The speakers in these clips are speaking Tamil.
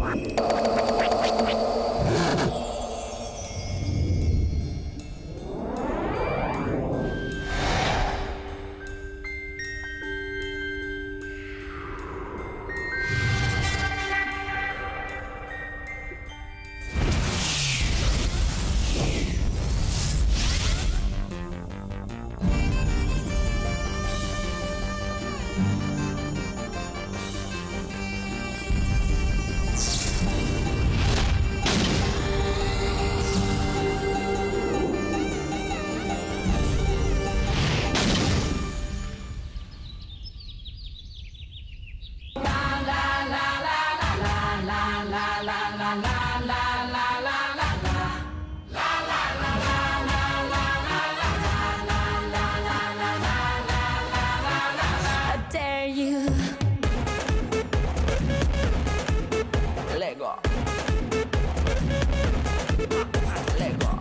I dare you. Let go. Let go.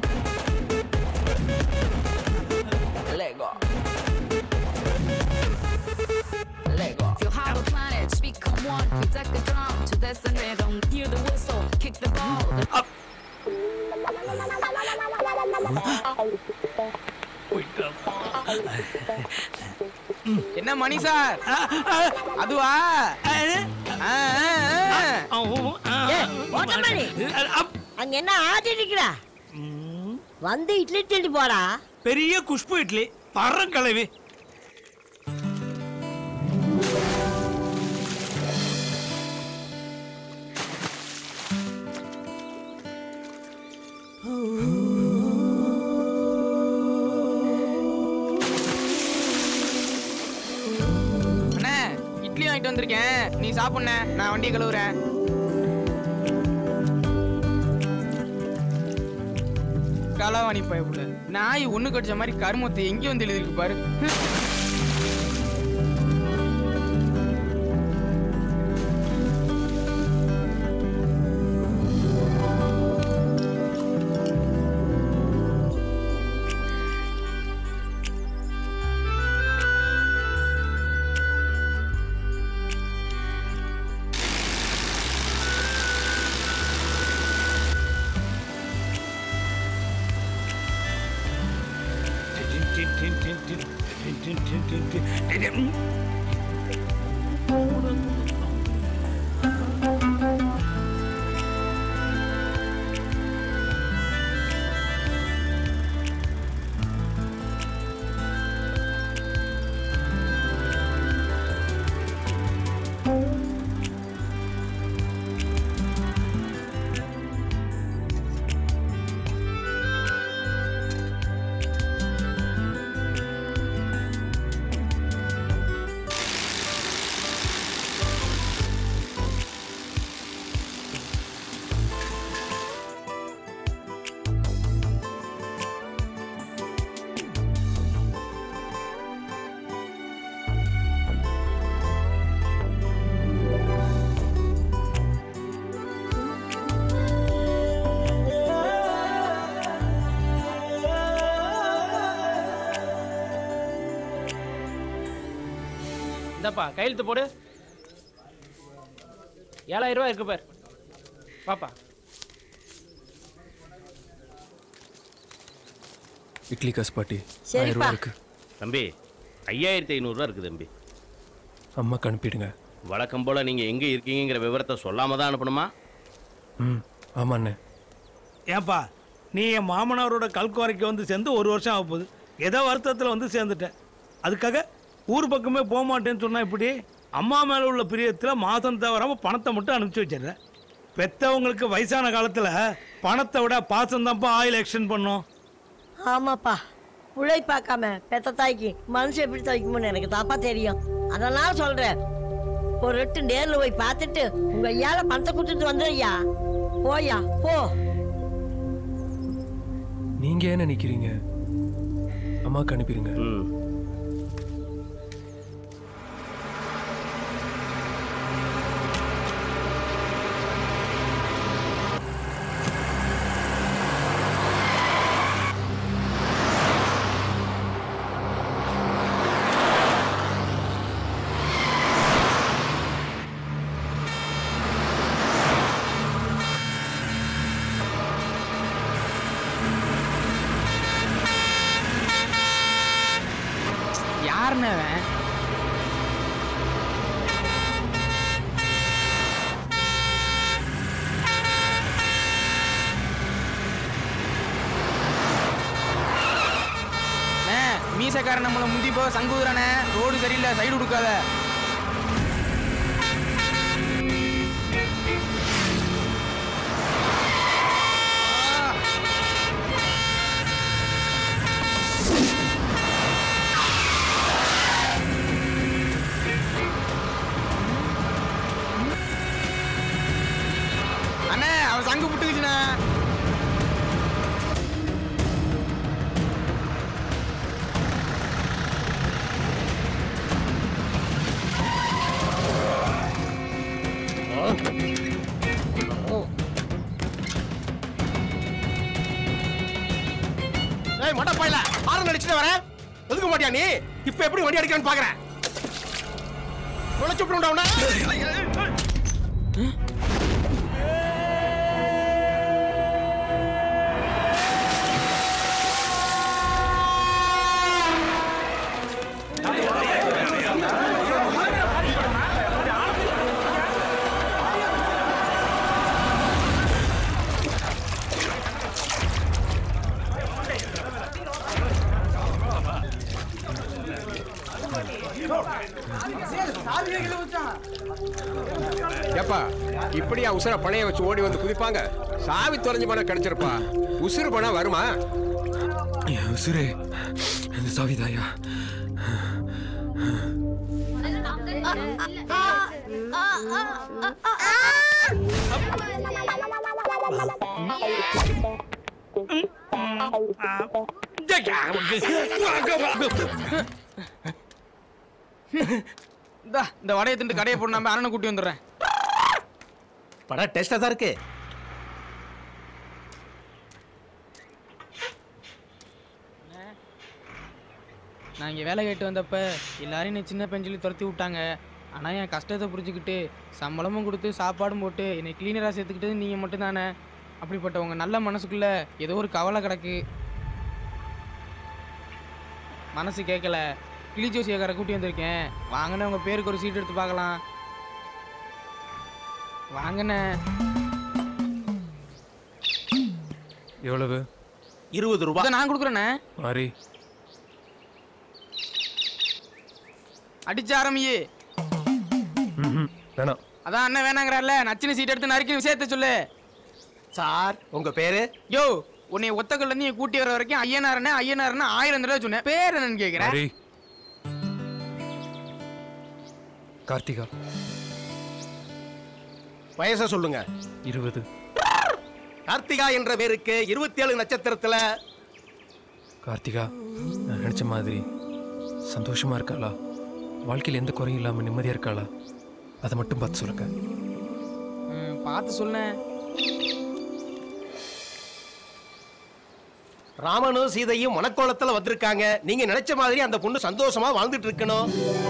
Let go. Let go. Feel how the planets become one. We take the drum to dance the rhythm. Hear the whistle, kick the ball. The என்ன மணி சார் அதுவா ஆ, ஆ, ஆ. ஓட்டமணி அங்க என்ன ஆட்டிட்டு இருக்கிறா வந்து இட்லி திட்டு போறா பெரிய குஷ்பு இட்லி பரம் கலவி அண்ணே இட்லி வாங்கிட்டு வந்திருக்கேன் நீ சாப்பிடுண்ணே நான் வண்டியை கழுவுறேன் களவாணி பயப்புல நாய் ஒண்ணு கடிச்ச மாதிரி கருமத்தை எங்கேயும் வந்து எழுதிருக்கு பாரு இந்தாப்பா கையெழுத்து போடு ஏழாயிரம் ரூபாய் இருக்கு பார் பாப்பா இட்லி காசு பாட்டி சரிப்பா. ஆயிரம் ரூபா இருக்கு தம்பி ஐயாயிரத்தி ஐநூறுரூவா இருக்குது தம்பி அம்மாக்கு அனுப்பிடுங்க வழக்கம் போல் நீங்கள் எங்கே இருக்கீங்கிற விவரத்தை சொல்லாம தான் அனுப்பணுமா ம் ஆமாண்ணே ஏன்பா நீ என் மாமனாரோட கல்குவாரிக்கு வந்து சேர்ந்து ஒரு வருஷம் ஆக போகுது ஏதோ வருத்தத்தில் வந்து சேர்ந்துட்டேன் அதுக்காக ஊர் பக்கமே போக மாட்டேன்னு சொன்னா இப்படி அம்மா மேலே உள்ள பிரியத்தில் மாதம் தவறாமல் பணத்தை மட்டும் அனுப்பிச்சி வச்சிடுறேன் பெத்தவங்களுக்கு வயசான காலத்தில் பணத்தை விட பாசம் தான்ப்பா ஆயில் எக்ஸ்டெண்ட் பண்ணும் ஆமாப்பா உழை பார்க்காம பெத்த தாய்க்கு மனுஷன் எப்படி துவைக்குமோன்னு எனக்கு தாப்பா தெரியும் அதனால சொல்றேன் ஒரு எட்டு நேர்ல போய் பார்த்துட்டு உங்க ஐயால பணத்தை கொடுத்துட்டு வந்துடுயா போயா போ நீங்க ஏன் நினைக்கிறீங்க அம்மாக்கு அனுப்பிடுங்க ம் யாருண்ணே அவன் அண்ணே, மீசக்காரன் நம்மளை முந்தி போக சங்குதுறானே ரோடு சரியில்லை சைடு கொடுக்காத அண்ணே அவன் சங்கு புட்டுக்குச்சுண்ணே ஏய் மொட்டை பையல ஆரன் அடிச்சுட்டு வரேன் ஒதுக்க மாட்டியா நீ இப்ப எப்படி வண்டி அடிக்கிறேன்னு பாக்குறேன் நுழைச்சு விட்டு உண்டா ஏப்பா இப்படியா உசுர பணைய வச்சு ஓடி வந்து குதிப்பாங்க சாவி தொலைஞ்சு போனா கிடைச்சிருப்பா உசுறு போனா வருமா என் உசுரே இந்த சாவிதாயா இந்தா இந்த வடையை திண்டு கடையை போட்டு நம்ம அண்ணனை கூட்டி வந்துடுறேன் படம் டேஸ்டா தான் இருக்கு நான் இங்கே வேலை கேட்டு வந்தப்ப எல்லாரும் என்னை சின்ன பையன் சொல்லி துரத்தி விட்டாங்க ஆனால் என் கஷ்டத்தை புரிஞ்சுக்கிட்டு சம்பளமும் கொடுத்து சாப்பாடும் போட்டு என்னை கிளீனராக சேர்த்துக்கிட்டது நீங்கள் மட்டும்தானே அப்படிப்பட்ட உங்கள் நல்ல மனசுக்குள்ள ஏதோ ஒரு கவலை கிடக்கு மனசு கேட்கல கிளி ஜோசியக்காரை கூட்டி வந்திருக்கேன் வாங்கண்ணே உங்கள் பேருக்கு ஒரு சீட் எடுத்து பார்க்கலாம் வாங்கண்ணே எவ்வளவு இருபது ரூபாய் இதை நான் கொடுக்குறேண்ணே மாறி அடிச்ச ஆரம்பியே ம்ஹும். வேணாம் அதான் அண்ணன் வேணாங்கிறார்ல நச்சின சீட் எடுத்து நறுக்கி விஷயத்த சொல்லு சார் உங்க பேரு யோ உன்னை ஒத்தக்கல்ல இருந்து இங்க கூட்டி வர வரைக்கும் ஐயனாரண்ணே ஐயனாரண்ணே ஆயிரம் தடவை சொன்னேன் பேர் என்னன்னு கேக்குறேன் மாறி கார்த்திகா வயசை சொல்லுங்க இருபது கார்த்திகா என்ற பேருக்கு இருபத்தி ஏழு நட்சத்திரத்துல கார்த்திகா நான் நினச்ச மாதிரி சந்தோஷமா இருக்காளா வாழ்க்கையில் எந்த குறையும் இல்லாமல் நிம்மதியாக இருக்காளா அதை மட்டும் பார்த்து சொல்லுங்க ம், பார்த்து சொல்லேன் ராமனும் சீதையும் மணக்கோலத்துல வந்திருக்காங்க நீங்க நினைச்ச மாதிரி அந்த பொண்ணு சந்தோஷமா வாழ்ந்துட்டு இருக்கணும்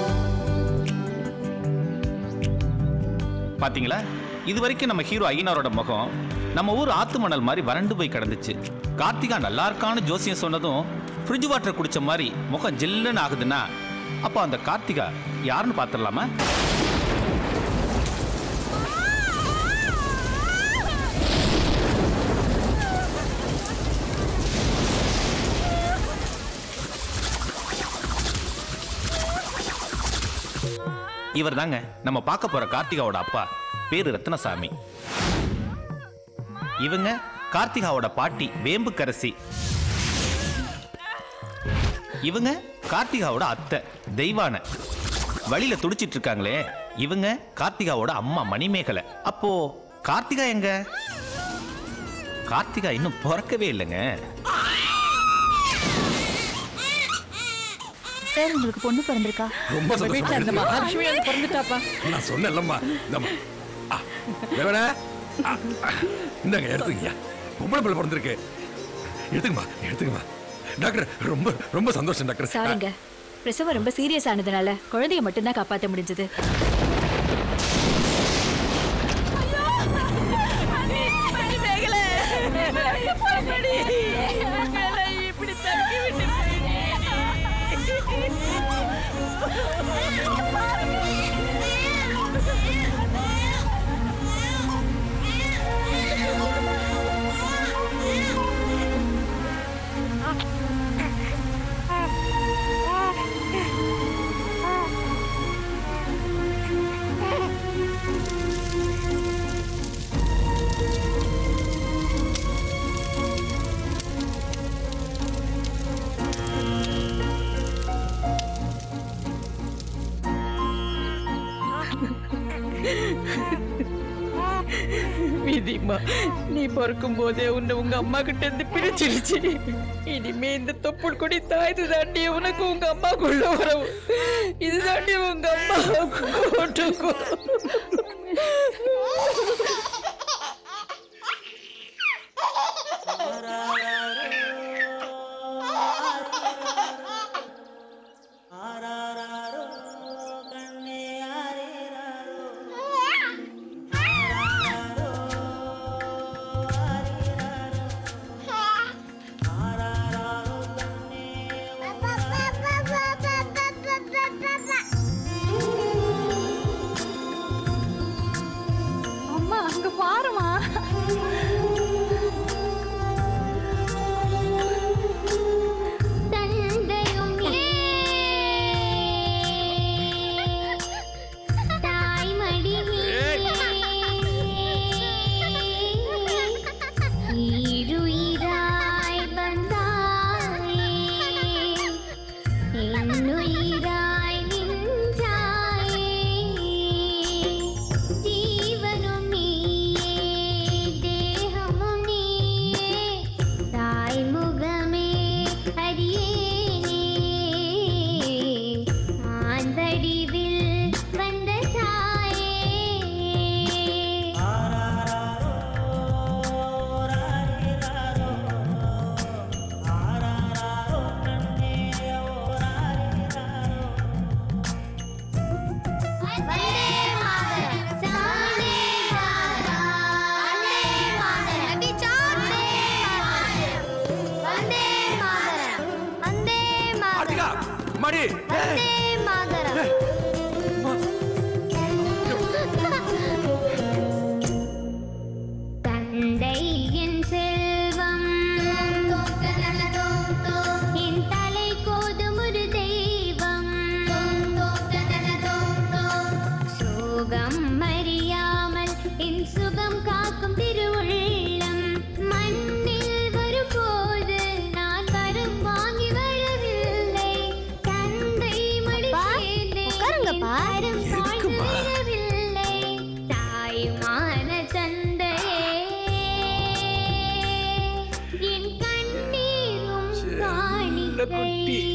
பாத்தீங்களா இது வரைக்கும் நம்ம ஹீரோ ஐயனாரோட முகம் நம்ம ஊர் ஆத்து மணல் மாதிரி வறண்டு போய் கிடந்துச்சு கார்த்திகா நல்லா இருக்கான்னு ஜோசியம் சொன்னதும் ஃப்ரிட்ஜ் வாட்டர் குடிச்ச மாதிரி முகம் ஜில்லுன்னு ஆகுதுன்னா அப்போ அந்த கார்த்திகா யாருன்னு பார்த்துடலாமா இவர் தாங்க நம்ம பார்க்க போற கார்த்திகாவோட அப்பா பேரு ரத்னசாமி இவங்க கார்த்திகாவோட பாட்டி வேம்புக்கரசி இவங்க கார்த்திகாவோட அத்தை தெய்வான வழியில துடிச்சிட்டு இருக்காங்களே இவங்க கார்த்திகாவோட அம்மா மணிமேகலை அப்போ கார்த்திகா எங்க கார்த்திகா இன்னும் பிறக்கவே இல்லைங்க சார் உங்களுக்கு பொண்ணு பிறந்திருக்கா ரொம்ப வீட்டுல இந்த மகாலட்சுமி வந்து பிறந்துட்டாப்பா நான் சொன்னேன்லம்மா இந்தம்மா ஆ, தேவனே ஆ, ஆ, இந்தாங்க எடுத்துக்கங்க பொம்பளை பிள்ளை பிறந்திருக்கு எடுத்துக்கம்மா எடுத்துக்கம்மா டாக்டர் ரொம்ப ரொம்ப சந்தோஷம் டாக்டர் சாரிங்க பிரசவம் ரொம்ப சீரியஸ் ஆனதுனால குழந்தைய மட்டும்தான் காப்பாற்ற முடிஞ்சது இப்படி தள்ளி விட்டு விதிமா நீ பிறக்கும் போதே உன்னை உங்க அம்மா கிட்ட இருந்து பிரிச்சிருச்சு இனிமே இந்த தொப்புள் கொடி தாய்து தாண்டி உனக்கு உங்க அம்மாக்குள்ள உறவு இது தாண்டி உங்க அம்மா போட்டுக்கோ அம்மா அங்க பாருமா தந்தையும் நீ தாய்மடியில் ஈருயிராய் வந்தாயே என்னுயிராய் நின்றாயே ஜீவனும் நீயே தேகமும் நீயே தாய்முகமே அறியேனே ஆந்தடிவில் வந்த தாயே கார்த்திகா மாடி தந்தை என் செல்வம் என் தலை கோதும் ஒரு தெய்வம் சோகம் அறியாமல் என் சுகம் காக்கும் திருவுள்ளம் மண்ணில் வரும்போது நான் வரம் வாங்கி வரவில்லை தந்தை மடி சேர்ந்தேன் வரம் தாழ்ந்து விடவில்லை தாயுமான தந்தையே என் கண்ணீரும் காணிக்கை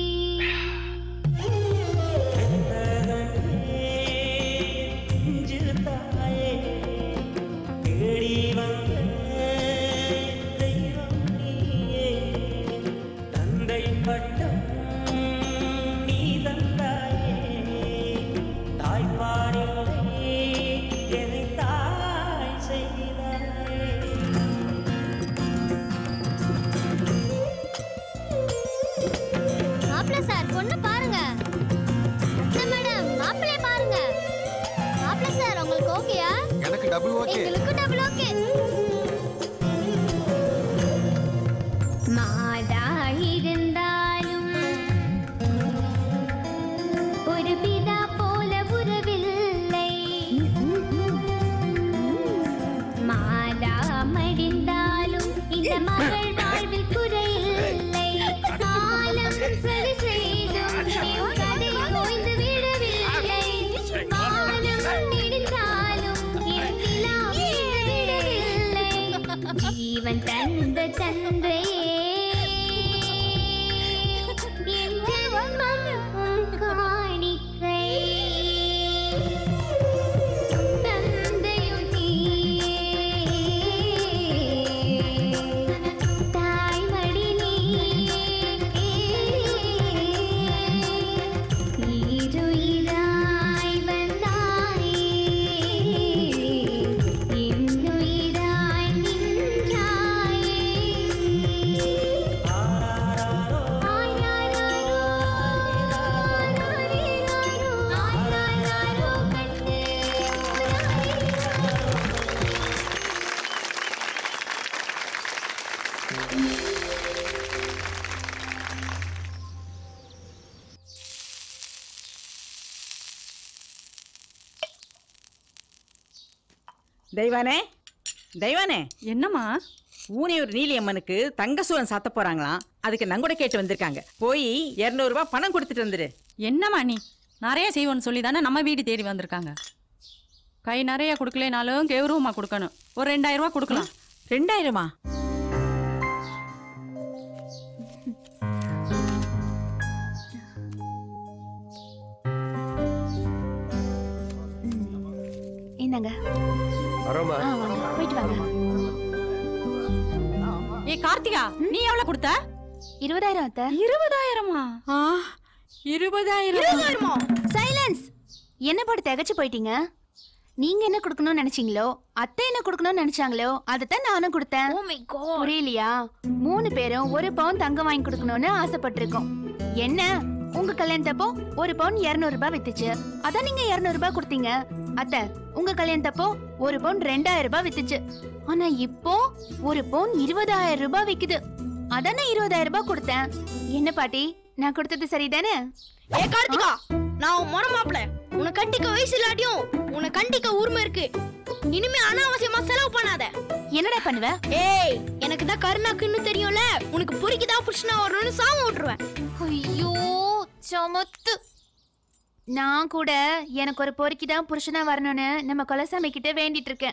தந்தை பட்டம் நீ தந்தாயே தாய்ப்பாடில்லை என்னை தாய் செய்தாயே மாப்பிள்ள சார் பொண்ணு பாருங்க அத்தை மேடம் மாப்பிள்ளைய பாருங்க மாப்பிள்ள சார் உங்களுக்கு ஓகேயா எனக்கு டபுள் ஓகே எங்களுக்கு டபுள் ஓகே மாதா இருந்தாலும் ஒரு பிதா போல உறவில்லை மாதா மடிந்தாலும் இந்த மகள் வாழ்வில் குறையில்லை காலம் சரி செய்தும் என் கதை ஓய்ந்து விடவில்லை வானம் நெடுந்தாலும் என் நிலா வீழ்ந்து விடவில்லை ஜீவன் தந்த தந்தையே என் ஜென்மம் உன் காணிக்கை தந்தையும் நீயே தாய்மடி நீயே ஈருயிராய் வந்தாயே இன்னுயிராய் நின்றாயே தெய்வானே தெய்வானே என்னம்மா ஊனியூர் நீலியம்மனுக்கு தங்க சூரன் சாத்த போறாங்களாம் அதுக்கு நங்குட கேட்டு வந்திருக்காங்க போய் இரநூறுபா பணம் கொடுத்துட்டு வந்துரு என்னம்மா நீ நிறைய செய்வோன்னு சொல்லி தானே நம்ம வீடு தேடி வந்திருக்காங்க கை நிறைய கொடுக்கலனாலும் கௌரவமா கொடுக்கணும் ஒரு ரெண்டாயிரம் ரூபாய் கொடுக்கலாம் ரெண்டாயிரமா இந்தாங்க வரோமா ஆ வாங்க போயிட்டு வாங்க ஏ கார்த்திகா நீ எவ்வளவு கொடுத்த இருபதாயிரம் அத்தை இருபதாயிரமா இருபதாயிரம் இருபதாயிரமா சைலன்ஸ் என்ன போட்டு திகச்சு போயிட்டீங்க நீங்க என்ன கொடுக்கணும்னு நினைச்சீங்களோ அத்தை என்ன கொடுக்கணும்னு நினைச்சாங்களோ அதைத்தான் நானும் கொடுத்தேன் புரியலையா மூணு பேரும் ஒரு பவுன் தங்கம் வாங்கி கொடுக்கணும்னு ஆசைப்பட்டிருக்கோம் என்ன உங்க கல்யாணத்தப்போ ஒரு பவுன் இருநூறு ரூபாய் வித்துச்சு அதான் நீங்க இருநூறு ரூபாய் கொடுத்தீங்க அத்தை உங்க கல்யாணத்தப்போ ஒரு பவுன் ரெண்டாயிரம் ரூபாய் வித்துச்சு ஆனா இப்போ ஒரு பவுன் இருபதாயிரம் ரூபாய் விக்குது அதான் நான் இருபதாயிரம் ரூபாய் கொடுத்தேன் என்ன பாட்டி நான் கொடுத்தது சரிதானே ஏ கார்த்திகா நான் உன் மன மாப்பிள உன்னை கண்டிக்க வயசு இல்லாட்டியும் உன்னை கண்டிக்க உரிமை இருக்கு இனிமே அனாவசியமா செலவு பண்ணாத என்னடா பண்ணுவ ஏய் எனக்கு தான் கருணாக்குன்னு தெரியும்ல உனக்கு பொறுக்கிதா புருஷனா வரணும்னு சாம விட்டுருவேன் ஐயோ சமத்து நான் கூட எனக்கு ஒரு பொறுக்கி தான் புருஷனா வரணும்னு நம்ம கொலசாமி கிட்ட வேண்டிட்டு இருக்கேன்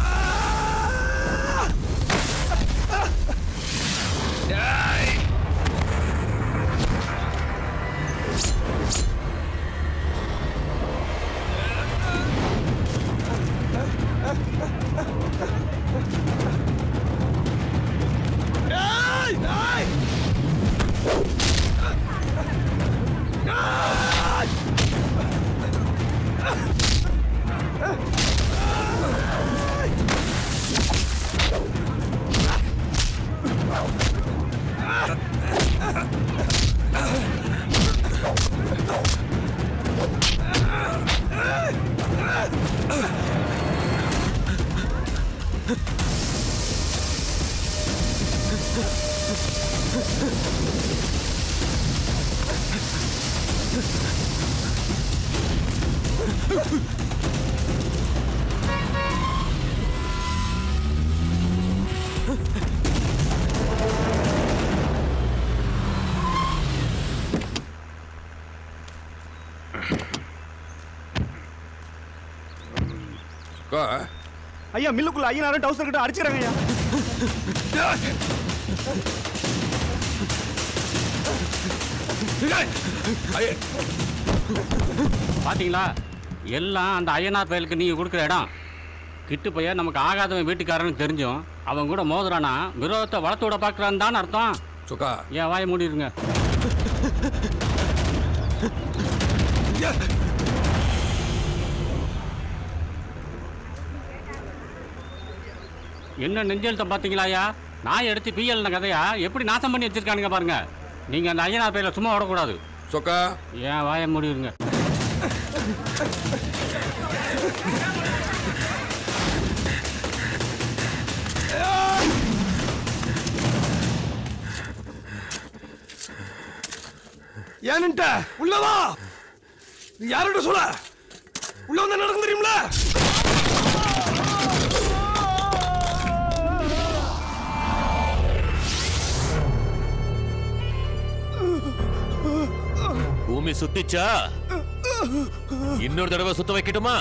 ஐயா மில்லுக்குள்ள ஐயனாரும் டவுசர் கிட்ட அடிச்சிடறாங்க ஐயா பாத்தீங்களா எல்லாம் அந்த ஐயனார் பயலுக்கு நீங்க கொடுக்குற இடம் கிட்டு பையன் நமக்கு ஆகாதவன் வீட்டுக்காரன்னு தெரிஞ்சும் அவன் கூட மோதுறானா விரோதத்தை வளர்த்து விட பார்க்கறான்னு தான் அர்த்தம் சுக்கா ஏன் வாய மூடிடுங்க என்ன நெஞ்செழுத்த பார்த்தீங்களா ஐயா நாய் அடிச்சு பிஎல்ன கதையா எப்படி நாசம் பண்ணி வச்சிருக்கானுங்க பாருங்க நீங்க அந்த ஐயனார் பையில சும்மா விடக்கூடாது சொக்கா ஏன் வாய மூடிடுங்க ஏன்னுட்ட உள்ளவா நீ யார்கிட்ட சொல்ல உள்ள வந்து நடக்கும் தெரியுமில பூமி சுத்திச்சா இன்னொரு தடவை சுத்த வைக்கட்டுமா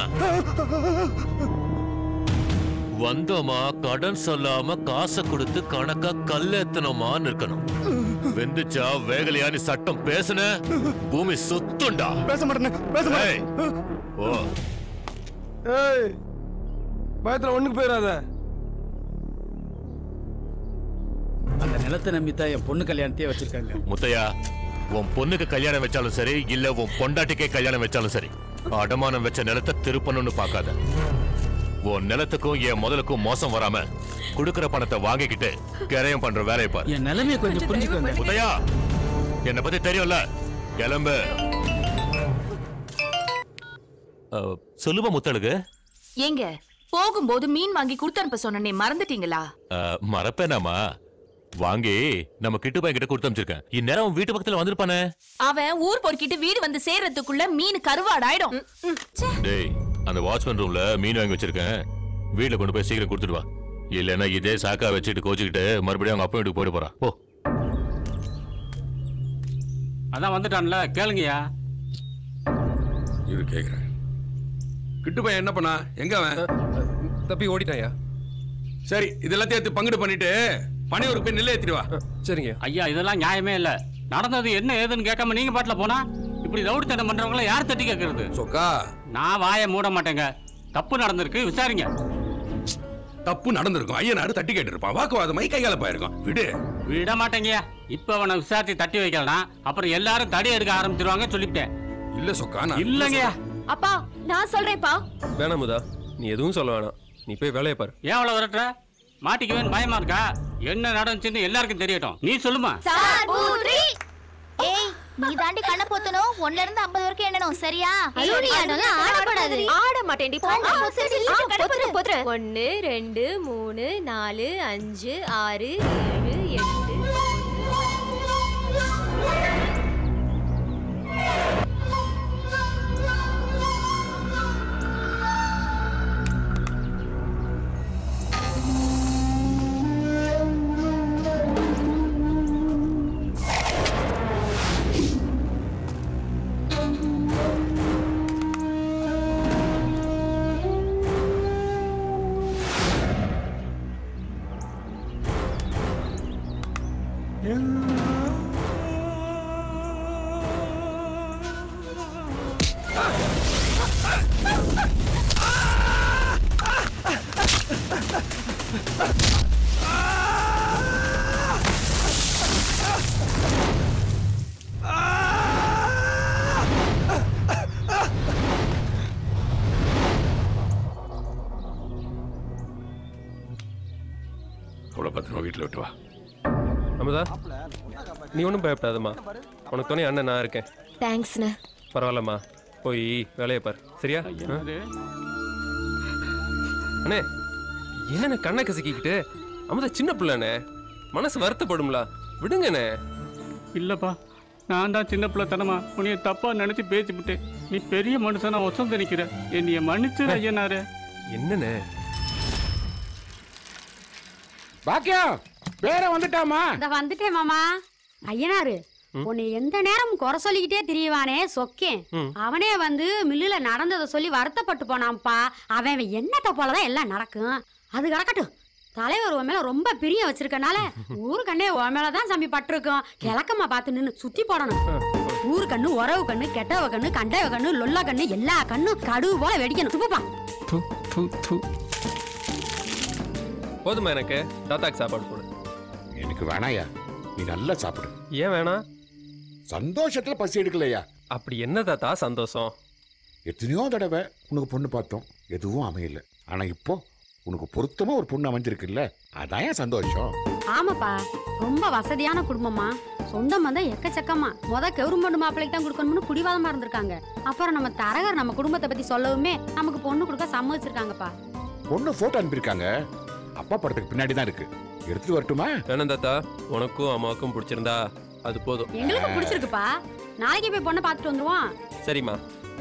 வந்தோமா கடன் சொல்லாம காசை கொடுத்து கணக்கா கல்லேத்தனமான்னு இருக்கணும் வெந்துச்சா வேகலையான்னு சட்டம் பேசுன பூமி சுத்துண்டா பேச மாட்டேன் பேச ஏய், ஓ ஏய் பயத்துல ஒண்ணுக்கு போயிடாத அந்த நிலத்தை நம்பித்தான் என் பொண்ணு கல்யாணத்தையே வச்சிருக்காங்க முத்தையா உன் பொண்ணுக்கு கல்யாணம் வச்சாலும் சரி இல்ல உன் பொண்டாட்டிக்கே கல்யாணம் வச்சாலும் சரி அடமானம் வச்ச நிலத்தை திருப்பணும்னு பார்க்காத உன் நிலத்துக்கும் என் முதலுக்கும் மோசம் வராம குடுக்கிற பணத்தை வாங்கிக்கிட்டு கிரயம் பண்ற வேலையை பாரு என் நிலைமையை கொஞ்சம் புரிஞ்சுக்கோங்க முத்தையா என்னை பத்தி தெரியும்ல கிளம்பு அஹ், சொல்லுமா முத்தழுகு ஏங்க போகும்போது மீன் வாங்கி கொடுத்து அனுப்ப சொன்னனே மறந்துட்டீங்களா அஹ், மறப்பேனாமா வாங்கி நம்ம கிட்டு பையன் கிட்ட கொடுத்து அமைச்சிருக்கேன் இந்நேரம் அவன் வீட்டு பக்கத்துல வந்திருப்பானே அவன் ஊர் பொறுக்கிட்டு வீடு வந்து சேர்றதுக்குள்ள மீன் கருவாடாயிடும் டேய் அந்த வாட்ச்மேன் ரூம்ல மீன் வாங்கி வச்சிருக்கேன் வீட்ல கொண்டு போய் சீக்கிரம் கொடுத்துட்டு வா இல்லைன்னா இதே சாக்கா வச்சுட்டு கோச்சிக்கிட்டு மறுபடியும் அவங்க அப்பா வீட்டுக்கு போயிட்டு போறான் போ அதான் வந்துட்டான்ல கேளுங்கய்யா இரு கேக்குறேன் கிட்டு பையன் என்ன பண்ணா எங்க அவன் தப்பி ஓடிட்டாயா சரி இது எல்லாத்தையும் எடுத்து பங்குடு பண்ணிட்டு பனையூருக்கு போய் நெல்லை ஏத்திட்டு வா சரிங்க ஐயா இதெல்லாம் நியாயமே இல்ல நடந்தது என்ன ஏதுன்னு கேட்காம நீங்க பாட்டுல போனா இப்படி ரவுடித்தனம் பண்றவங்கள யார் தட்டி கேட்கறது சொக்கா நான் வாயை மூட மாட்டேங்க தப்பு நடந்திருக்கு விசாரிங்க தப்பு நடந்திருக்கும் ஐயனாரு தட்டி கேட்டு இருப்பான் வாக்குவாதம் மை கைகால போயிருக்கும் விடு விட மாட்டேங்கய்யா இப்ப அவனை விசாரிச்சு தட்டி வைக்கலாம் அப்புறம் எல்லாரும் தடி எடுக்க ஆரம்பிச்சிருவாங்க சொல்லிவிட்டேன் இல்ல சொக்கா நான் இல்லைங்கய்யா அப்பா நான் சொல்றேன்ப்பா வேணாம் முதா நீ எதுவும் சொல்ல வேணாம் நீ போய் வேலையை பாரு ஏன் அவ்வளவு விரட்டுற மாட்டிக்குவேன்னு பயமா இருக்கா என்ன நடந்துச்சுன்னு எல்லாருக்கும் தெரியட்டும் நீ சொல்லுமா ஏய் நீ தாண்டி கண்ணை பொத்தணும் ஒன்னுல இருந்து ஐம்பது வரைக்கும் எண்ணணும் சரியா ஐயோ, நீ அதெல்லாம் ஆடக்கூடாது. ஆட மாட்டேன்டி ஆ, சரி, சரி, ஆ, பொத்துறேன், பொத்துறேன். ஒண்ணு ரெண்டு மூணு நாலு அஞ்சு ஆறு ஏழு எட்டு அவ்வளோ பத்திரமா வீட்டில் விட்டு வா அமுதா நீ ஒன்றும் பயப்படாதம்மா உனக்கு துணை அண்ணன் நான் இருக்கேன் தேங்க்ஸ்ண்ணே பரவாயில்லம்மா போய் வேலையை பாரு சரியா ஆ? அண்ணே என்னண்ணே கண்ணை கசக்கிக்கிட்டு அமுதா சின்ன பிள்ளைண்ணே மனசு வருத்தப்படும்ல விடுங்கண்ணே இல்லப்பா நான் தான் சின்ன பிள்ளைத்தனமா உன்னைய தப்பா நினைச்சு பேசிவிட்டேன் நீ பெரிய மனுஷனா ஒசந்து நிக்கிற என்னைய மன்னிச்சு ஐயனாரு என்னண்ணே பாக்கியம் பேர வந்துட்டாமா இந்த வந்துட்டேன் மாமா ஐயனாரு உன்னை எந்த நேரமும் குறை சொல்லிக்கிட்டே திரியவானே சொக்கேன் ம். அவனே வந்து மில்லுல நடந்ததை சொல்லி வருத்தப்பட்டு போனான்ப்பா அவன் அவன் என்னத்த போலதான் எல்லாம் நடக்கும் அது கிடக்கட்டும் தலைவர் உன் மேல ரொம்ப பிரிய வச்சிருக்கனால ஊரு கண்ணே உன் மேலதான் சாமி பட்டிருக்கும் கிழக்கமா பார்த்து நின்னு சுத்தி போடணும் ஊரு கண்ணு உறவு கண்ணு கெட்டவ கண்ணு கண்டவ கண்ணு லொல்லா கண்ணு எல்லா கண்ணும் கடுவு போல வெடிக்கணும் துப்புப்பா தூ தூ தூ போதுமா எனக்கு தாத்தாக்கு சாப்பாடு போடு எனக்கு வேணாயா நீ நல்லா சாப்பிடு ஏன் வேணாம் சந்தோஷத்துல பசி எடுக்கலையா அப்படி என்ன தாத்தா சந்தோஷம் எத்தனையோ தடவை உனக்கு பொண்ணு பார்த்தோம் எதுவும் அமையல ஆனா இப்போ உனக்கு பொருத்தமா ஒரு பொண்ணு அமைஞ்சிருக்குல்ல அதான் என் சந்தோஷம் ஆமாப்பா ரொம்ப வசதியான குடும்பமா சொந்தம் வந்தா எக்கச்சக்கமா முத கெவுரும்பண்டு மாப்பிள்ளைக்கு தான் கொடுக்கணும்னு பிடிவாதமா இருந்திருக்காங்க அப்புறம் நம்ம தரகர் நம்ம குடும்பத்தை பத்தி சொல்லவுமே நமக்கு பொண்ணு கொடுக்க சம்மதிச்சிருக்காங்கப்பா பொண்ணு போட்டோ அனுப்பியிருக்காங்க அப்பா படத்துக்கு பின்னாடி தான் இருக்கு எடுத்துட்டு வரட்டுமா வேணாம் தாத்தா உனக்கும் அம்மாவுக்கும் பிடிச்சிருந்தா அது போதும் எங்களுக்கு பிடிச்சிருக்குப்பா நாளைக்கு போய் பொண்ணை பார்த்துட்டு வந்துருவோம் சரிம்மா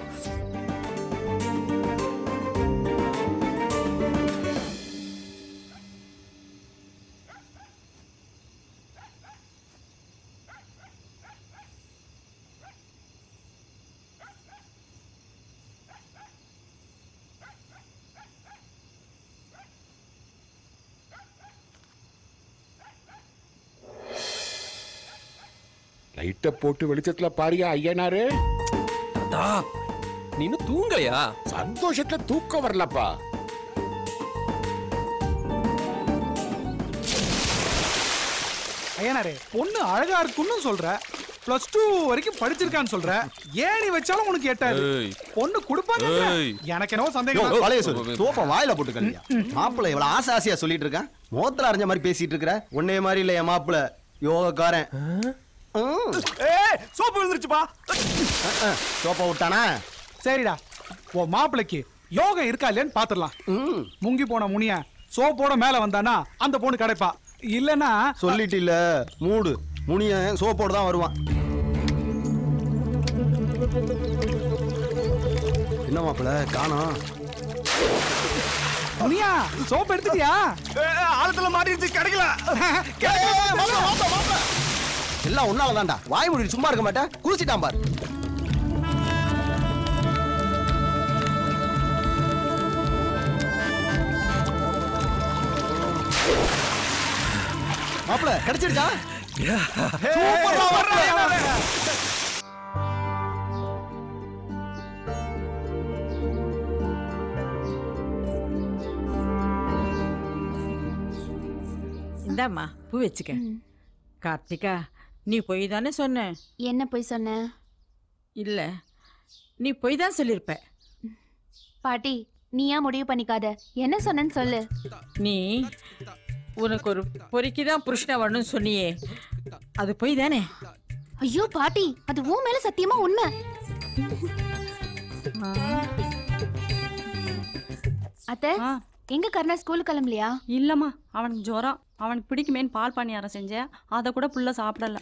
லைட்டை போட்டு வெளிச்சத்துல பாரியா ஐயனாரு தாத்தா நீ இன்னும் தூங்கலையா சந்தோஷத்துல தூக்கம் வரலப்பா ஐயனாரே பொண்ணு அழகா இருக்குன்னு சொல்ற பிளஸ் டூ வரைக்கும் படிச்சிருக்கான்னு சொல்ற ஏணி வச்சாலும் உனக்கு எட்டாது ஏய். பொண்ணு கொடுப்பாங்க ஏய். எனக்கு என்னவோ யோ, சந்தேகம் வளைய சொல்லு சோப்பா வாயில போட்டுக்கலையா மாப்பிள்ளை இவ்வளவு ஆசை ஆசையா சொல்லிட்டு இருக்கான் மோத்திர அரைஞ்ச மாதிரி பேசிட்டு இருக்கிற உன்னைய மாதிரி இல்ல என் மாப்பிள்ளை யோகக்காரன் ஏய் சோப்பு விழுந்துருச்சுப்பா சோப்பா விட்டானா சரிடா உன் மாப்பிளைக்கு யோகா இருக்கா இல்லையான்னு பாத்துடலாம் முங்கி போன முனிய சோப்போட மேல வந்தானா அந்த பொண்ணு கிடைப்பா இல்லனா சொல்லிட்டு இல்ல மூடு முனிய சோப்போட தான் வருவான் என்ன மாப்பிள்ள காணோம் முனியா சோப்பு எடுத்துட்டியா ஆழத்துல மாட்டிருச்சு கிடைக்கல எல்லாம் ஒன்னால தான்டா வாய் மூடி சும்மா இருக்க மாட்டேன் குளிச்சிட்டான் பாரு மாப்பிள கிடைச்சிருச்சா இந்தாம்மா பூ வச்சுக்க கார்த்திகா நீ பொய் தானே சொன்ன என்ன போய் சொன்ன இல்ல நீ பொய் தான் சொல்லியிருப்ப பாட்டி நீயா முடிவு பண்ணிக்காத என்ன சொன்னேன்னு சொல்லு நீ உனக்கு ஒரு பொறுக்கி தான் புருஷனா வரணும்னு சொன்னியே அது பொய் தானே ஐயோ பாட்டி அது உன் மேல சத்தியமா உண்மை அத்தை எங்க கர்ணா ஸ்கூலுக்கு கிளம்பலையா இல்லம்மா அவனுக்கு ஜுரம் அவனுக்கு பிடிக்குமேன்னு பால் பணியாரம் செஞ்சேன் அதை கூட புள்ள சாப்பிடல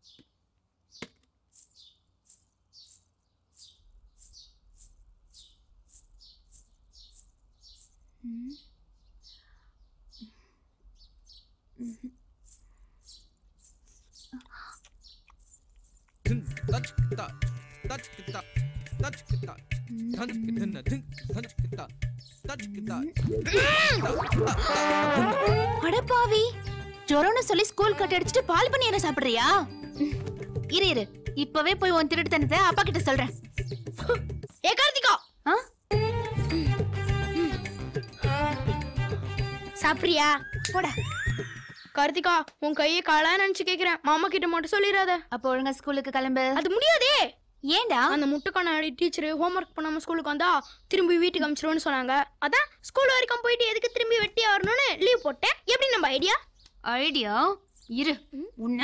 அடப்பாவி ஜொரம்னு சொல்லி ஸ்கூல் கட் அடிச்சுட்டு பால் பணியாரம் சாப்பிடுறியா இரு இரு இப்பவே போய் உன் திருட்டுத்தனத்தை அப்பா கிட்ட சொல்றேன் ஏ கார்த்திகா சாப்பிட்றியா போடா கார்த்திகா உன் கையை காலா நினைச்சு கேக்குறேன் மாமா கிட்ட மட்டும் சொல்லிடாத அப்போ ஒழுங்கா ஸ்கூலுக்கு கிளம்பு அது முடியாதே ஏன்டா அந்த முட்டைக்கான டீச்சர் ஹோம்ஒர்க் பண்ணாம ஸ்கூலுக்கு வந்தா திரும்பி வீட்டுக்கு அமிச்சிருவோம்னு சொன்னாங்க அதான் ஸ்கூல் வரைக்கும் போயிட்டு எதுக்கு திரும்பி வெட்டியா வரணும்னு லீவ் போட்டேன் எப்படி நம்ம ஐடியா ஐடியா இரு உன்ன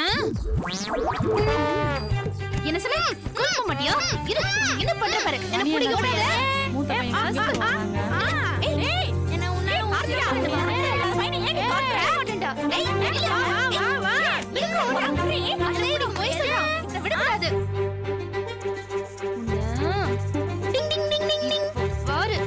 என்ன சொல்ல ஸ்கூல் போக மாட்டியா இரு என்ன பண்ற பாரு என்ன பிடிக்கவே இல்ல மூட்டை பையன் ஆ, வாங்கிட்டு ஆ, போறாங்க. ஆ, ஏய், ஏய், என்ன உன்னால உன் பையனை ஏன் காட்டுற? மாட்டேன்டா. ஏய், இல்ல, வா, வா, வா. இருங்க, ஓடுறா. அதே நீ பொய் சொல்றான். இதை விடக்கூடாது. உன்னை. டிங், டிங், டிங், டிங், டிங். பாரு.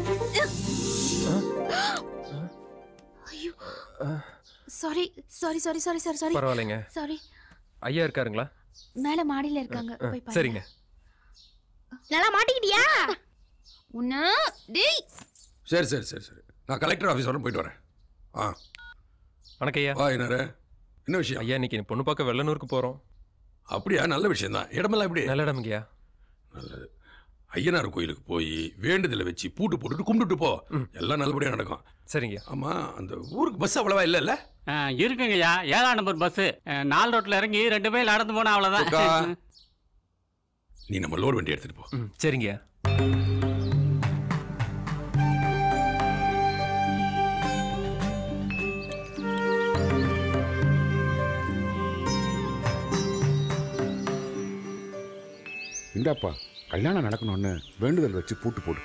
ஐயோ sorry sorry sorry sorry sorry sorry பரவாயில்லைங்க. சாரி ஐயா இருக்காருங்களா மேல மாடியில இருக்காங்க ஆ, போய் பாருங்க சரிங்க நல்லா மாட்டிக்கிட்டியா உன்ன டேய் சரி சரி சரி சரி நான் கலெக்டர் ஆஃபீஸ் வரேன் போயிட்டு வரேன் ஆ வணக்கம் ஐயா வா என்னரு என்ன விஷயம் ஐயா இன்னைக்கு பொண்ணு பார்க்க வெள்ளனூருக்கு போகிறோம் அப்படியா நல்ல விஷயம் தான் இடமெல்லாம் எப்படி நல்ல இடம்ங்கய்யா நல்லது ஐயனார் கோயிலுக்கு போய் வேண்டுதலை வச்சு பூட்டு போட்டுட்டு கும்பிட்டுட்டு போ எல்லாம் நல்லபடியாக நடக்கும் சரிங்க ஆமா அந்த ஊருக்கு பஸ் அவ்வளவா இல்லைல்ல ஆ, இருக்குங்கய்யா ஏழாம் நம்பர் பஸ்ஸு நாலு ரோட்டில் இறங்கி ரெண்டு பேர் நடந்து போனா அக்கா, அவ்வளோதான் நீ நம்ம லோடு வண்டி எடுத்துட்டு போ ம் சரிங்கய்யா இந்தாப்பா கல்யாணம் நடக்கணும்னு வேண்டுதல் வச்சு பூட்டு போடு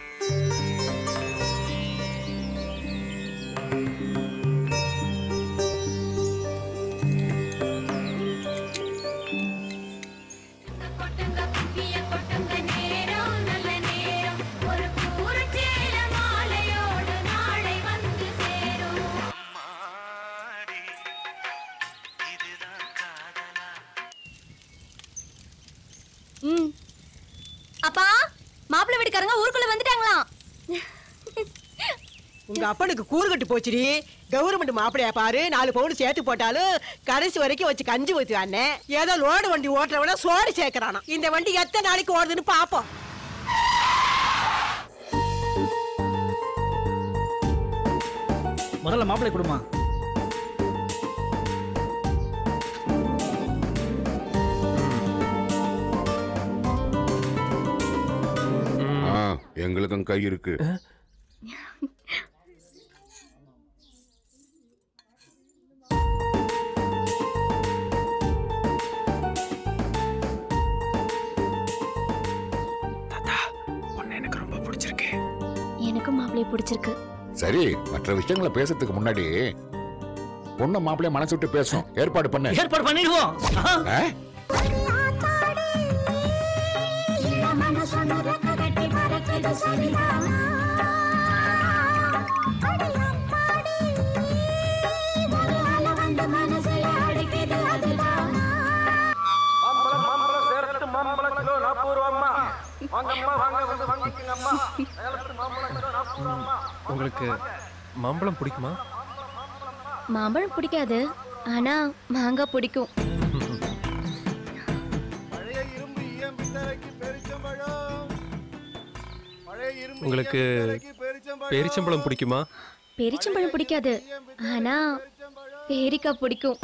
ம் அப்பா மாப்பிள்ளை வீட்டுக்காரங்க ஊருக்குள்ள வந்துட்டாங்களாம் உங்க அப்பனுக்கு கூறு கட்டு போச்சுடி கவர்மெண்ட் மாப்பிளையா பாரு நாலு பவுன் சேர்த்து போட்டாலும் கடைசி வரைக்கும் வச்சு கஞ்சி ஊத்தி அண்ணன் ஏதோ லோடு வண்டி ஓட்டுறவன சோறு சேர்க்கறானா இந்த வண்டி எத்தனை நாளைக்கு ஓடுதுன்னு பாப்போம் முதல்ல மாப்பிள்ளை கொடுமா ஆ எங்களுக்கும் கை இருக்கு எனக்கு ரொம்ப பிடிச்சிருக்கு எனக்கும் மாப்பிள்ளைய பிடிச்சிருக்கு சரி மற்ற விஷயங்களை பேசுறதுக்கு முன்னாடி பொண்ணு மாப்பிள்ளைய மனசு விட்டு பேசும் ஏற்பாடு பண்ணு ஏற்பாடு பண்ணிடுவோம் ஆ? மாம்பழம் மாம்பழம் சேரத்து மாம்பழம் கிலோ நாற்பது ரூபாம்மா வாங்கம்மா வாங்க வந்து வாங்கிக்கங்கம்மா சேலத்து மாம்பழம் கிலோ நாற்பது ரூபாம்மா உங்களுக்கு மாம்பழம் பிடிக்குமா மாம்பழம் பிடிக்காது ஆனா மாங்காய் பிடிக்கும் உங்களுக்கு பேரிச்சம்பழம் பிடிக்குமா பெரிச்சம்பழம் பிடிக்காது ஆனா பேரிக்காய் பிடிக்கும்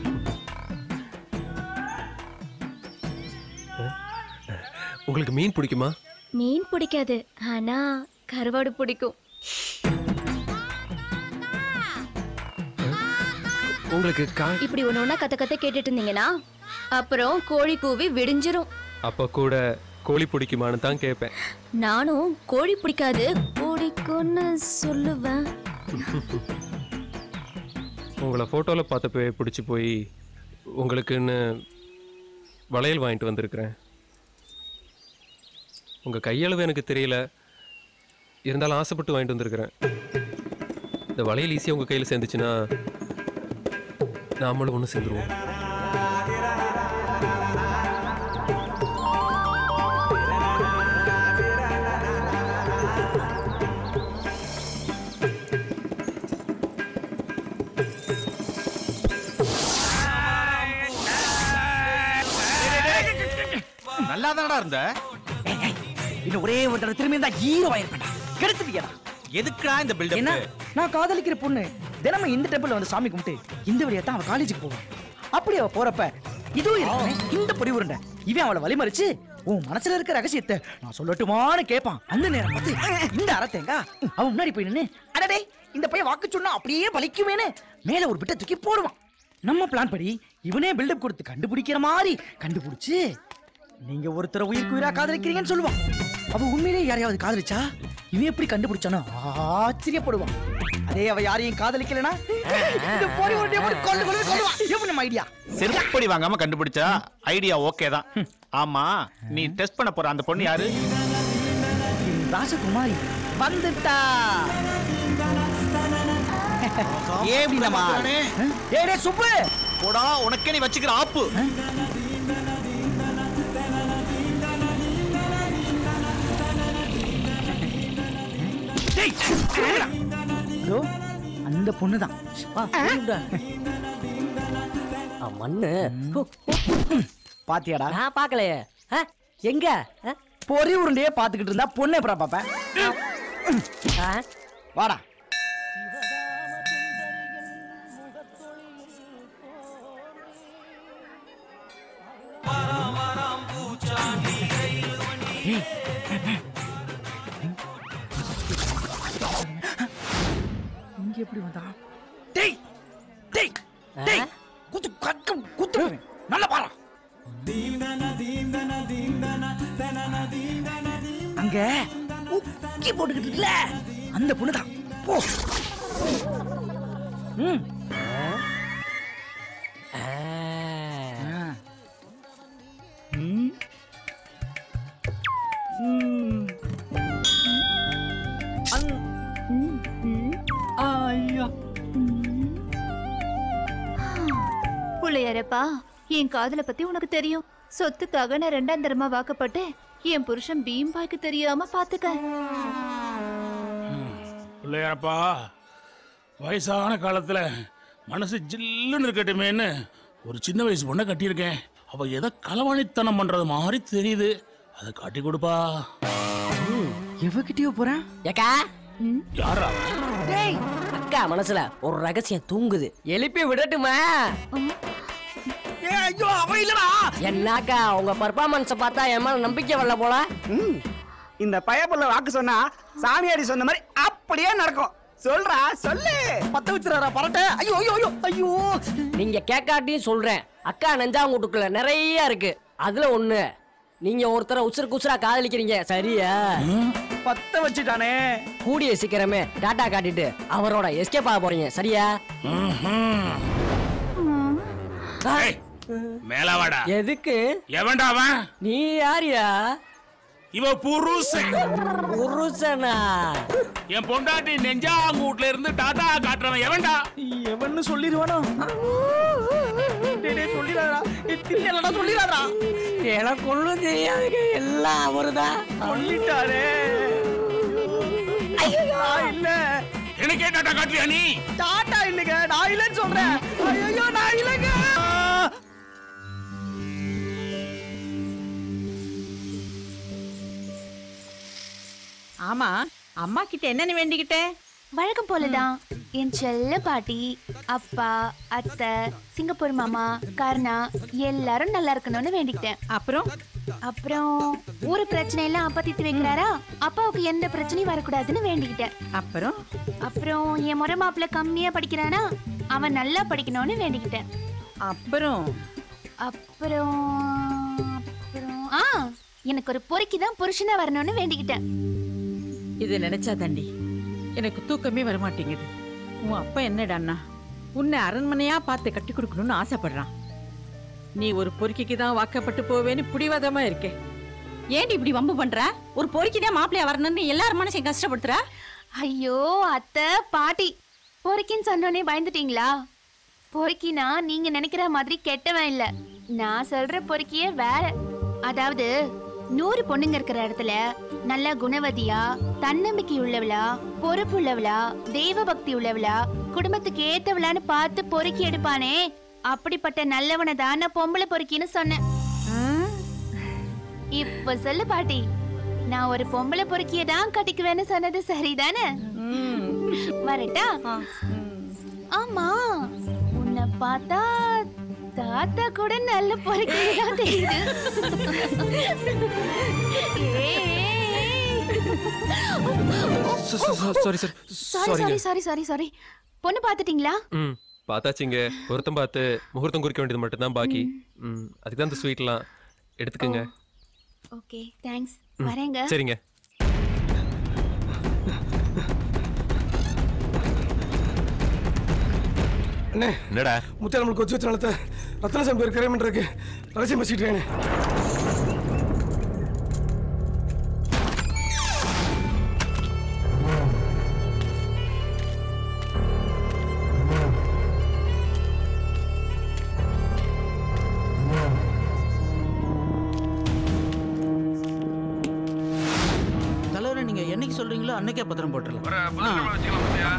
உங்களுக்கு மீன் பிடிக்குமா மீன் பிடிக்காது ஆனா கருவாடு பிடிக்கும் உங்களுக்கு கா இப்படி ஒண்ணு ஒண்ணா கத்த கத்த கேட்டுட்டு இருந்தீங்கன்னா அப்புறம் கோழி கூவி விடிஞ்சிரும் அப்ப கூட கோழி பிடிக்குமான்னு தான் கேட்பேன் நானும் கோழி பிடிக்காது பிடிக்கும்னு சொல்லுவேன் உங்களை ஃபோட்டோவில் பார்த்தப்பவே பிடிச்சி போய் உங்களுக்குன்னு வளையல் வாங்கிட்டு வந்திருக்கிறேன் உங்கள் கையளவு எனக்கு தெரியல இருந்தாலும் ஆசைப்பட்டு வாங்கிட்டு வந்திருக்கிறேன் இந்த வளையல் ஈஸியாக உங்கள் கையில் சேர்ந்துச்சுன்னா நாமளும் ஒன்று சேர்ந்துருவோம் நல்லா தானடா இருந்த இன்னும் ஒரே ஒரு தடவை திரும்பி இருந்தா ஹீரோ ஆயிருப்பேன்டா கெடுத்துட்டியடா எதுக்குடா இந்த பில்டப் என்ன நான் காதலிக்கிற பொண்ணு தினமும் இந்த டெம்பிள் வந்து சாமி கும்பிட்டு இந்த வழியா தான் அவ காலேஜுக்கு போவான் அப்படி அவ போறப்ப இதுவும் இருக்குமே இந்த பொடி உருண்டை இவன் அவளை வழிமறிச்சு உன் மனசுல இருக்க ரகசியத்தை நான் சொல்லட்டுமான்னு கேட்பான் அந்த நேரம் பார்த்து இந்த அரத்தேங்கா அவன் முன்னாடி போய் நின்னு அடடே இந்த பையன் வாக்கு சொன்னா அப்படியே பலிக்குமேன்னு மேல ஒரு பிட்டை தூக்கி போடுவான் நம்ம பிளான் படி இவனே பில்டப் கொடுத்து கண்டுபிடிக்கிற மாதிரி கண்டுபிடிச்சு நீங்க ஒருத்தரை உயிருக்கு உயிரா காதலிக்கிறீங்கன்னு சொல்லுவான் அவ உண்மையிலேயே யாரையாவது காதலிச்சா இவன் எப்படி கண்டுபிடிச்சானோ ஆச்சரியப்படுவான் அதே அவ யாரையும் காதலிக்கலனா இந்த பொடி உருண்டையை போட்டு கொண்டு கொண்டு கொள்ளுவான் எப்படி நம்ம ஐடியா செருப்படி வாங்காம கண்டுபிடிச்சா ஐடியா ஓகே தான் ஆமா நீ டெஸ்ட் பண்ண போற அந்த பொண்ணு யாரு ராசகுமாரி வந்துட்டா ஏடி நம்ம டேய் டேய் சுப்பு போடா உனக்கே நீ வச்சுக்கிற ஆப்பு டேய் திரும்புடா. இதோ அந்த பொண்ணு தான் மண்ணு பாத்தியாடா நான் பார்க்கலையே ஆ, எங்க ஆ? பொறி உருண்டையே பாத்துக்கிட்டு இருந்தா பொண்ணு எப்படா பாப்பேன் வாடா இங்க எப்படி வந்தா டேய் டேய் டேய் குத்து கக்க குத்து நல்ல பாரா அங்க உக்கி போட்டுக்கிட்டு இருக்குல்ல அந்த பொண்ணுதான் போ ம் ஆ. ம். ம். அங்- ம். ம். ஐயா புள்ளையாரப்பா என் காதல பத்தி உனக்கு தெரியும் சொத்துக்காக நான் ரெண்டாம் தரமா வாக்கப்பட்டு என் புருஷன் பீம்பாய்க்கு தெரியாம பாத்துக்க பிள்ளையாரப்பா வயசான காலத்துல மனசு ஜில்லுன்னு இருக்கட்டுமேன்னு ஒரு சின்ன வயசு பொண்ணை கட்டியிருக்கேன் அவ எதை களவாணித்தனம் பண்றது மாதிரி தெரியுது அதை காட்டி கொடுப்பா எவகிட்டயோ போறேன் ஏக்கா யாரா டேய் அக்கா மனசுல ஒரு ரகசியம் தூங்குது எழுப்பி விடட்டுமா ஐயோ அவ இல்லடா என்னக்கா உங்க பர்ஃபார்மன்ஸ பார்த்தா என் மேல நம்பிக்கை வரல போல இந்த பயப்புள்ள வாக்கு சொன்னா சாமியாடி சொன்ன மாதிரி அப்படியே நடக்கும் சொல்றா சொல்லு பத்த வச்சுறாரா பரட்ட ஐயோ ஐயோ ஐயோ ஐயோ நீங்க கேட்காட்டியும் சொல்றேன் அக்கா நெஞ்சாங்குட்டுக்குள்ள நிறைய இருக்கு அதுல ஒண்ணு நீங்க ஒருத்தரை உசுருக்கு உசுரா காதலிக்கிறீங்க சரியா பத்த வச்சுட்டானே கூடிய சீக்கிரமே டாட்டா காட்டிட்டு அவரோட எஸ்கேப் ஆக போறீங்க சரியா மேலவாடா எதுக்கு எவன்டா அவன் நீ யாரியா இவ புருஷன் புருஷனா என் பொண்டாட்டி நெஞ்சாங்கூட்ல இருந்து டாடா காட்டுறவன் எவன்டா எவன்னு சொல்லிடுவானோ டேய் டேய் சொல்லிடாதடா திரியலடா சொல்லிடாதடா எனக்கு ஒண்ணும் தெரியாதுங்க எல்லாம் அவருதான் சொல்லிட்டாரே ஐயோ இல்ல எனக்கே டாடா காட்டுறியா நீ டாட்டா இல்லைங்க நான் இல்லைன்னு சொல்றேன் ஐயோ நான் இல்லைங்க ஆமா அம்மா கிட்ட என்னன்னு வேண்டிக்கிட்ட வழக்கம் போலதான் என் செல்ல பாட்டி அப்பா அத்தை சிங்கப்பூர் மாமா கர்ணா எல்லாரும் நல்லா இருக்கணும்னு வேண்டிக்கிட்டேன் அப்புறம் அப்புறம் ஊரு பிரச்சனை எல்லாம் அப்பா தீர்த்து வைக்கிறாரா அப்பாவுக்கு எந்த பிரச்சனையும் வரக்கூடாதுன்னு வேண்டிக்கிட்டேன் அப்புறம் அப்புறம் என் முறை மாப்பிள்ள கம்மியா படிக்கிறானா அவன் நல்லா படிக்கணும்னு வேண்டிக்கிட்டேன் அப்புறம் அப்புறம் அப்புறம் ஆ எனக்கு ஒரு பொறுக்கி தான் புருஷனா வரணும்னு வேண்டிக்கிட்டேன் இது நினைச்சா தண்டி எனக்கு தூக்கமே வரமாட்டேங்குது உன் அப்பா என்னடான்னா உன்னை அரண்மனையா பார்த்து கட்டி கொடுக்கணும்னு ஆசைப்படுறான் நீ ஒரு பொறுக்கிக்கு தான் வாக்கப்பட்டு போவேன்னு பிடிவாதமா இருக்கே ஏன்டி இப்படி வம்பு பண்ற ஒரு பொறுக்கிதான் மாப்பிள்ளையா வரணும்னு எல்லாரும் மனசையும் கஷ்டப்படுத்துற ஐயோ அத்தை பாட்டி பொறுக்கின்னு சொன்னோனே பயந்துட்டீங்களா பொறுக்கினா நீங்க நினைக்கிற மாதிரி கெட்டவன் இல்ல நான் சொல்ற பொறுக்கியே வேற அதாவது நூறு பொண்ணுங்க இருக்கிற இடத்துல நல்ல குணவதியா தன்னம்பிக்கை உள்ளவளா பொறுப்பு உள்ளவளா தெய்வ பக்தி உள்ளவளா குடும்பத்துக்கு ஏத்தவளான்னு பார்த்து பொறுக்கி எடுப்பானே அப்படிப்பட்ட நல்லவனை தான் நான் பொம்பளை பொறுக்கின்னு சொன்னேன் இப்ப சொல்லு பாட்டி நான் ஒரு பொம்பளை பொறுக்கிய தான் கட்டிக்குவேன்னு சொன்னது சரிதானே வரட்டா ஆமா உன்னை பார்த்தா தாத்தா கூட நல்ல பொறுக்கியதான் தெரியுது sorry sir sorry sorry sorry sorry sorry பொண்ணு பாத்துட்டீங்களா ம் பார்த்தாச்சுங்க பொருத்தம் பார்த்து முகூர்த்தம் குறிக்க வேண்டியது மட்டும்தான் பாக்கி ம் அதுக்கு தான் இந்த ஸ்வீட்லாம் எடுத்துக்கோங்க ஓகே தேங்க்ஸ் ம், வரேங்க சரிங்க அண்ணே என்னடா முத்தா நம்மளுக்கு கொச்சு வச்ச நிலத்தை ரத்தன சாமி பேர் கிரைமன் இருக்கு ரகசியம் பேசிட்டு இருக்கேன் தலைவரை நீங்க என்னைக்கு சொல்றீங்களோ அன்னைக்கே பத்திரம் போட்டுடலாம் ஆ.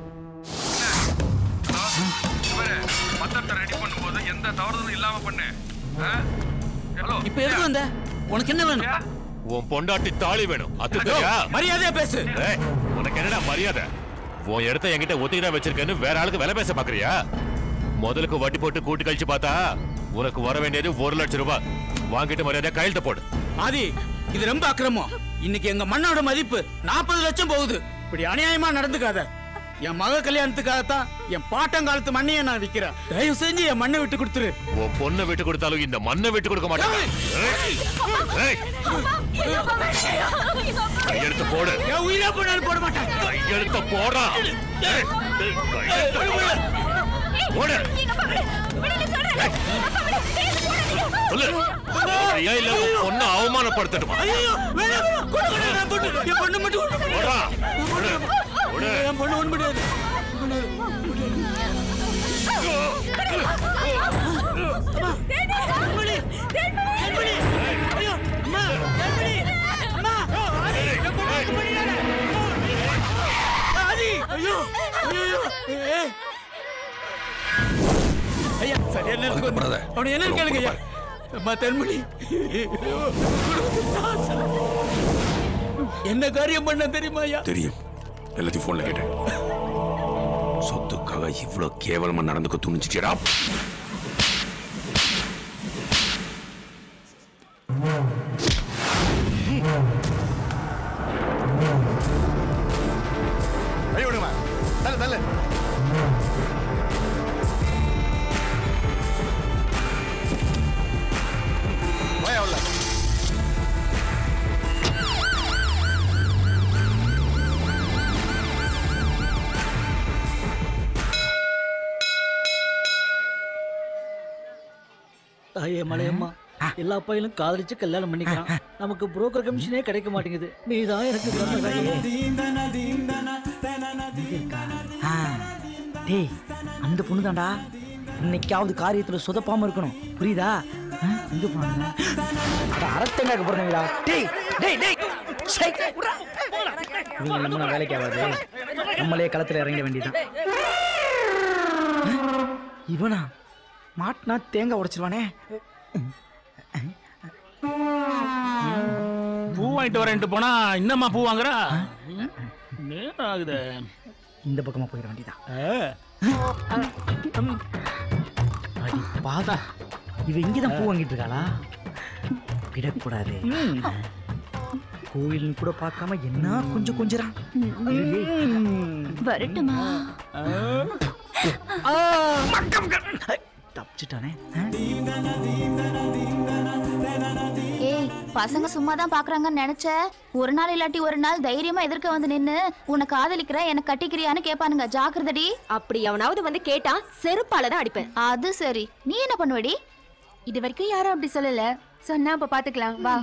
பத்திரத்தை ரெடி பண்ணும்போது எந்த தவறுதலும் இல்லாம பண்ணு ஹலோ இப்ப எதுக்கு வந்த உனக்கு என்ன வேணும் உன் பொண்டாட்டி தாலி வேணும் அது ஐயோ, மரியாதையா பேசு. ஏய், உனக்கு என்னடா மரியாதை உன் இடத்த என்கிட்ட ஒத்திக்கிட்டா வச்சிருக்கேன்னு வேற ஆளுக்கு வேலை பேச பாக்குறியா முதலுக்கு வட்டி போட்டு கூட்டி கழிச்சு பார்த்தா உனக்கு வர வேண்டியது ஒரு லட்சம் ரூபாய் வாங்கிட்டு மரியாதை கையெழுத்த போடு ஆதி இது ரொம்ப அக்கிரமம் இன்னைக்கு எங்க மண்ணோட மதிப்பு நாற்பது லட்சம் போகுது இப்படி அநியாயமா நடந்துக்காத என் மக கல்யாணத்துக்காகத்தான் என் பாட்டங்காலத்து மண்ணையை நான் விக்கிறேன் தயவு செஞ்சு என் மண்ணை விட்டு கொடுத்துரு உன் பொண்ணை விட்டு கொடுத்தாலும் இந்த மண்ணை விட்டு கொடுக்க மாட்டாங்க ஏய், ஏய், கையெழுத்து போடு என் உயிரா போனாலும் போட மாட்டேன் கையெழுத்த போடா ஏய், கையெழுத்த போடு. போடு சொல்லு போறியா இல்ல உன் பொண்ணை அவமானப்படுத்தட்டுமா ஐயோ வேணாம் கொடு, கொடு, நான் பொண்ணு என் பொண்ணு மட்டும் கொடு. போடா போடு போடு என் பொண்ணு ஒண்ணு முடியாது ஐயா சரியா நேரத்துக்கு வந்து அவனை என்னன்னு கேளுங்க ஐயா அம்மா தென்மணி என்ன காரியம் பண்ண தெரியுமா ஐயா தெரியும் எல்லாத்தையும் போன்ல கேட்டேன் சொத்துக்காக இவ்வளவு கேவலமா நடந்துக்க துணிச்சிட்டியடா ஐயோ விடுமா தள்ளு தள்ளு போயா உள்ள தாயே மலையம்மா எல்லா பையனும் காதலிச்சு கல்யாணம் பண்ணிக்கிறான் நமக்கு புரோக்கர் கமிஷனே கிடைக்க மாட்டேங்குது நீ தான் எனக்கு சொன்ன தாயே. ஆ, டேய் அந்த பொண்ணு தான்டா இன்னைக்காவது காரியத்துல சொதப்பாம இருக்கணும் புரியுதா ஆ, எங்க போனாங்க அரத்தங்காக்க போறீங்களா டேய் டேய் டேய் சை, உர்ரா. இவங்க நம்ம வேலைக்கு ஆகாது நம்மளே களத்துல இறங்க வேண்டியதான் இவனா மாட்டினா தேங்காய் உடைச்சிருவானே பூ வாங்கிட்டு வரேன்ட்டு போனா இன்னம்மா பூ வாங்குறா நேரம் ஆகுது இந்த பக்கமா போயிட வேண்டியதான் அடி பாதா இவ இங்கதான் பூ வாங்கிட்டு இருக்காளா விடக்கூடாது கோயில்னு கூட பார்க்காம என்ன கொஞ்சம் கொஞ்சறான் வரட்டுமா தப்பிச்சிட்டானே ஏய் பசங்க சும்மா தான் பாக்குறாங்கன்னு நினைச்ச ஒரு நாள் இல்லாட்டி ஒரு நாள் தைரியமா எதிர்க்க வந்து நின்னு உன்னை காதலிக்கிற எனக்கு கட்டிக்கிறியான்னு கேட்பானுங்க ஜாக்கிரதடி அப்படி எவனாவது வந்து கேட்டா செருப்பால தான் அடிப்பேன் அது சரி நீ என்ன பண்ணுவடி இது வரைக்கும் யாரும் அப்படி சொல்லல சொன்னா அப்ப பாத்துக்கலாம் வா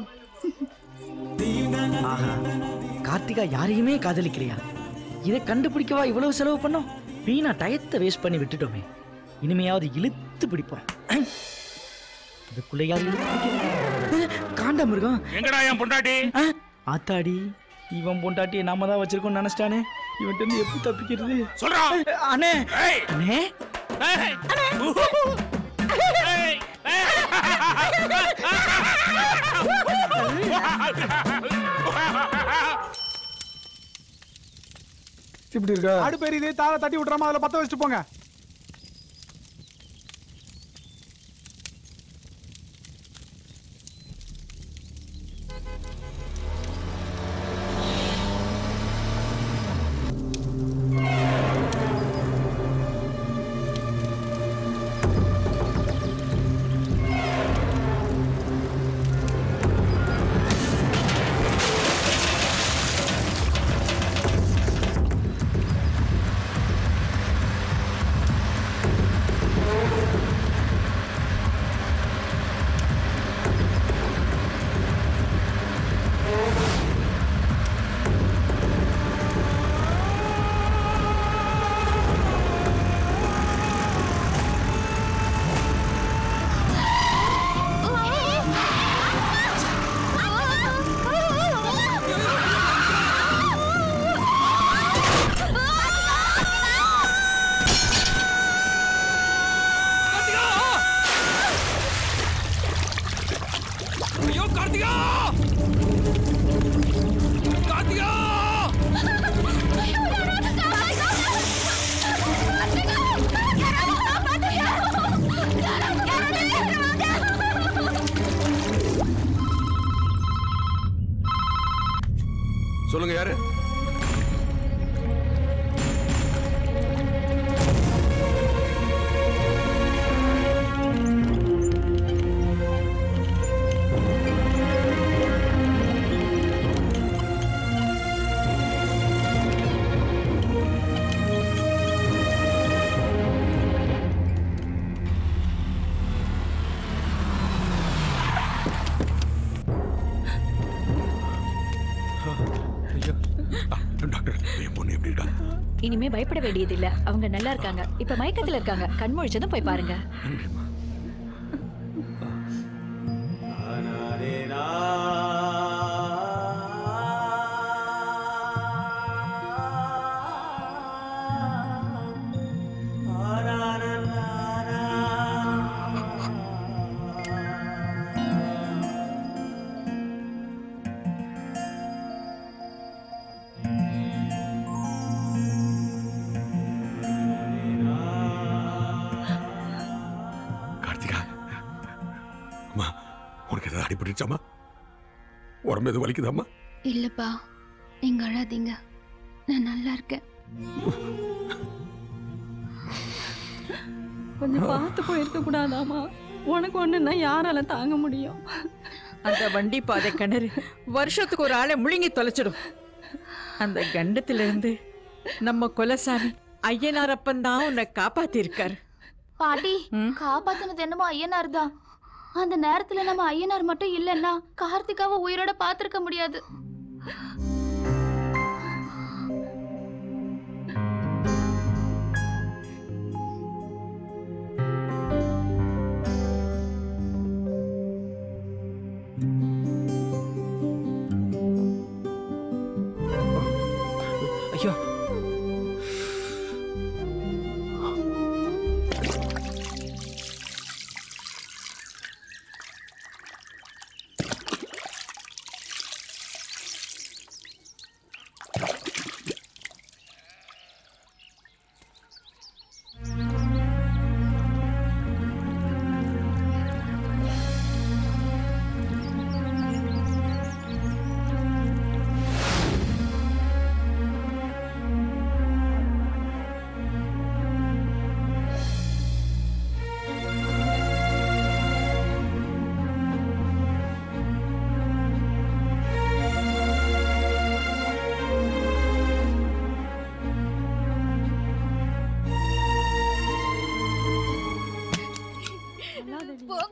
ஆஹா கார்த்திகா யாரையுமே காதலிக்கலையா இதை கண்டுபிடிக்கவா இவ்வளவு செலவு பண்ணோம் வீணா டயத்தை வேஸ்ட் பண்ணி விட்டுட்டோமே இனிமையாவது இழுத்து பிடிப்போம் அதுக்குள்ளையாவது இழுத்து பிடிக்கிறது? காண்டா மிருகம் எங்கடா என் பொண்டாட்டி ஆத்தாடி இவன் பொண்டாட்டியை நாம தான் வச்சிருக்கோம் நினைச்சிட்டானே இவன்ட்டு இருந்து எப்படி தப்பிக்கிறது சொல்றா அண்ணே அண்ணே இப்படி இருக்கா அடுப்பு எரியுது தாள தட்டி விட்டுறாம அதுல பத்த வச்சுட்டு போங்க ஐயோ கார்த்திகா கார்த்திகா சொல்லுங்க யாரு டாக்டர் என் பொண்ணு எப்படி இருக்கா இனிமே பயப்பட வேண்டியதில்ல அவங்க நல்லா இருக்காங்க இப்ப மயக்கத்துல இருக்காங்க கண் முழிச்சதும் போய் பாருங்க கார்த்திகா அம்மா உனக்கு ஏதாவது அடிபட்டுச்சாமா உடம்பு எதுவும் வலிக்குதாம்மா இல்லப்பா நீங்க அழாதீங்க நான் நல்லா இருக்கேன் கொஞ்சம் பார்த்து போயிருக்க கூடாதாமா உனக்கு ஒண்ணுன்னா யாரால தாங்க முடியும் அந்த வண்டி பாதை கிணறு வருஷத்துக்கு ஒரு ஆளை முழுங்கி தொலைச்சிடும் அந்த கண்டத்துல இருந்து நம்ம குலசாமி ஐயனாரப்பன் தான் உன்னை காப்பாத்தி இருக்காரு பாட்டி காப்பாத்துனது என்னமோ ஐயனார் தான் அந்த நேரத்துல நம்ம ஐயனார் மட்டும் இல்லைன்னா கார்த்திகாவை உயிரோட பார்த்திருக்க முடியாது ஐயா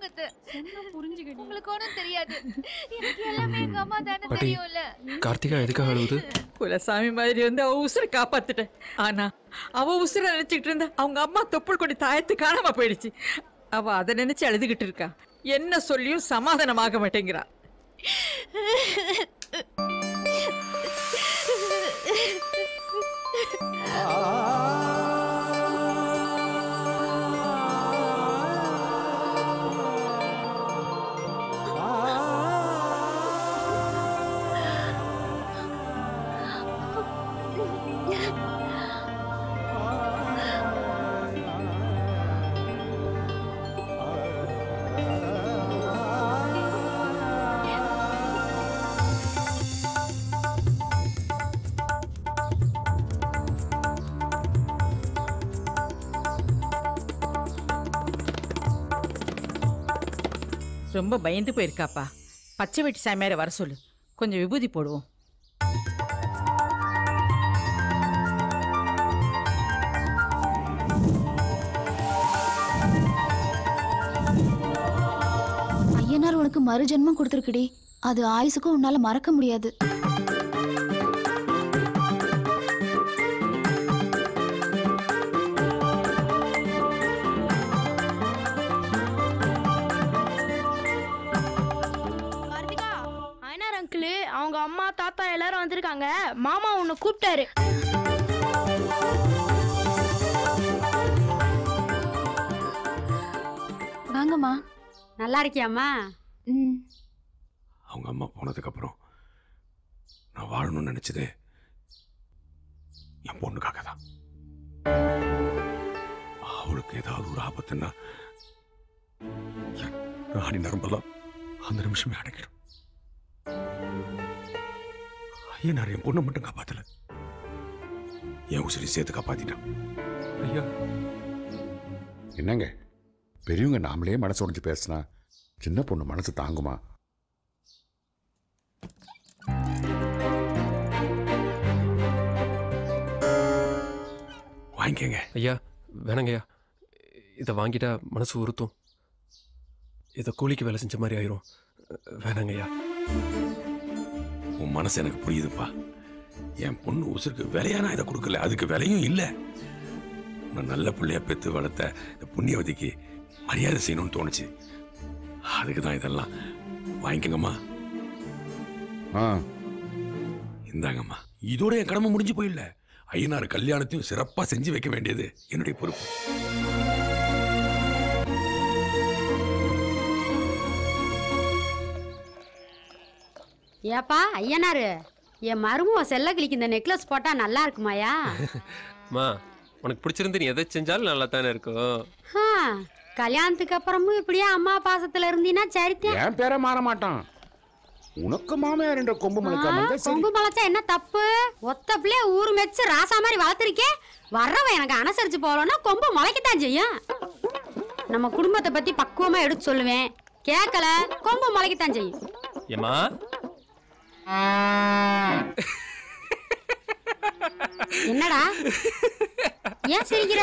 அத்தை உங்களுக்கு ஒன்றும் தெரியாது எனக்கு எல்லாமே எங்க அம்மா தானே பாட்டி தெரியும்ல கார்த்திகா எதுக்காக அழுகுது குலசாமி மாதிரி வந்து அவ உசுரை காப்பாத்திட்டேன் ஆனா அவ உசுரை நினைச்சிட்டு இருந்தா அவங்க அம்மா தொப்புள் கொடி தாயத்து காணாம போயிடுச்சு அவ அதை நினைச்சு அழுதுகிட்டு இருக்கா என்ன சொல்லியும் சமாதானமாக மாட்டேங்கிறா ரொம்ப பயந்து போயிருக்காப்பா பச்சை வெட்டி சாமியாரை வர சொல்லு கொஞ்சம் விபூதி போடுவோம் ஐயனார் உனக்கு மறு ஜென்மம் கொடுத்துருக்குடி அது ஆயுசுக்கும் உன்னால மறக்க முடியாது ஐனார் அங்கிள் அவங்க அம்மா தாத்தா எல்லாரும் வந்திருக்காங்க மாமா உன்னை கூப்பிட்டாரு வாங்கம்மா நல்லா இருக்கியாம்மா ம் அவங்க அம்மா போனதுக்கு அப்புறம் நான் வாழணும்னு நினைச்சதே என் பொண்ணுக்காக தான் அவளுக்கு ஏதாவது ஒரு ஆபத்துன்னா என் ராணி நரம்பெல்லாம் அந்த நிமிஷமே அடங்கிடும் ஐயனார் என் பொண்ணை மட்டும் காப்பாத்தல என் உசிரி சேர்த்து காப்பாத்திட்டான் ஐயா என்னங்க பெரியவங்க நாமளே மனசு உடைஞ்சு பேசினா சின்ன பொண்ணு மனசு தாங்குமா வாங்கிக்கங்க ஐயா வேணாங்கய்யா இதை வாங்கிட்டா மனசு உறுத்தும் இதை கூலிக்கு வேலை செஞ்ச மாதிரி ஆயிரும் வேணாங்கய்யா உன் மனசு எனக்கு புரியுதுப்பா என் பொண்ணு உசுருக்கு விலையா நான் இதை கொடுக்கல அதுக்கு விலையும் இல்லை நான் நல்ல பிள்ளைய பெத்து வளர்த்த இந்த புண்ணியவதிக்கு மரியாதை செய்யணும்னு தோணுச்சு அதுக்கு தான் இதெல்லாம் வாங்கிக்கோங்கம்மா ஆ இந்தாங்கம்மா இதோட என் கடமை முடிஞ்சு போயிடல ஐயனார் கல்யாணத்தையும் சிறப்பா செஞ்சு வைக்க வேண்டியது என்னுடைய பொறுப்பு ஏப்பா ஐயனாரு என் மருமக செல்ல கிளிக்கு இந்த நெக்லஸ் போட்டா நல்லா இருக்குமாயா மா உனக்கு பிடிச்சிருந்து நீ எதை செஞ்சாலும் நல்லா தானே இருக்கும் ஆ, கல்யாணத்துக்கு அப்புறமும் இப்படியே அம்மா பாசத்துல இருந்தீன்னா சரித்தேன் என் பேரை மாற மாட்டான் உனக்கு மாமையார் என்ற கொம்பு முளைக்காம இருந்தா சரி. கொங்கு முளைச்சா என்ன தப்பு ஒத்த பிள்ளைய ஊரு மெச்சு ராசா மாதிரி வளர்த்துருக்கே வர்றவன் எனக்கு அனுசரிச்சு போகலன்னா கொம்பு முளைக்கத்தான் செய்யும் நம்ம குடும்பத்தை பத்தி பக்குவமா எடுத்து சொல்லுவேன் கேட்கல கொம்பு முளைக்கத்தான் செய்யும் ஏமா என்னடா ஏன் சிரிக்கிற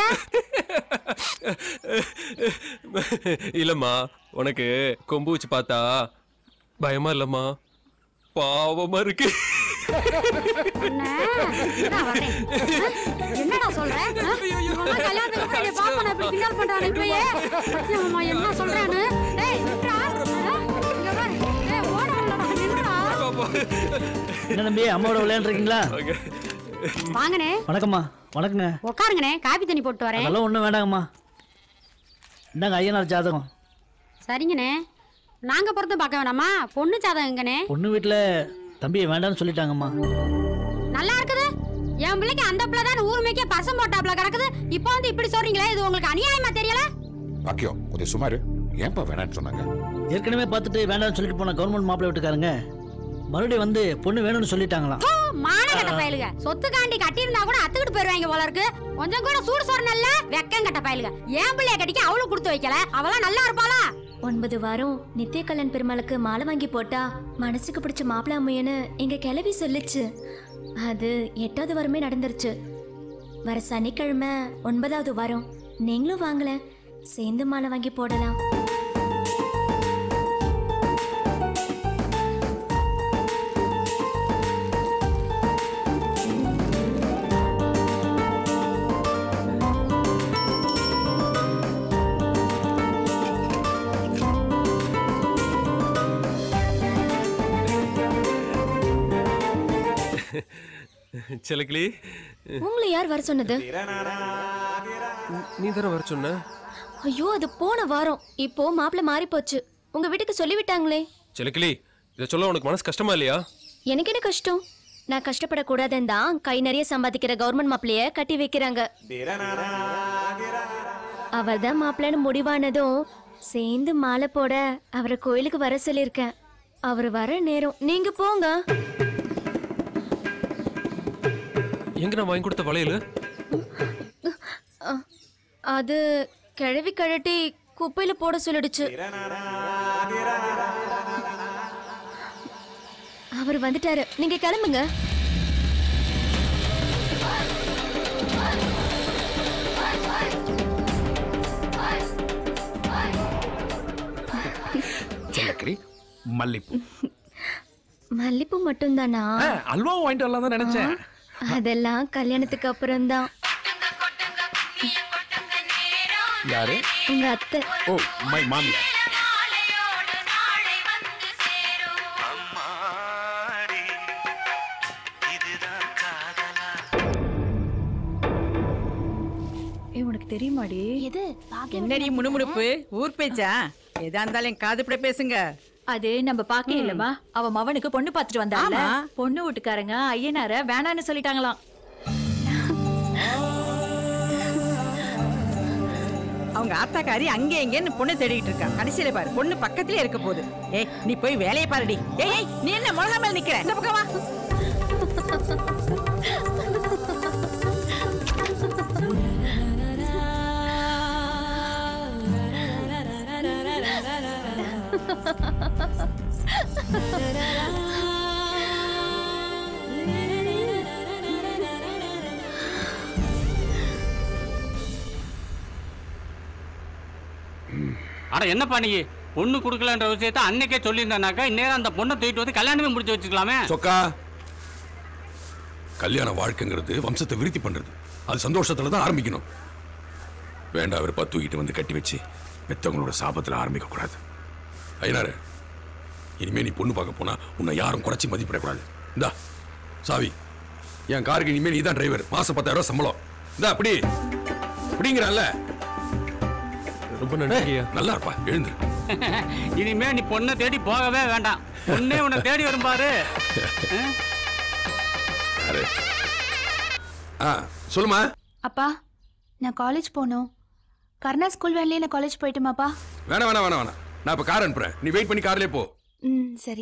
இல்லம்மா உனக்கு கொம்பு வச்சு பார்த்தா பயமா இல்லம்மா பாவமா இருக்கு இந்தா வரேன். என்னடா சொல்ற ஆ? இவன்லாம் கல்யாணத்துக்கு அப்புறம் என்னை பாப்பனா இப்படி கிண்டல் பண்றானே இப்பயே? இவன் என்ன சொல்றான்னு டேய் நில்றா. ஆ? இங்க பாரு. டேய், ஓட வேண்டாம்டா, நில்லுடா. என்ன தம்பி அம்மாவோட விளையாண்டுருக்கீங்களா வாங்கண்ணே வணக்கம்மா வணக்கங்க உட்காருங்கண்ணே காபி தண்ணி போட்டு வரேன் அதெல்லாம் ஒன்றும் வேண்டாங்கம்மா இந்தாங்க ஐயனார் ஜாதகம் சரிங்கண்ணே நாங்க பொறுத்து பார்க்க வேணாமா பொண்ணு சாதம் எங்கண்ணே பொண்ணு வீட்டில் தம்பியை வேண்டாம்னு சொல்லிட்டாங்கம்மா நல்லா இருக்குது என் பிள்ளைக்கு அந்த பிள்ளை தான் ஊர் மேய்க்க பசம் போட்டாப்ல கிடக்குது இப்போ வந்து இப்படி சொல்றீங்களே இது உங்களுக்கு அநியாயமா தெரியல பாக்கியம் கொஞ்சம் சுமாரு ஏன்பா வேணாம்னு சொன்னாங்க ஏற்கனவே பார்த்துட்டு வேண்டாம்னு சொல்லிட்டு போன கவர்மெண்ட் மாப்பிள்ளை வீட்டுக்காரங்க மறுபடியும் வந்து பொண்ணு வேணும்னு சொல்லிட்டாங்களாம் மானகட்ட பயலுக சொத்து காண்டி கட்டியிருந்தா கூட அத்துக்கிட்டு போயிருவாங்க போல இருக்கு கொஞ்சம் கூட சூடு சொரணல்ல வெக்கம் கட்ட பயலுக ஏன் பிள்ளைய கட்டிக்க அவளும் கொடுத்து வைக்கல அவளாம் நல்லா இருப்பாளா ஒன்பது வாரம் நித்திய கல்யாண் பெருமாளுக்கு மாலை வாங்கி போட்டா மனசுக்கு பிடிச்ச மாப்பிள்ள அமையன்னு எங்க கிளவி சொல்லுச்சு அது எட்டாவது வாரமே நடந்துருச்சு வர சனிக்கிழமை ஒன்பதாவது வாரம் நீங்களும் வாங்கல சேர்ந்து மாலை வாங்கி போடலாம் சிலக்கிளி உங்களை யார் வர சொன்னது நீ தானே வர சொன்ன ஐயோ அது போன வாரம் இப்போ மாப்பிள்ள மாறி போச்சு உங்க வீட்டுக்கு சொல்லிவிட்டாங்களே சிலக்கிளி இதை சொல்ல உனக்கு மனசு கஷ்டமா இல்லையா எனக்கு என்ன கஷ்டம் நான் கஷ்டப்படக்கூடாதுன்னு தான் கை நிறைய சம்பாதிக்கிற கவர்மெண்ட் மாப்பிளைய கட்டி வைக்கிறாங்க அவர் தான் மாப்பிள்ளைன்னு முடிவானதும் சேர்ந்து மாலை போட அவரை கோயிலுக்கு வர சொல்லியிருக்கேன் அவர் வர நேரம் நீங்க போங்க எங்க நான் வாங்கி கொடுத்த வளையல் அ, அது கிழவி கழட்டி குப்பையில போட சொல்லிடுச்சு அவர் வந்துட்டாரு நீங்க கிளம்புங்க செல்லக்கறி மல்லிப்பூ மல்லிப்பூ மட்டும்தானா ஆ, அல்வா வாங்கிட்டு வரலாம் தான் நினைச்சேன் அதெல்லாம் கல்யாணத்துக்கு அப்புறம்தான் யாரு உங்க அத்தை ஓ மை மாமியார் ஏ உனக்கு தெரியுமாடி எது என்னடி முணுமுணுப்பு ஊர் பேச்சா எதா இருந்தாலும் என் காது இப்படி பேசுங்க அது நம்ம பாக்க இல்லமா அவ மவனுக்கு பொண்ணு பார்த்துட்டு வந்தால ஆமா. பொண்ணு வீட்டுக்காரங்க ஐயனார வேணான்னு சொல்லிட்டாங்களாம் அவங்க ஆத்தாக்காரி அங்கே எங்கேன்னு பொண்ணு தேடிட்டு இருக்கா கடைசியில பாரு பொண்ணு பக்கத்திலே இருக்க போகுது ஏய் நீ போய் வேலையை பாருடி ஏய் ஏய் நீ என்ன முழங்கா மேல நிக்கிற இந்த பக்கம் வா அட என்னப்பா நீ பொண்ணு கொடுக்கலன்ற விஷயத்த அன்னைக்கே சொல்லியிருந்தானாக்கா இந்நேரம் அந்த பொண்ணை தூக்கிட்டு வந்து கல்யாணமே முடிச்சு வச்சுக்கலாமே சொக்கா கல்யாண வாழ்க்கைங்கிறது வம்சத்தை விருத்தி பண்றது அது சந்தோஷத்துல தான் ஆரம்பிக்கணும் வேண்டாம் விருப்பா தூக்கிட்டு வந்து கட்டி வச்சு பெத்தவங்களோட சாபத்துல ஆரம்பிக்க கூடாது ஐயனாரு இனிமே நீ பொண்ணு பார்க்க போனா உன்னை யாரும் குறைச்சி மதிப்பிடக்கூடாது இந்தா சாவி என் காருக்கு இனிமே நீ தான் டிரைவர் மாசம் பத்தாயிரம் ரூபாய் சம்பளம் இந்தா அப்படி அப்படிங்கிறல்ல ரொம்ப நன்றியா நல்லா இருப்பா எழுந்து இனிமே நீ பொண்ணை தேடி போகவே வேண்டாம் பொண்ணே உன்னை தேடி வரும் பாரு யாரு ஆ சொல்லுமா அப்பா நான் காலேஜ் போகணும் கர்ணா ஸ்கூல் வேன்லயே நான் காலேஜ் போயிட்டுமாப்பா வேணாம் வேணாம் வேணாம் வேணாம் நான் இப்ப கார் அனுப்புறேன் நீ வெயிட் பண்ணி கார்லயே போ ம் சரி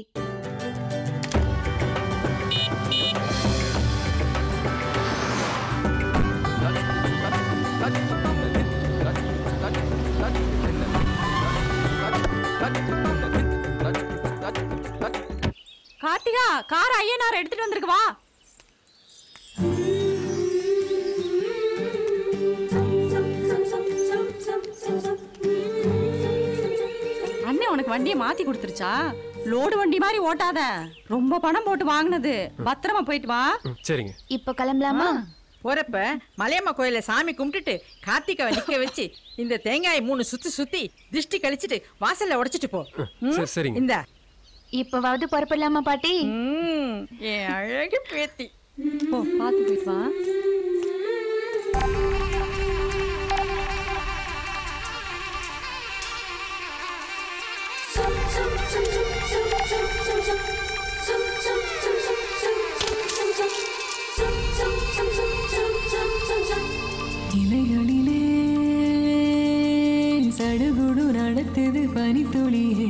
கார்த்திகா கார் ஐயனார் எடுத்துட்டு வந்திருக்கு வா அண்ணே உனக்கு வண்டியை மாத்தி கொடுத்துருச்சா லோடு வண்டி மாதிரி ஓட்டாத ரொம்ப பணம் போட்டு வாங்குனது பத்திரமா போயிட்டு வா சரிங்க இப்போ கிளம்பலாமா போறப்ப மலையம்மா கோயில சாமி கும்பிட்டுட்டு கார்த்திகாவை நிக்க வச்சு இந்த தேங்காய் மூணு சுத்தி சுத்தி திஷ்டி கழிச்சிட்டு வாசல்ல உடைச்சிட்டு போ ம்? சரி, சரிங்க. இந்த இப்போவாவது பொறுப்பில்லாமா பாட்டி ம், என் அழகு பேத்தி போ பார்த்து போயிட்டு வா இலைகளிலே சடுகுடு நடத்துது பனித்துளியே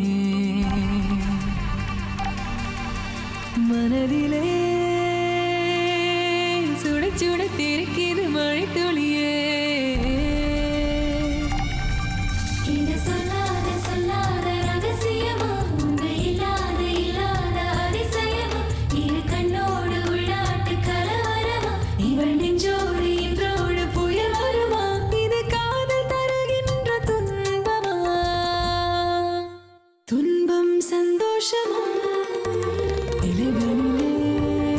மனதிலே சுட சுட திறக்கிது மழை துளியே இது சொல்லாத சொல்லாத ரகசியமா உண்டு இல்லாத இல்லாத அதிசயமா இரு கண்ணோடு உள்ளாட்டு கலவரமா இவள் நெஞ்சோடு இன்றோடு புயல் வருமா இது காதல் தருகின்ற துன்பமா துன்பம் சந்தோஷமா இலைகளிலே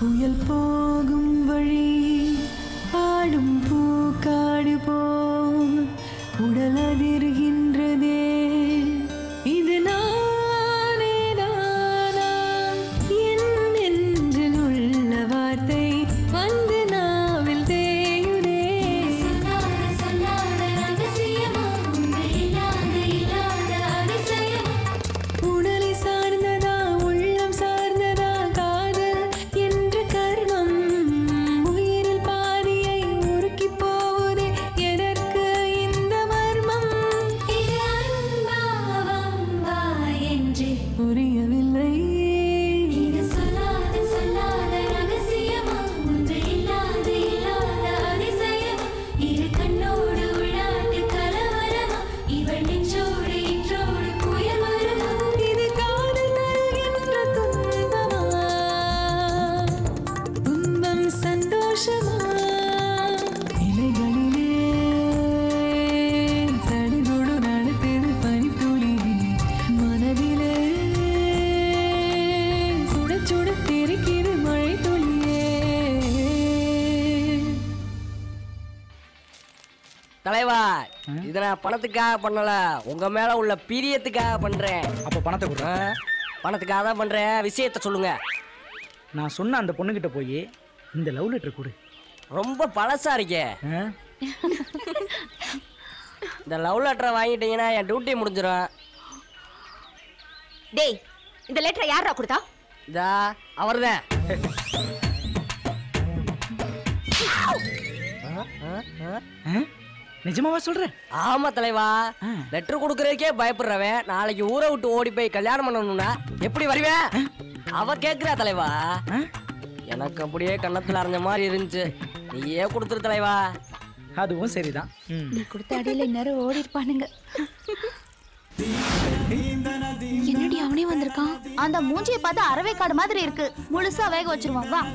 புயல் போகும் வழி பாடும் பூக்காடு போல் உடல் அதிர்கின்றதே இது நானே தானா என் நெஞ்சில் உள்ள வார்த்தை வந்து நாவில் தேயுதே சொல்லாத சொல்லாத ரகசியமா உண்டு இல்லாத இல்லாத அதிசயமா உடலை சார்ந்ததா உள்ளம் சார்ந்ததா காதல் என்ற கர்மம் உயிரில் பாதியை உருக்கி போவதே எதற்கு இந்த மர்மம் இது அன்பாவா என்று புரியவில்லை இது சொல்லாத சொல்லாத ரகசியமா உண்டு இல்லாத இல்லாத அதிசயமா இரு கண்ணோடு உள்ளாட்டு கலவரமா இவள் நெஞ்சோடு இன்றோடு புயல் வருமா இது காதல் தருகின்ற துன்பமா துன்பம் சந்தோஷமா இலைகளிலே சடுகுடு நடத்தது பனித்துளி மனதிலே சுட சுட தெரிக்கிறது மழை துளியே தலைவா இத நான் பணத்துக்காக பண்ணல உங்க மேல உள்ள பிரியத்துக்காக பண்றேன் அப்ப பணத்தை கொடு பணத்துக்காக தான் பண்றேன் விஷயத்த சொல்லுங்க நான் சொன்ன அந்த பொண்ணுகிட்ட போய் இந்த லவ் லெட்டர் கொடு ரொம்ப பழசா இருக்கே இந்த லவ் லெட்டரை வாங்கிட்டீங்கன்னா என் டியூட்டி முடிஞ்சிடும் டேய் இந்த லெட்டரை யாரா கொடுத்தா இதா அவர்தான் நிஜமாவா சொல்ற ஆமா தலைவா லெட்டர் கொடுக்கறதுக்கே பயப்படுறவன் நாளைக்கு ஊரை விட்டு ஓடி போய் கல்யாணம் பண்ணணும்னா எப்படி வருவேன் அவ கேக்குறா தலைவா எனக்கு அப்படியே கன்னத்துல அரைஞ்ச மாதிரி இருந்துச்சு நீயே கொடுத்துரு தலைவா அதுவும் சரிதான் நீ கொடுத்த அடியில இந்நேரம் ஓடி இருப்பானுங்க என்னடி அவனே வந்திருக்கான் அந்த மூஞ்சியை பார்த்தா அரவை காடு மாதிரி இருக்கு முழுசா வேக வச்சிருவான் வா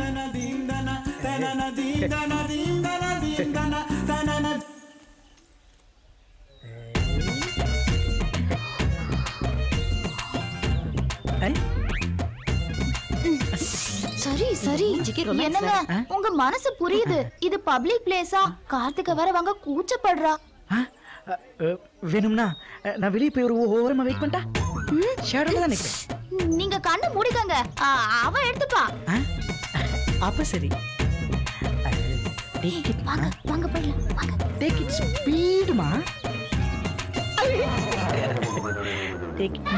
சரி சரி romance என்னங்க உங்க மனசு புரியுது இது பப்ளிக் பிளேஸா கார்த்திகை வர வாங்க கூச்சப்படுறா அஹ், வேணும்னா அஹ், நான் வெளியே போய் ஒரு ஓரமா வெயிட் பண்ணிட்டா ஷேடோல தான் நிக்கிறேன் நீங்க கண்ணை மூடிக்கங்க ஆ, அவ எடுத்துப்பா அப்ப சரி வாங்க வாங்க போயிடலாம் வாங்க டேக் இட் ஸ்பீடுமா டேக் இட்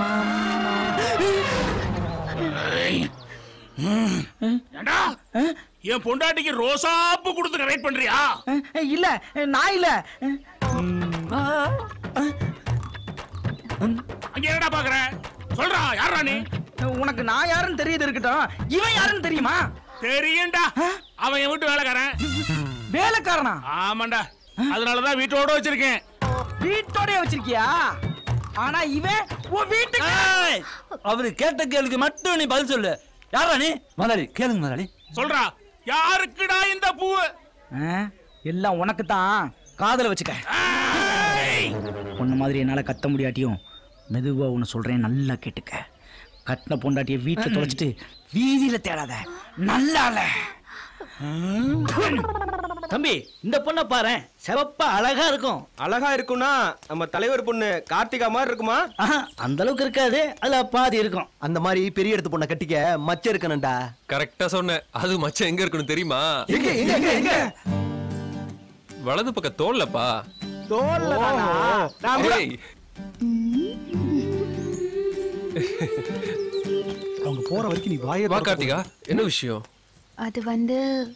ஏண்டா என் பொண்டாட்டிக்கு ரோசாப்பு கொடுத்து வெயிட் பண்றியா இல்ல நான் இல்ல அங்க என்னடா பாக்குற சொல்றா யாரா நீ உனக்கு நான் யாருன்னு தெரியுது இருக்கட்டும் இவன் யாருன்னு தெரியுமா தெரியும்டா அவன் என் வீட்டு வேலைக்காரன் வேலைக்காரனா ஆமாண்டா அதனாலதான் வீட்டோட வச்சிருக்கேன் வீட்டோடய வச்சிருக்கியா ஆனா இவன் உன் வீட்டுக்கு அவரு கேட்ட கேள்விக்கு மட்டும் நீ பதில் சொல்லு யாரா நீ முதலாளி கேளுங்க முதலாளி சொல்றா யாருக்குடா இந்த பூவு ஆ, எல்லாம் உனக்கு தான் காதல வச்சுக்க உன்ன மாதிரி என்னால கத்த முடியாட்டியும் மெதுவா ஒன்னு சொல்றேன் நல்லா கேட்டுக்க கட்டின பொண்டாட்டிய வீட்டுல தொலைச்சிட்டு வீதியில தேடாத நல்லால தம்பி இந்த பொண்ணை பாரு சிவப்பா அழகா இருக்கும் அழகா இருக்கும்னா நம்ம தலைவர் பொண்ணு கார்த்திகா மாதிரி இருக்குமா அந்த அளவுக்கு இருக்காது அதுல பாதி இருக்கும் அந்த மாதிரி பெரிய இடத்து பொண்ணை கட்டிக்க மச்சம் இருக்கணும்டா கரெக்டா சொன்னேன் அது மச்சம் எங்க இருக்கணும் தெரியுமா எங்க எங்க எங்க எங்க வலது பக்கம் தோல்லப்பா தோல்ல தானா? நான் கூட- ஏய், அவங்க போற வரைக்கும் நீ வாயை வா கார்த்திகா என்ன விஷயம் அது வந்து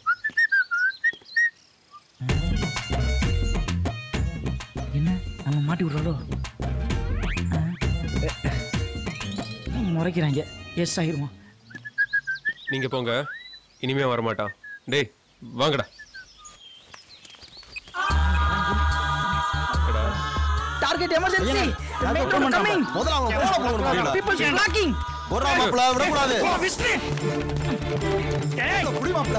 என்ன நம்ம மாட்டி விடுறாளோ ஆ? முறைக்கிறாங்க எஸ் ஆயிருமா நீங்க போங்க இனிமே வரமாட்டான் டேய் வாங்கடா டார்கெட் எமர்ஜென்சி யாரோ phone பண்றாங்க. முதல்ல அவங்க phone அ phone பண்ணுங்க. பீப்பிள்ஸ் பிளாக்கிங் போடுறா மாப்பிள, விடக்கூடாது. ஓ விஷ்ணு ஏய், புடி மாப்பிள.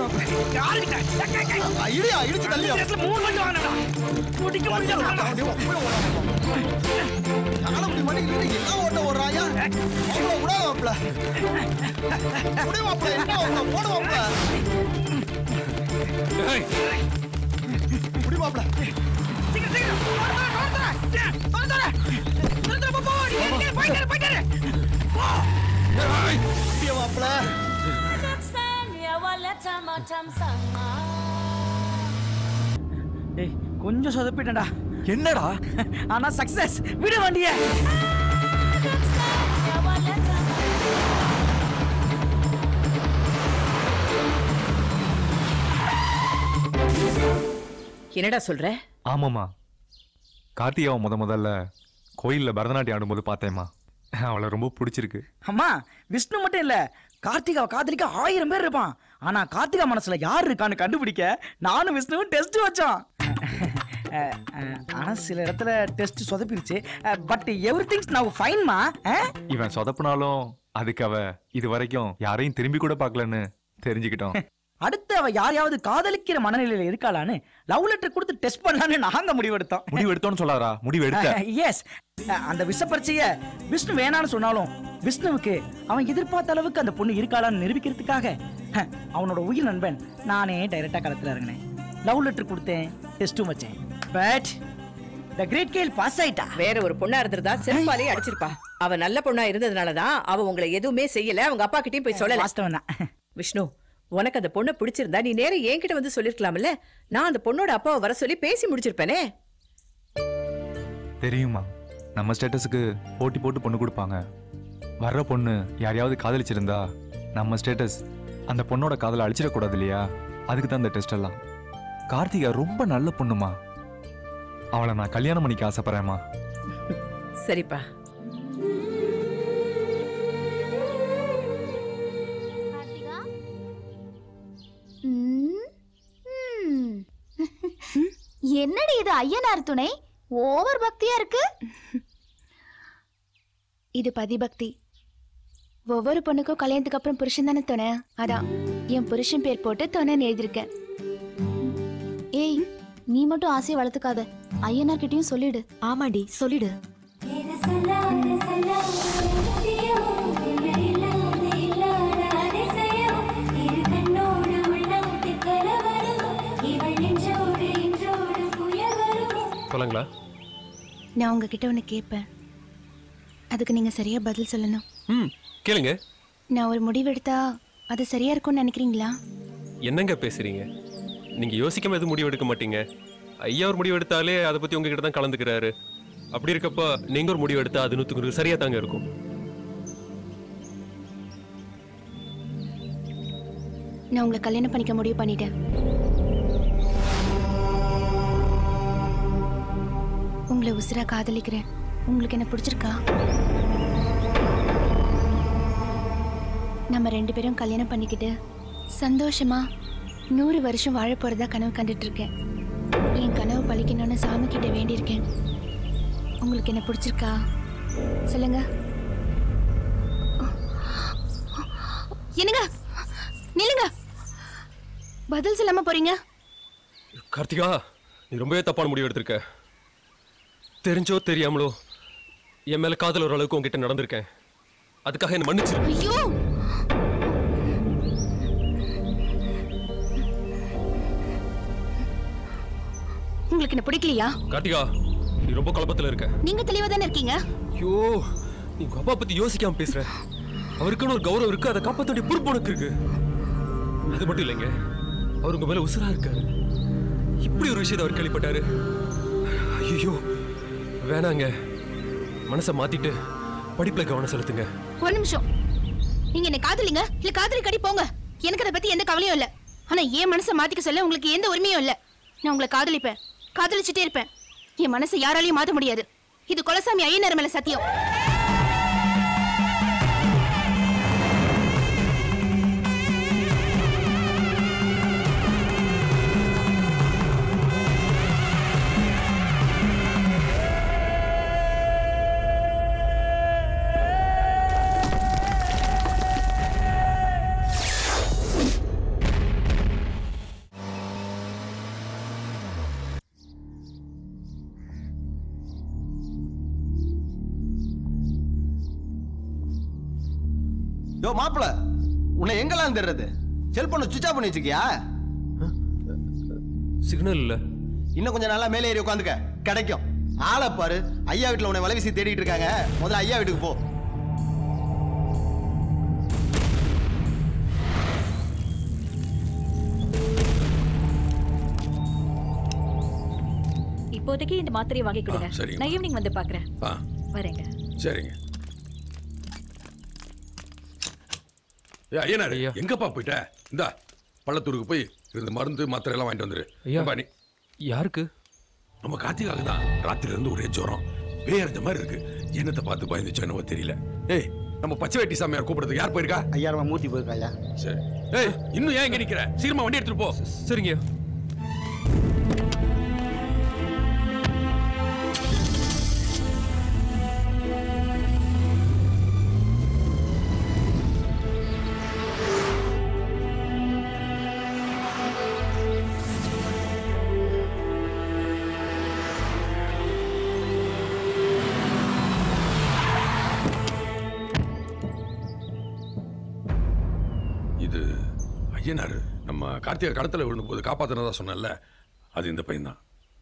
இடியா, இடிச்சு தள்ளியா. மூணு மணி வாங்கடா குடிக்க முடியாது காலை முடி மாட்டேங்குது, என்ன ஓட்ட ஓடுறாயா? மாப்பிள, விடாத மாப்பிள. புடி மாப்பிள என்ன உங்க போடு மாப்பிள புடி மாப்பிள புடிய மாப்பிள ஏய் கொஞ்சம் சொதப்பிட்டேன்டா என்னடா ஆனா சக்சஸ் விடு வண்டிய என்னடா சொல்ற ஆமாம்மா கார்த்திகாவை முத முதல்ல கோயிலில் பரதநாட்டியம் ஆடும்போது பார்த்தேம்மா அவளை ரொம்ப பிடிச்சிருக்கு அம்மா விஷ்ணு மட்டும் இல்ல கார்த்திகாவை காதலிக்க ஆயிரம் பேர் இருப்பான் ஆனா கார்த்திகா மனசுல யார் இருக்கான்னு கண்டுபிடிக்க நானும் விஷ்ணுவும் டெஸ்ட் வச்சோம் அஹ், அஹ், ஆனா சில இடத்துல டெஸ்ட் சொதப்பிருச்சு பட் எவ்ரி திங்ஸ் நவ் ஃபைன்மா இவன் சொதப்புனாலும் அதுக்கு அவ இது வரைக்கும் யாரையும் திரும்பி கூட பார்க்கலன்னு தெரிஞ்சுக்கிட்டோம் அடுத்து அவ யாரையாவது காதலிக்கிற மனநிலையில இருக்காளான்னு லவ் லெட்டர் கொடுத்து டெஸ்ட் பண்ணலான்னு நாங்க முடிவெடுத்தோம் முடிவு எடுத்தோன்னு சொல்லாரா முடிவு எடுத்த எஸ் அந்த விஷ பரீட்சைய விஷ்ணு வேணான்னு சொன்னாலும் விஷ்ணுவுக்கு அவன் எதிர்பார்த்த அளவுக்கு அந்த பொண்ணு இருக்காளான்னு நிரூபிக்கிறதுக்காக அஹ், அவனோட உயிர் நண்பன் நானே டைரக்டா களத்துல இறங்கினேன் லவ் லெட்டர் கொடுத்தேன் டெஸ்ட்டும் வச்சேன் but the great gal pass ஆயிட்டா வேற ஒரு பொண்ணா இருந்திருந்தா செருப்பாலே அடிச்சிருப்பா அவ நல்ல பொண்ணா இருந்ததுனாலதான் அவ உங்களை எதுவுமே செய்யல அவங்க அப்பா கிட்டயும் போய் சொல்லல வாஸ்தவம் விஷ்ணு உனக்கு அந்த பொண்ணை பிடிச்சிருந்தா நீ நேரம் என்கிட்ட வந்து சொல்லிருக்கலாம்ல நான் அந்த பொண்ணோட அப்பாவை வர சொல்லி பேசி முடிச்சிருப்பேனே தெரியுமா நம்ம ஸ்டேட்டஸுக்கு போட்டி போட்டு பொண்ணு கொடுப்பாங்க வர்ற பொண்ணு யாரையாவது காதலிச்சிருந்தா நம்ம ஸ்டேட்டஸ் அந்த பொண்ணோட காதலை அழிச்சிடக்கூடாது இல்லையா அதுக்கு தான் இந்த டெஸ்ட் எல்லாம் கார்த்திகா ரொம்ப நல்ல பொண்ணுமா அவளை நான் கல்யாணம் பண்ணிக்க ஆசைப்படுறேம்மா சரிப்பா ம், ம். என்னடி இது ஐயனார் துணை ஓவர் பக்தியா இருக்கு இது பதிபக்தி ஒவ்வொரு பொண்ணுக்கும் கல்யாணத்துக்கு அப்புறம் புருஷன் தானே துணை அதான் என் புருஷன் பேர் போட்டு துணைன்னு எழுதியிருக்கேன் ஏய் நீ மட்டும் ஆசையை வளர்த்துக்காத ஐயனார் கிட்டயும் சொல்லிடு ஆமாடி சொல்லிடு சொல்லுங்களா நான் உங்ககிட்ட ஒன்று கேட்பேன் அதுக்கு நீங்க சரியா பதில் சொல்லணும் ம் கேளுங்க நான் ஒரு முடிவெடுத்தா அது சரியா இருக்கும்னு நினைக்கிறீங்களா என்னங்க பேசுறீங்க நீங்க யோசிக்காம எதுவும் முடிவு எடுக்க மாட்டீங்க ஐயா ஒரு முடிவு எடுத்தாலே அதை பத்தி உங்ககிட்ட தான் கலந்துக்கிறாரு அப்படி இருக்கப்ப நீங்க ஒரு முடிவு எடுத்தா அது நூத்துக்கு நூறு சரியா தாங்க இருக்கும் நான் உங்களை கல்யாணம் பண்ணிக்க முடிவு பண்ணிட்டேன் உங்களை உசுரா காதலிக்கிறேன் உங்களுக்கு என்ன பிடிச்சிருக்கா நம்ம ரெண்டு பேரும் கல்யாணம் பண்ணிக்கிட்டு சந்தோஷமா நூறு வருஷம் வாழ போறதா கனவு கண்டுட்டு இருக்கேன் என் கனவு பழிக்கணும்னு சாமி கிட்ட வேண்டியிருக்கேன் உங்களுக்கு என்ன பிடிச்சிருக்கா சொல்லுங்க என்னங்க நில்லுங்க பதில் சொல்லாம போறீங்க கார்த்திகா நீ ரொம்பவே தப்பான முடிவு எடுத்திருக்க தெரிஞ்சோ தெரியாமலோ என் மேல காதல் ஒரு அளவுக்கு உங்ககிட்ட நடந்திருக்கேன் அதுக்காக என்ன மன்னிச்சிரு ஐயோ உங்களுக்கு என்ன பிடிக்கலையா கார்த்திகா நீ ரொம்ப குழப்பத்துல இருக்க நீங்க தெளிவா தானே இருக்கீங்க ஐயோ நீ உங்க அப்பா பத்தி யோசிக்காம பேசுற அவருக்குன்னு ஒரு கௌரவம் இருக்கு அதை காப்பாத்த வேண்டிய பொறுப்பு உனக்கு இருக்கு அது மட்டும் இல்லைங்க அவர் உங்க மேல உசுரா இருக்காரு இப்படி ஒரு விஷயத்தை அவர் கேள்விப்பட்டாரு ஐயோ வேணாங்க மனசை மாத்திட்டு படிப்புல கவனம் செலுத்துங்க ஒரு நிமிஷம் நீங்க என்ன காதலிங்க இல்ல காதலி கடி போங்க எனக்கு அதை பத்தி எந்த கவலையும் இல்ல ஆனா என் மனசை மாத்திக்க சொல்ல உங்களுக்கு எந்த உரிமையும் இல்ல நான் உங்களை காதலிப்பேன் காதலிச்சுட்டே இருப்பேன் என் மனசை யாராலையும் மாத்த முடியாது இது கொலசாமி ஐயனார் மேல சத்தியம் யோ மாப்பிள உன்னை எங்கெல்லாம் தேடுறது செல்போனை சுவிச் ஆஃப் பண்ணி வச்சிருக்கியா சிக்னல் இல்ல இன்னும் கொஞ்சம் நல்லா மேலே ஏறி உட்காந்துக்க கிடைக்கும் ஆளை பாரு ஐயா வீட்டுல உன்னை வலை வீசி தேடிட்டு இருக்காங்க முதல்ல ஐயா வீட்டுக்கு போ இப்போதைக்கு இந்த மாத்திரையை வாங்கி கொடுங்க ஆ, சரிங்கம்மா. நான் ஈவினிங் வந்து பாக்குறேன் ஆ வரேங்க சரிங்க ஏ ஐயனாரு எங்கப்பா போயிட்ட இந்தா பள்ளத்தூருக்கு போய் இருந்த மருந்து மாத்திரை எல்லாம் வாங்கிட்டு வந்துரு ஐயா. ஏம்பா நீ யாருக்கு நம்ம கார்த்திகாக்கு தான் ராத்திரில இருந்து ஒரே ஜுரம் பேயறிஞ்ச மாதிரி இருக்கு என்னத்தை பார்த்து பயந்துச்சோ என்னவோ தெரியல ஏய் நம்ம பச்சை வெட்டி சாமியார் கூப்பிடுறதுக்கு யார் போயிருக்கா ஐயா நம்ம மூர்த்தி போயிருக்கா ஐயா சரி ஏய் இன்னும் ஏன் இங்க நிக்கிற சீக்கிரமா வண்டி எடுத்துட்டு போ சரிங்க இது ஐயனாரு நம்ம கார்த்திகை கடத்துல விழுந்தபோது காப்பாத்தினதா சொன்னேன்ல அது இந்த பையன்தான்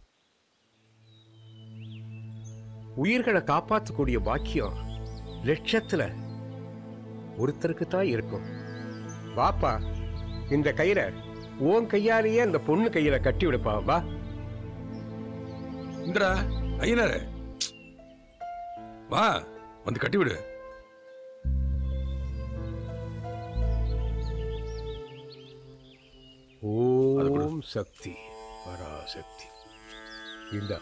உயிர்களை காப்பாற்றக்கூடிய பாக்கியம் லட்சத்துல ஒருத்தருக்கு தான் இருக்கும் வாப்பா இந்த கயிறை உன் கையாலேயே அந்த பொண்ணு கையில கட்டி விடுப்பா வா இந்திரா ஐயனாரு வா வந்து கட்டி விடு ஓம் சக்தி பராசக்தி இந்த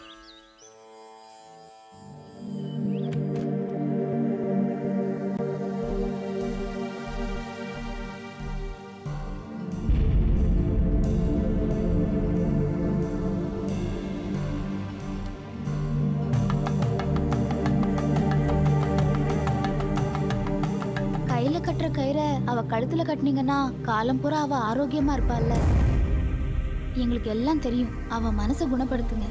கையில கட்டுற கயிறை அவ கழுத்துல கட்டினீங்கன்னா காலம் பூரா அவ ஆரோக்கியமா இருப்பாள்ல எங்களுக்கு எல்லாம் தெரியும் அவ மனசை குணப்படுத்துங்க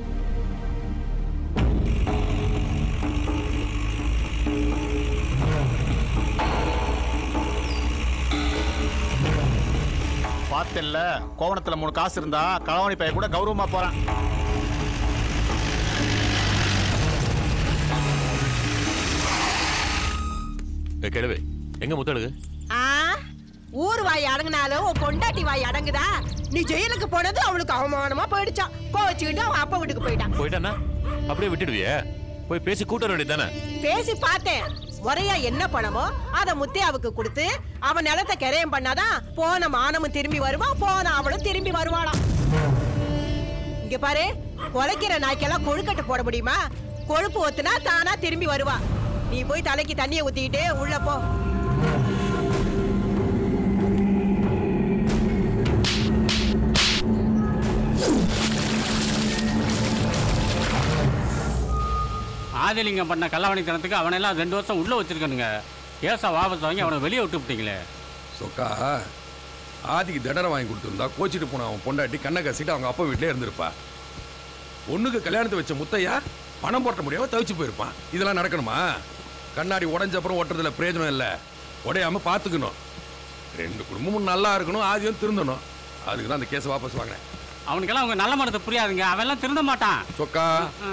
பார்த்தேன்ல கோவணத்துல மூணு காசு இருந்தா களவாணி பையன் கூட கௌரவமா போறான் கிழவே எங்க முத்தழகு ஆ ஊர் வாய் அடங்குனாலும் உன் பொண்டாட்டி வாய் அடங்குதா நீ ஜெயிலுக்கு போனது அவனுக்கு அவமானமா போயிடுச்சான் கோவச்சுக்கிட்டு அவன் அப்பா வீட்டுக்கு போயிட்டான் போயிட்டானா அப்படியே விட்டுடுவியே போய் பேசி கூட்ட வேண்டியதானே பேசி பார்த்தேன் முறையா என்ன பணமோ அத முத்தையாவுக்கு கொடுத்து அவன் நிலத்தை கிரயம் பண்ணாதான் போன மானமும் திரும்பி வருவான் போன அவளும் திரும்பி வருவாளாம் இங்க பாரு குலைக்கிற நாய்க்கெல்லாம் கொழுக்கட்டை போட முடியுமா கொழுப்பு ஒத்துனா தானா திரும்பி வருவா நீ போய் தலைக்கு தண்ணியை ஊத்திக்கிட்டு உள்ள போ ஆதிலிங்கம் பண்ண கள்ளவணித்தனத்துக்கு அவனெல்லாம் ரெண்டு வருஷம் உள்ள வச்சிருக்கனுங்க கேஸை வாபஸ் வாங்கி அவனை வெளியே விட்டு விட்டீங்களே சொக்கா ஆதிக்கு தண்டனை வாங்கி கொடுத்துருந்தா கோச்சிட்டு போன அவன் பொண்டாட்டி கண்ணை கசிட்டு அவங்க அப்பா வீட்டிலே இருந்திருப்பா பொண்ணுக்கு கல்யாணத்தை வச்ச முத்தையா பணம் போட்ட முடியாம தவிச்சு போயிருப்பான் இதெல்லாம் நடக்கணுமா கண்ணாடி உடஞ்ச அப்புறம் ஒட்டுறதுல பிரயோஜனம் இல்லை உடையாம பார்த்துக்கணும் ரெண்டு குடும்பமும் நல்லா இருக்கணும் ஆதியும் திருந்தணும் அதுக்கு தான் அந்த கேஸை வாபஸ் வாங்கினேன் அவனுக்கெல்லாம் அவங்க நல்ல மனத்தை புரியாதுங்க அவன்லாம் திருந்த மாட்டான் சொக்கா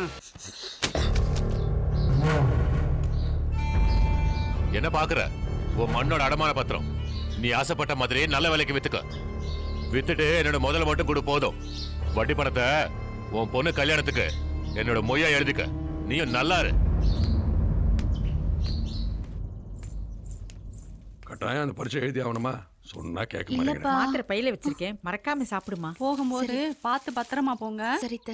என்ன பாக்குற உன் மண்ணோட அடமான பத்திரம் நீ ஆசைப்பட்ட மாதிரி நல்ல விலைக்கு வித்துக்க வித்துட்டு என்னோட முதல்ல மட்டும் கொடு போதும் வட்டி பணத்தை உன் பொண்ணு கல்யாணத்துக்கு என்னோட மொய்யா எழுதிக்க நீயும் நல்லா இரு கட்டாயம் அந்த பரீட்சை எழுதி ஆகணுமா சொன்னா கேட்க மாட்டேங்கிறேன் மாத்திரை பையில வச்சிருக்கேன் மறக்காம சாப்பிடுமா போகும்போது பார்த்து பத்திரமா போங்க சரித்த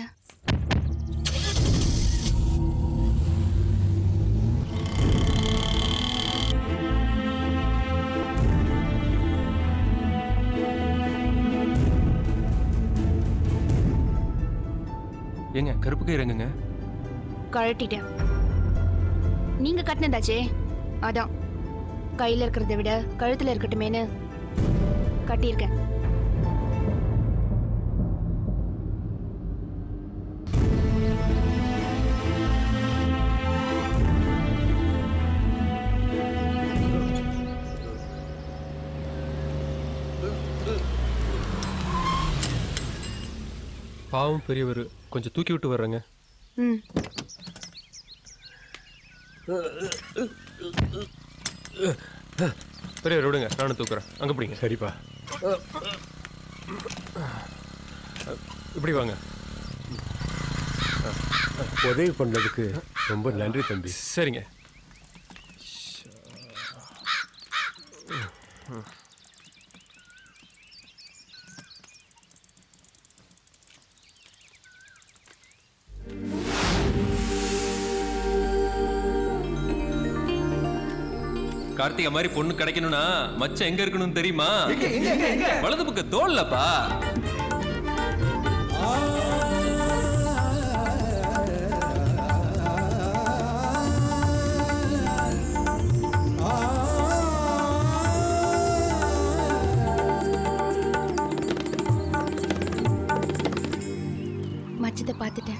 ஏங்க கருப்பு கயிறு எங்கங்க கழட்டிட்டேன் நீங்க கட்டினதாச்சே அதான் கையில இருக்கிறத விட கழுத்துல இருக்கட்டுமேனு கட்டியிருக்கேன் பாவம் பெரியவர் கொஞ்சம் தூக்கி விட்டு வர்றேங்க ம் பெரியவர் விடுங்க நானும் தூக்குறேன் அங்கே பிடிங்க சரிப்பா இப்படி வாங்க உதவி பண்ணதுக்கு ரொம்ப நன்றி தம்பி சரிங்க கார்த்திகா மாதிரி பொண்ணு கிடைக்கணும்னா மச்சம் எங்க இருக்கணும்னு தெரியுமா எங்க, எங்க, எங்க, எங்க? வலது பக்கம் தோல்லப்பா மச்சத்தை பார்த்துட்டேன்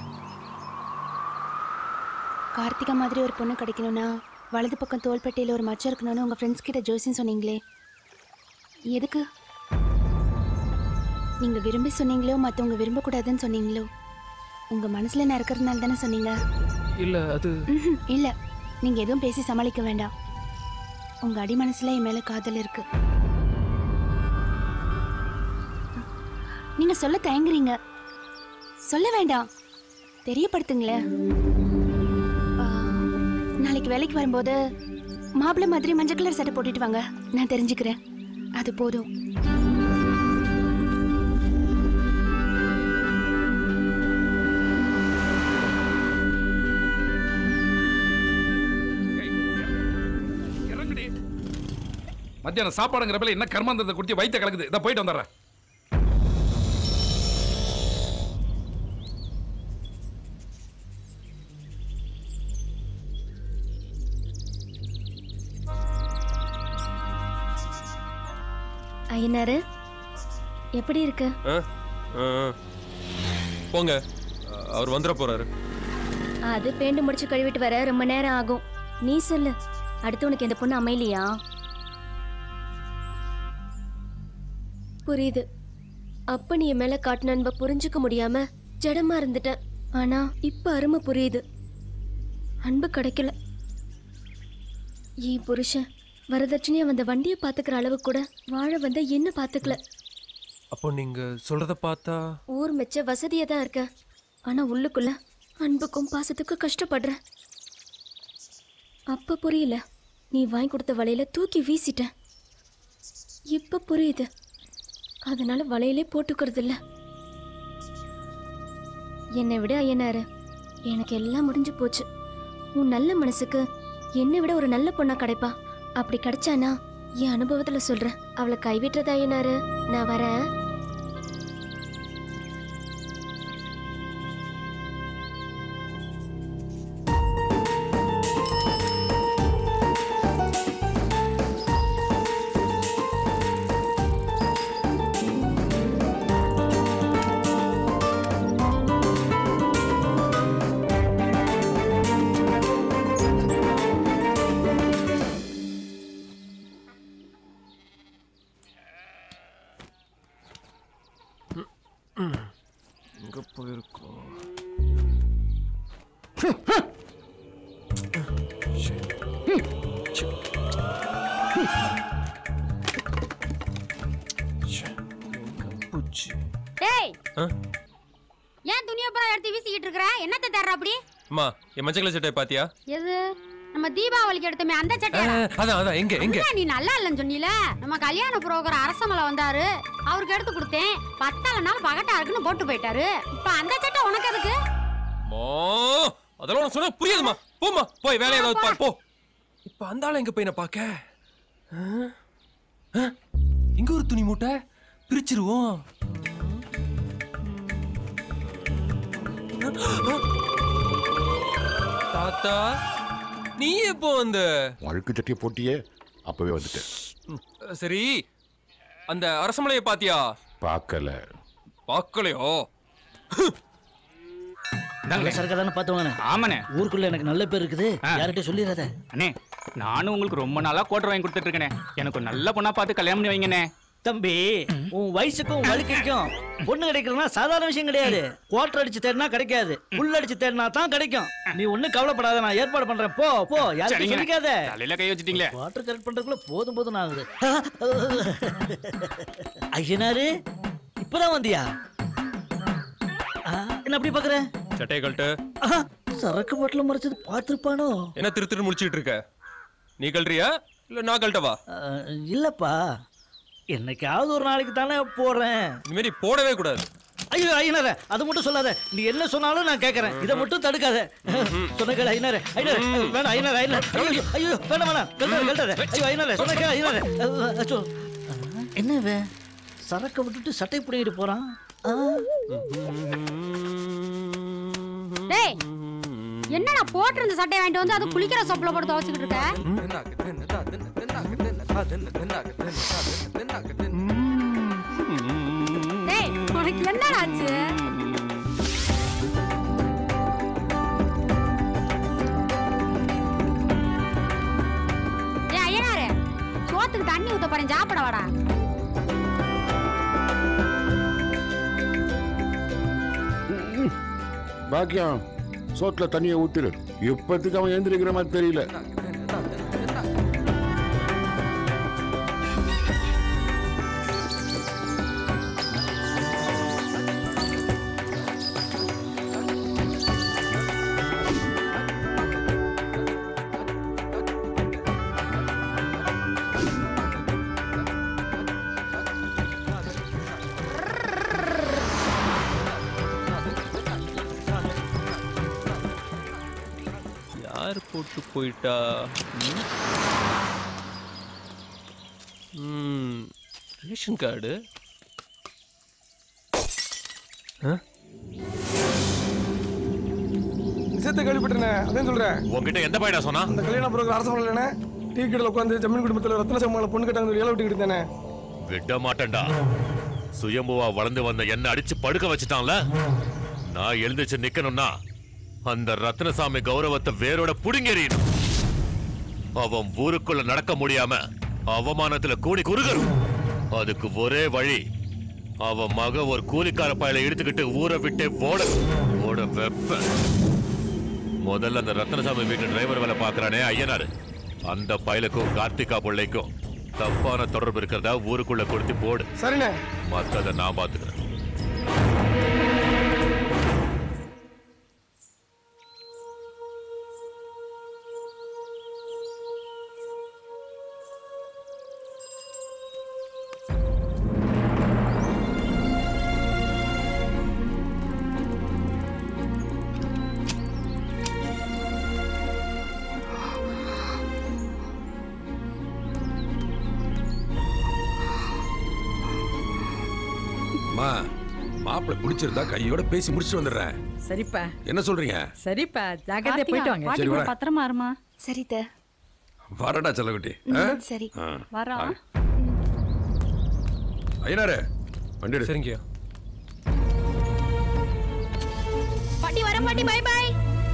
கார்த்திகா மாதிரி ஒரு பொண்ணு கிடைக்கணும்னா வலது பக்கம் தோள்பட்டையில் ஒரு மச்சம் இருக்கணும்னு உங்கள் ஃப்ரெண்ட்ஸ் கிட்ட ஜோசின்னு சொன்னீங்களே எதுக்கு நீங்கள் விரும்பி சொன்னீங்களோ மற்றவங்க விரும்பக்கூடாதுன்னு சொன்னீங்களோ உங்கள் மனசில் நான் இருக்கிறதுனால தானே சொன்னீங்க இல்ல அது ம்ஹும், இல்ல நீங்க எதுவும் பேசி சமாளிக்க வேண்டாம் உங்க அடி மனசுல என் மேல காதல் இருக்கு நீங்க சொல்ல தயங்குறீங்க சொல்ல வேண்டாம் தெரியப்படுத்துங்களேன் ஆ, நாளைக்கு வேலைக்கு வரும்போது மாப்பிள்ளை மாதிரி மஞ்சள் கலர் சட்டை போட்டுட்டு வாங்க நான் தெரிஞ்சுக்கிறேன் அது போதும் மத்தியானம் சாப்பாடுங்கிற பேர்ல என்ன கர்மாந்தத்தை குடிச்சு வயிற்ற கலக்குது இதை போயிட்டு வந்துடுறேன் ஐயனாரு எப்படி இருக்கு ஆ? ஆ, ஆ. போங்க அவர் வந்துட போறாரு அது பேண்டு முடிச்சு கழுவிட்டு வர ரொம்ப நேரம் ஆகும் நீ சொல்லு அடுத்து உனக்கு இந்த பொண்ணு அமையலையா புரியுது அப்ப நீ என் மேல காட்டின அன்பை புரிஞ்சுக்க முடியாம ஜடமா இருந்துட்டேன் ஆனா இப்ப அருமை புரியுது அன்பு கிடைக்கல என் புருஷன் வரதட்சணையா வந்த வண்டியை பாத்துக்கிற அளவு கூட வாழ வந்த என்ன பாத்துக்கல அப்போ நீங்க சொல்றத பார்த்தா ஊர் மெச்ச வசதியா தான் இருக்க ஆனா உள்ளுக்குள்ள அன்புக்கும் பாசத்துக்கும் கஷ்டப்படுறேன் அப்ப புரியல நீ வாங்கி கொடுத்த வலையில தூக்கி வீசிட்ட இப்ப புரியுது அதனால வலையிலே போட்டுக்கிறது இல்ல என்னை விட ஐயனாரு எனக்கு எல்லாம் முடிஞ்சு போச்சு உன் நல்ல மனசுக்கு என்னை விட ஒரு நல்ல பொண்ணா கிடைப்பா அப்படி கிடைச்சானா என் அனுபவத்துல சொல்றேன் அவளை கைவிட்டுறது ஐயனாரு நான் வரேன் எங்க போயிருக்கோம் டேய் ஆ? ஏன் துணியை பூரா எடுத்து வீசிக்கிட்டு இருக்கிற என்னத்தை தர்ற அப்படி அம்மா என் மஞ்சள் கலர் சட்டை பாத்தியா எது நம்ம தீபாவளிக்கு எடுத்தோமே அந்த ஆ, சட்டையா அதான் அதான் எங்க எங்க என்ன நீ நல்லா இல்லைன்னு சொன்னீல நம்ம கல்யாண புரோக்கர் அரசமலை வந்தாரு அவருக்கு எடுத்து கொடுத்தேன் பத்தாலனாலும் பகட்டா இருக்குன்னு போட்டு போயிட்டாரு இப்ப அந்த சட்டை உனக்கு எதுக்கு அம்மா, அதெல்லாம் உனக்கு சொன்னா புரியாதுமா போம்மா போய் வேலையை ஏதாவது பாரு போ இப்ப அந்த ஆளை எங்க போய் நான் பாக்க ஆ? ஆ? இங்க ஒரு துணி மூட்டை பிரிச்சிருவோம் தாத்தா நீ எப்போ வந்த அழுக்கு சட்டியை போட்டியே அப்பவே வந்துட்டேன் ம், சரி அந்த அரசமலையை பாத்தியா பார்க்கல பார்க்கலையோ நல்ல சரக்கு தானே பார்த்தவங்க ஆமாண்ணே ஊருக்குள்ள எனக்கு நல்ல பேர் இருக்குது யார்கிட்டயும் சொல்லிடாத அண்ணே நானும் உங்களுக்கு ரொம்ப நாளா கோட்டர் வாங்கி கொடுத்துட்டு இருக்கேனே எனக்கு ஒரு நல்ல பொண்ணா பார்த்து கல்யாணம் பண்ணி வைங்கண்ணே தம்பி உன் வயசுக்கும் உன் வழுக்கைக்கும் பொண்ணு கிடைக்கிறதுனா சாதாரண விஷயம் கிடையாது குவார்டர் அடிச்சு தேடினா கிடைக்காது புல் அடிச்சு தேடினா தான் கிடைக்கும் நீ ஒண்ணும் கவலைப்படாத நான் ஏற்பாடு பண்றேன் போ போ யாருக்கும் சரிங்க. சொல்லிக்காத தலையில கை வச்சிட்டீங்களே குவார்டர் கரெக்ட் பண்றதுக்குள்ள போதும் போதும் ஆகுது ஐயனாரு இப்பதான் வந்தியா ஆ, என்ன அப்படி பாக்குற சட்டையை கழட்டு ஆஹா, சரக்கு பாட்டில மறைச்சது பார்த்திருப்பானோ என்ன திரு திரு முடிச்சிட்டு இருக்க நீ கழறியா இல்ல நான் கழட்டவா அஹ், இல்லப்பா என்னைக்காவது ஒரு நாளைக்கு தானே போறேன் இந்த மாதிரி போடவே கூடாது ஐயோ ஐயனார அது மட்டும் சொல்லாத நீ என்ன சொன்னாலும் நான் கேட்கறேன் இதை மட்டும் தடுக்காத சொன்ன கேள ஐயனார ஐயனார வேணாம் ஐயனார ஐயனார ஐயோ ஐயோ வேணாம் வேணாம் கழுதாத கழுதாத ஐயோ ஐயனார சொன்ன கேள ஐயனார அஹ், அச்சோ. என்ன இவன் சரக்கை விட்டுட்டு சட்டை பிடிங்கிட்டு போறான் ஆ. டேய் என்னடா போட்டிருந்த சட்டையை வாங்கிட்டு வந்து அது குளிக்கிற சோப்புல போட்டு துவச்சிக்கிட்டு இருக்க டேய் உனக்கு என்னடா ஆச்சு ஏய் ஐயனாரே சோத்துக்கு தண்ணி ஊத்த போறேன் சாப்பிட வாடா பாக்கியம் சோத்துல தண்ணியை ஊத்திரு இப்பத்துக்கு அவன் எந்திரிக்கிற மாதிரி தெரியல யார் போட்டு போயிட்டா ம்? ம், ரேஷன் கார்டு விஷயத்தை கேள்விப்பட்டேனே அதான் சொல்றேன் உன்கிட்ட எந்த பையனா சொன்னா அந்த கல்யாண பிறகு அரசு பண்ணலனே டீ கடையில் உட்காந்து ஜமீன் குடும்பத்தில் ரத்ன சம்மாள பொண்ணு கட்டாங்க ஏழை விட்டுக்கிட்டு இருந்தேனே விட மாட்டேன்டா சுயம்புவா வளர்ந்து வந்த என்ன அடிச்சு படுக்க வச்சுட்டான்ல நான் எழுந்திருச்சு நிக்கணும்னா அந்த ரத்னசாமி கௌரவத்தை வேரோட புடுங்கெறியணும் அவன் ஊருக்குள்ள நடக்க முடியாம அவமானத்துல கூடி குறுகணும் அதுக்கு ஒரே வழி அவன் மக ஒரு கூலிக்கார பயலை இழுத்துக்கிட்டு ஊரை விட்டே ஓட ஓட வெப்ப முதல்ல அந்த ரத்னசாமி வீட்டு டிரைவர் வேலை பாக்குறானே ஐயனாரு அந்த பயலுக்கும் கார்த்திகா பிள்ளைக்கும் தப்பான தொடர்பு இருக்கிறதா ஊருக்குள்ள கொடுத்து போடு சரிண்ணே மத்தத நான் பாத்துக்கிறேன் அம்மா மாப்பிள்ளை பிடிச்சிருந்தா கையோட பேசி முடிச்சுட்டு வந்துடுறேன் சரிப்பா என்ன சொல்றீங்க சரிப்பா ஜாக்கிரதையா போயிட்டு வாங்க சரி வரேன் பத்திரமா இருமா சரி த வரடா செல்லகுட்டி சரி வரோம் ஐயனாரே வண்டி எடு சரிங்கய்யா பாட்டி வர பாட்டி பை பை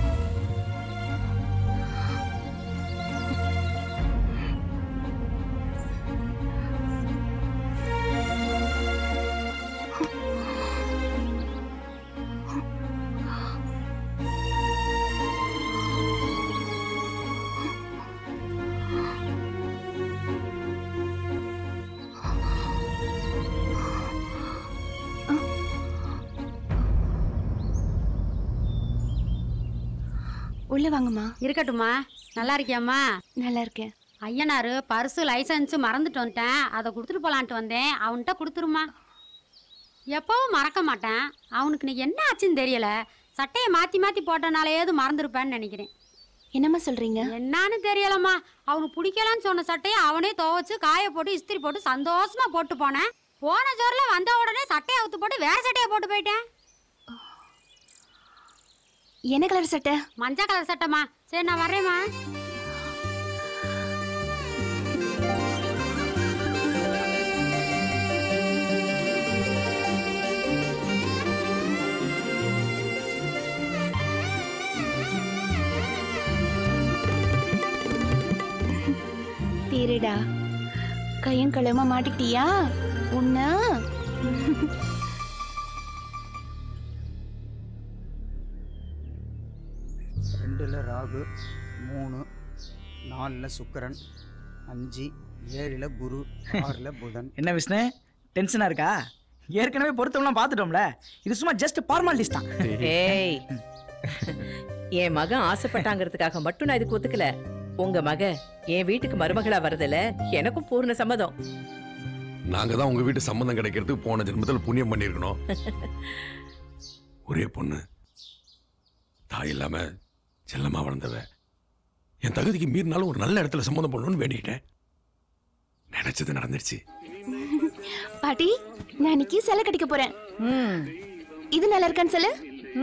உள்ள வாங்கம்மா இருக்கட்டும்மா நல்லா இருக்கியாம்மா நல்லா இருக்கேன் ஐயனாரு பர்ஸு லைசன்ஸு மறந்துட்டு வந்துட்டேன் அதை கொடுத்துட்டு போலான்ட்டு வந்தேன் அவன்கிட்ட கொடுத்துருமா எப்பவும் மறக்க மாட்டேன் அவனுக்கு நீ என்ன ஆச்சுன்னு தெரியல சட்டையை மாற்றி மாற்றி போட்டனால ஏது மறந்துருப்பேன்னு நினைக்கிறேன் என்னம்மா சொல்றீங்க என்னன்னு தெரியலம்மா அவனுக்கு பிடிக்கலன்னு சொன்ன சட்டையை அவனே துவைச்சு காய போட்டு இஸ்திரி போட்டு சந்தோஷமா போட்டு போனேன் போன ஜோர்ல வந்த உடனே சட்டையை அவுத்து போட்டு வேற சட்டையை போட்டு போயிட்டேன் என்ன கலர் சட்டை மஞ்சள் கலர் சட்டைம்மா சரி நான் வரேம்மா தீருடா கையும் களவுமா மாட்டிக்கிட்டியா உன்ன ரெண்டில் ராகு மூணு நாலில் சுக்கிரன் அஞ்சு ஏழில் குரு ஆறில் புதன் என்ன விஷ்ணு டென்ஷனா இருக்கா ஏற்கனவே பொருத்தம்லாம் பார்த்துட்டோம்ல இது சும்மா ஜஸ்ட் ஃபார்மாலிட்டிஸ் தான் ஏய் என் மகன் ஆசைப்பட்டாங்கிறதுக்காக மட்டும் நான் இதுக்கு ஒத்துக்கல உங்க மக என் வீட்டுக்கு மருமகளா வரதுல எனக்கும் பூர்ண சம்மதம் நாங்க தான் உங்க வீட்டு சம்மந்தம் கிடைக்கிறதுக்கு போன ஜென்மத்தில் புண்ணியம் பண்ணியிருக்கணும் ஒரே பொண்ணு தாய் இல்லாம செல்லமா வளர்ந்தவ என் தகுதிக்கு மீறினாலும் ஒரு நல்ல இடத்துல சம்மந்தம் பண்ணணும்னு வேண்டிக்கிட்டேன் நினைச்சது நடந்துருச்சு பாட்டி நான் இன்னைக்கு சிலை கட்டிக்க போறேன் இது நல்லா இருக்கான்னு சொல்லு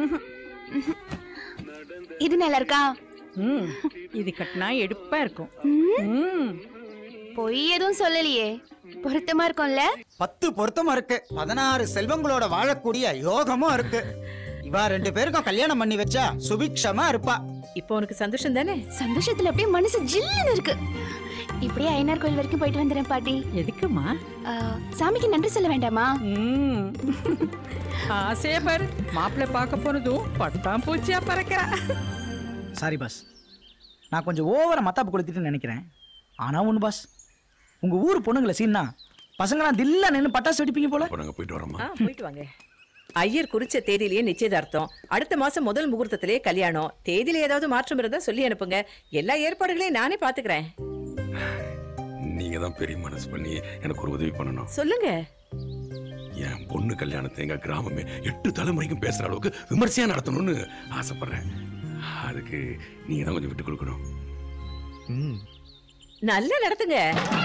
இது நல்லா இருக்கா ம் இது கட்டினா எடுப்பா இருக்கும் ம். பொய் எதுவும் சொல்லலையே பொருத்தமா இருக்கும்ல பத்து பொருத்தமும் இருக்கு பதினாறு செல்வங்களோட வாழக்கூடிய யோகமும் இருக்கு இவா ரெண்டு பேருக்கும் கல்யாணம் பண்ணி வச்சா சுபிக்ஷமா இருப்பா இப்போ உனக்கு சந்தோஷம் தானே சந்தோஷத்துல அப்படியே மனசு ஜில்லுன்னு இருக்கு இப்படியே ஐயனார் கோயில் வரைக்கும் போயிட்டு வந்துடுறேன் பாட்டி எதுக்குமா ஆ, சாமிக்கு நன்றி சொல்ல வேண்டாமா ஆசையா பாரு மாப்பிள்ளை பார்க்க போனதும் பட்டாம் பூச்சியா பறக்கிறா சாரி பாஸ் நான் கொஞ்சம் ஓவரா மத்தாப்பு கொளுத்திட்டு நினைக்கிறேன் ஆனா ஒன்று பாஸ் உங்க ஊர் பொண்ணுங்களை சீன்னா பசங்களாம் தில்லா நின்று பட்டாசு வெடிப்பீங்க போல நாங்க போயிட்டு வரோமா ஆ போயிட்டு வாங்க ஐயர் குறிச்ச தேதியிலேயே நிச்சயதார்த்தம் அடுத்த மாசம் முதல் முகூர்த்தத்திலேயே கல்யாணம் தேதியில ஏதாவது மாற்றம் இருந்தா சொல்லி அனுப்புங்க எல்லா ஏற்பாடுகளையும் நானே பாத்துக்கிறேன் நீங்க தான் பெரிய மனசு பண்ணி எனக்கு ஒரு உதவி பண்ணணும் சொல்லுங்க என் பொண்ணு கல்யாணத்தை எங்க கிராமமே எட்டு தலைமுறைக்கும் பேசுற அளவுக்கு விமர்சையா நடத்தணும்னு ஆசைப்படுறேன் அதுக்கு நீங்க தான் கொஞ்சம் விட்டு கொடுக்கணும் நல்லா நடத்துங்க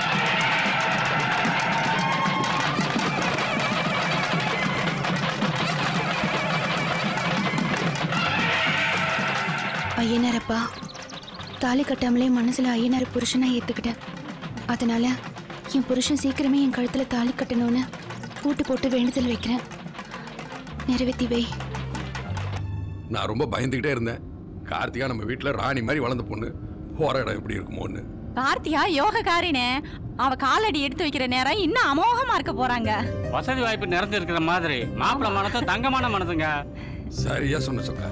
ஐயனாரப்பா தாலி கட்டாமலே மனசுல ஐயனார் புருஷனா ஏத்துக்கிட்டேன் அதனால என் புருஷன் சீக்கிரமே என் கழுத்துல தாலி கட்டணும்னு பூட்டு போட்டு வேண்டுதல் வைக்கிறேன் நிறைவேத்தி வை நான் ரொம்ப பயந்துகிட்டே இருந்தேன் கார்த்திகா நம்ம வீட்டுல ராணி மாதிரி வளர்ந்த பொண்ணு போற இடம் எப்படி இருக்குமோன்னு கார்த்தியா யோகக்காரினே அவ காலடி எடுத்து வைக்கிற நேரம் இன்னும் அமோகமா இருக்க போறாங்க வசதி வாய்ப்பு நிறைஞ்சு இருக்கிற மாதிரி மாப்பிள்ளை மனசு தங்கமான மனசுங்க சரியா சொன்ன சொக்கா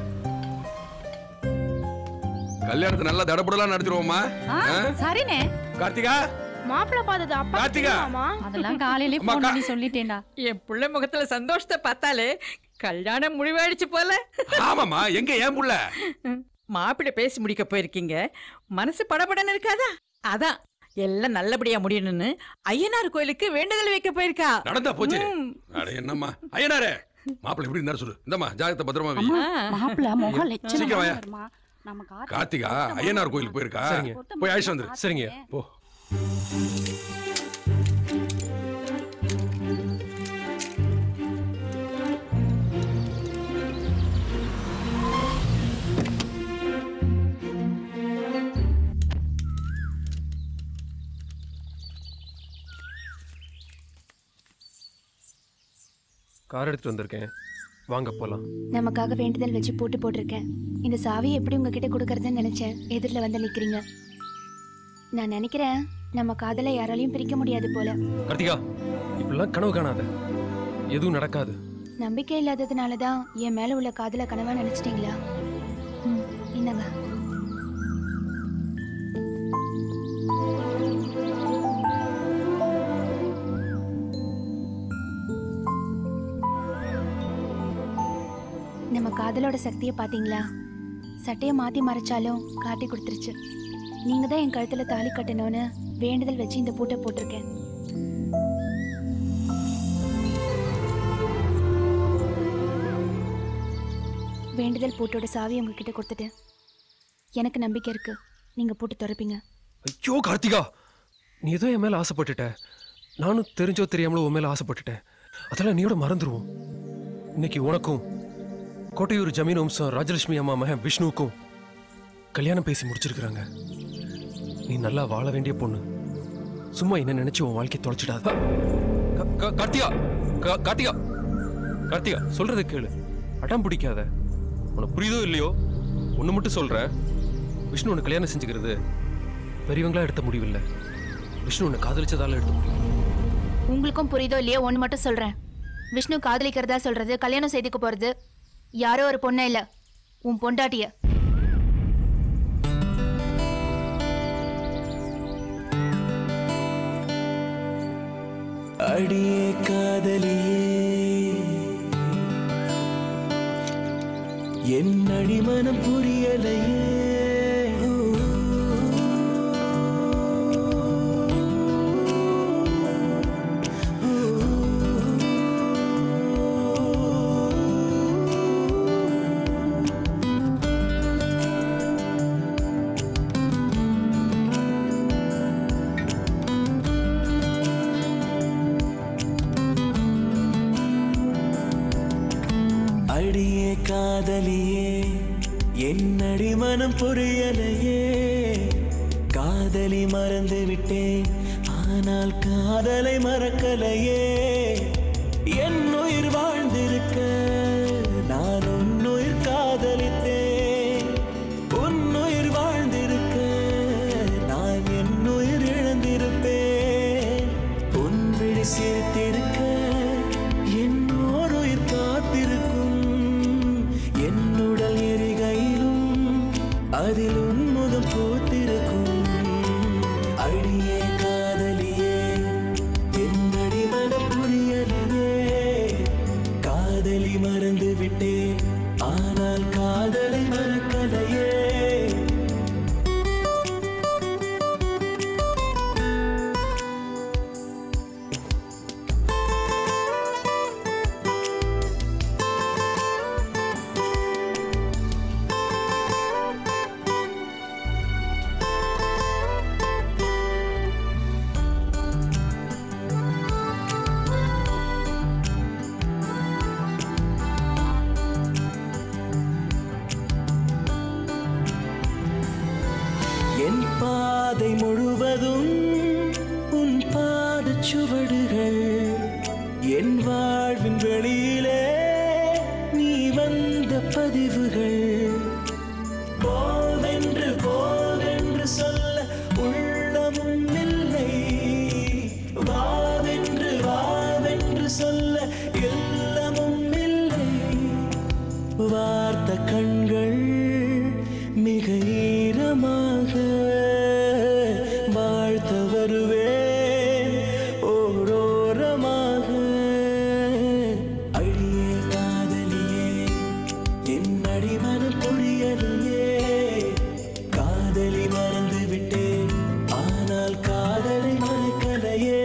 கல்யாணத்தை நல்லா தடபுடலாம் நடத்திடுவோமா சரினே கார்த்திகா மாப்பிள்ள பார்த்தது அப்பா கார்த்திகா. தெரியுமாமா? அதெல்லாம் காலையிலே அம்மா, போன் கா- பண்ணி சொல்லிட்டேன்டா என் புள்ள முகத்துல சந்தோஷத்தை பார்த்தாலே கல்யாணம் முடிவாயிடுச்சு போல ஆமாமா எங்க ஏன் புள்ள மாப்பிள்ளை பேசி முடிக்க போயிருக்கீங்க மனசு படபடன்னு இருக்காதா அதான் எல்லாம் நல்லபடியா முடியணும்னு ஐயனார் கோயிலுக்கு வேண்டுதல் வைக்க போயிருக்கா நடந்தா போச்சு ம். அட என்னம்மா ஐயனாரே மாப்பிள்ளை எப்படி இருந்தாரு சொல்லு இந்தம்மா ஜாகிரதை பத்திரமா வை மாப்பிள்ள முகம் சீக்கிரம் வாயா. லட்சணமா நம்ம கார்த்திகை கார்த்திகா ஐயனார் கோயிலுக்கு போயிருக்கா சரிங்க. போய் அழைச்சு வந்துரு சரிங்க போ கார் எடுத்துட்டு வந்திருக்கேன் வாங்க போலாம் நமக்காக வேண்டுதல் வச்சு போட்டு போட்டிருக்கேன் இந்த சாவியை எப்படி உங்ககிட்ட கொடுக்கறதுன்னு நினைச்சேன் எதிரில் வந்து நிக்கிறீங்க நான் நினைக்கிறேன் நம்ம காதலை யாராலையும் பிரிக்க முடியாது போல கார்த்திகா இப்படிலாம் கனவு காணாத எதுவும் நடக்காது நம்பிக்கை இல்லாததுனால தான் என் மேல உள்ள காதலை கனவா நினைச்சிட்டீங்களா ம், இந்தாங்க நம்ம காதலோட சக்தியை பாத்தீங்களா சட்டையை மாத்தி மறைச்சாலும் காட்டி கொடுத்துருச்சு நீங்க தான் என் கழுத்துல தாலி கட்டணும்னு வேண்டுதல் வச்சு இந்த பூட்டை போட்டிருக்கேன் வேண்டுதல் பூட்டோட சாவி உங்ககிட்ட கொடுத்துட்டேன் எனக்கு நம்பிக்கை இருக்கு நீங்க பூட்டு திறப்பீங்க ஐயோ கார்த்திகா நீ ஏதோ என் மேல ஆசைப்பட்டுட்ட நானும் தெரிஞ்சோ தெரியாமலோ உன் மேல ஆசைப்பட்டுட்டேன் அதெல்லாம் நீயோட மறந்துருவோம் இன்னைக்கு உனக்கும் கோட்டையூர் ஜமீன் வம்சம் ராஜலட்சுமி அம்மா மகன் விஷ்ணுவுக்கும் கல்யாணம் பேசி முடிச்சிருக்கிறாங்க நீ நல்லா வாழ வேண்டிய பொண்ணு சும்மா என்ன நினைச்சு உன் வாழ்க்கையை தொலைச்சிடாத கா- கா- கார்த்திகா கா- கார்த்திகா கார்த்திகா சொல்றதை கேளு அடம் பிடிக்காத உனக்கு புரியுதோ இல்லையோ ஒன்று மட்டும் சொல்றேன் விஷ்ணு உன்னை கல்யாணம் செஞ்சுக்கிறது பெரியவங்களா எடுத்த முடிவு இல்லை விஷ்ணு உன்னை காதலிச்சதால எடுத்த முடிவு உங்களுக்கும் புரியுதோ இல்லையோ ஒன்று மட்டும் சொல்றேன் விஷ்ணு காதலிக்கிறதா சொல்றது கல்யாணம் செய்துக்க போறது யாரோ ஒரு பொண்ணே இல்ல உன் பொண்டாட்டிய அடியே காதலியே என் அடிமனம் புரியலையே அடியே காதலியே என் அடிமனம் புரியலையே காதலி மறந்து விட்டேன் ஆனால் காதலை மறக்கலையே என் உயிர் வாழ்ந்திருக்க நான் உன்னுயிர் காதலித்தேன் உன்னுயிர் வாழ்ந்திருக்க நான் என் உயிர் இழந்திருப்பேன் உன் விழி சிரித்திருக்க என் ஓருயிர் காத்திருக்கும் என் உடல் எரிகையிலும் அதில் உன் முகம் பூத்திருக்கும் அடியே காதலியே என்னடி மனம் புரியலையே காதலி மறந்து விட்டேன் ஆனால் காதலை மறக்கலையே என் பாதை முழுவதும் உன் பாதச் சுவடுகள் என் வாழ்வின் வெளியிலே நீ வந்த பதிவுகள் போவென்று போவென்று சொல்ல உள்ளமும் இல்லை வாவென்று வாவென்று சொல்ல இல்லமும் இல்லை வார்த்த கண்கள் மிக ஈரமாக வாழ்த்த வருவேன் ஓரோரமாக அழியே காதலியே என் அடிமனம் புரியலையே காதலி மறந்து விட்டேன் ஆனால் காதலை மறக்கலையே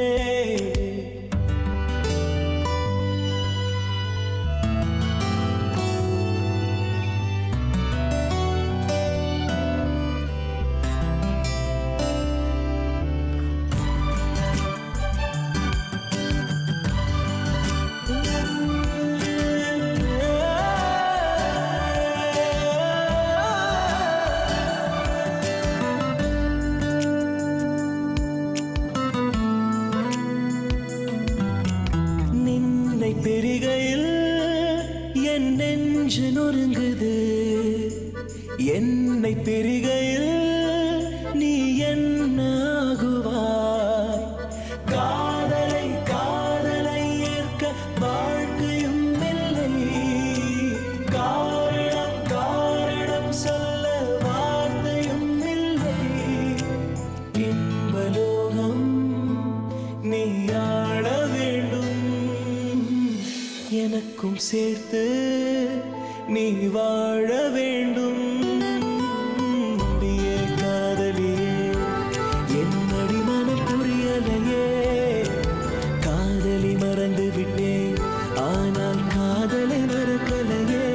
நின்னை பெருகையில் என் நெஞ்சு நொறுங்குது என்னை பெருகையில் நீ என்ன ஆகுவாய் காதலை காதலை ஏற்க வாழ்க்கையும் இல்லை காரணம் காரணம் சொல்ல வார்த்தையும் இல்லை இன்பலோகம் நீ ஆள வேண்டும் எனக்கும் சேர்த்து நீ வாழ வேண்டும் அடியே காதலியே என் அடிமனம் புரியலையே காதலி மறந்து விட்டேன் ஆனால் காதலை மறக்கலையே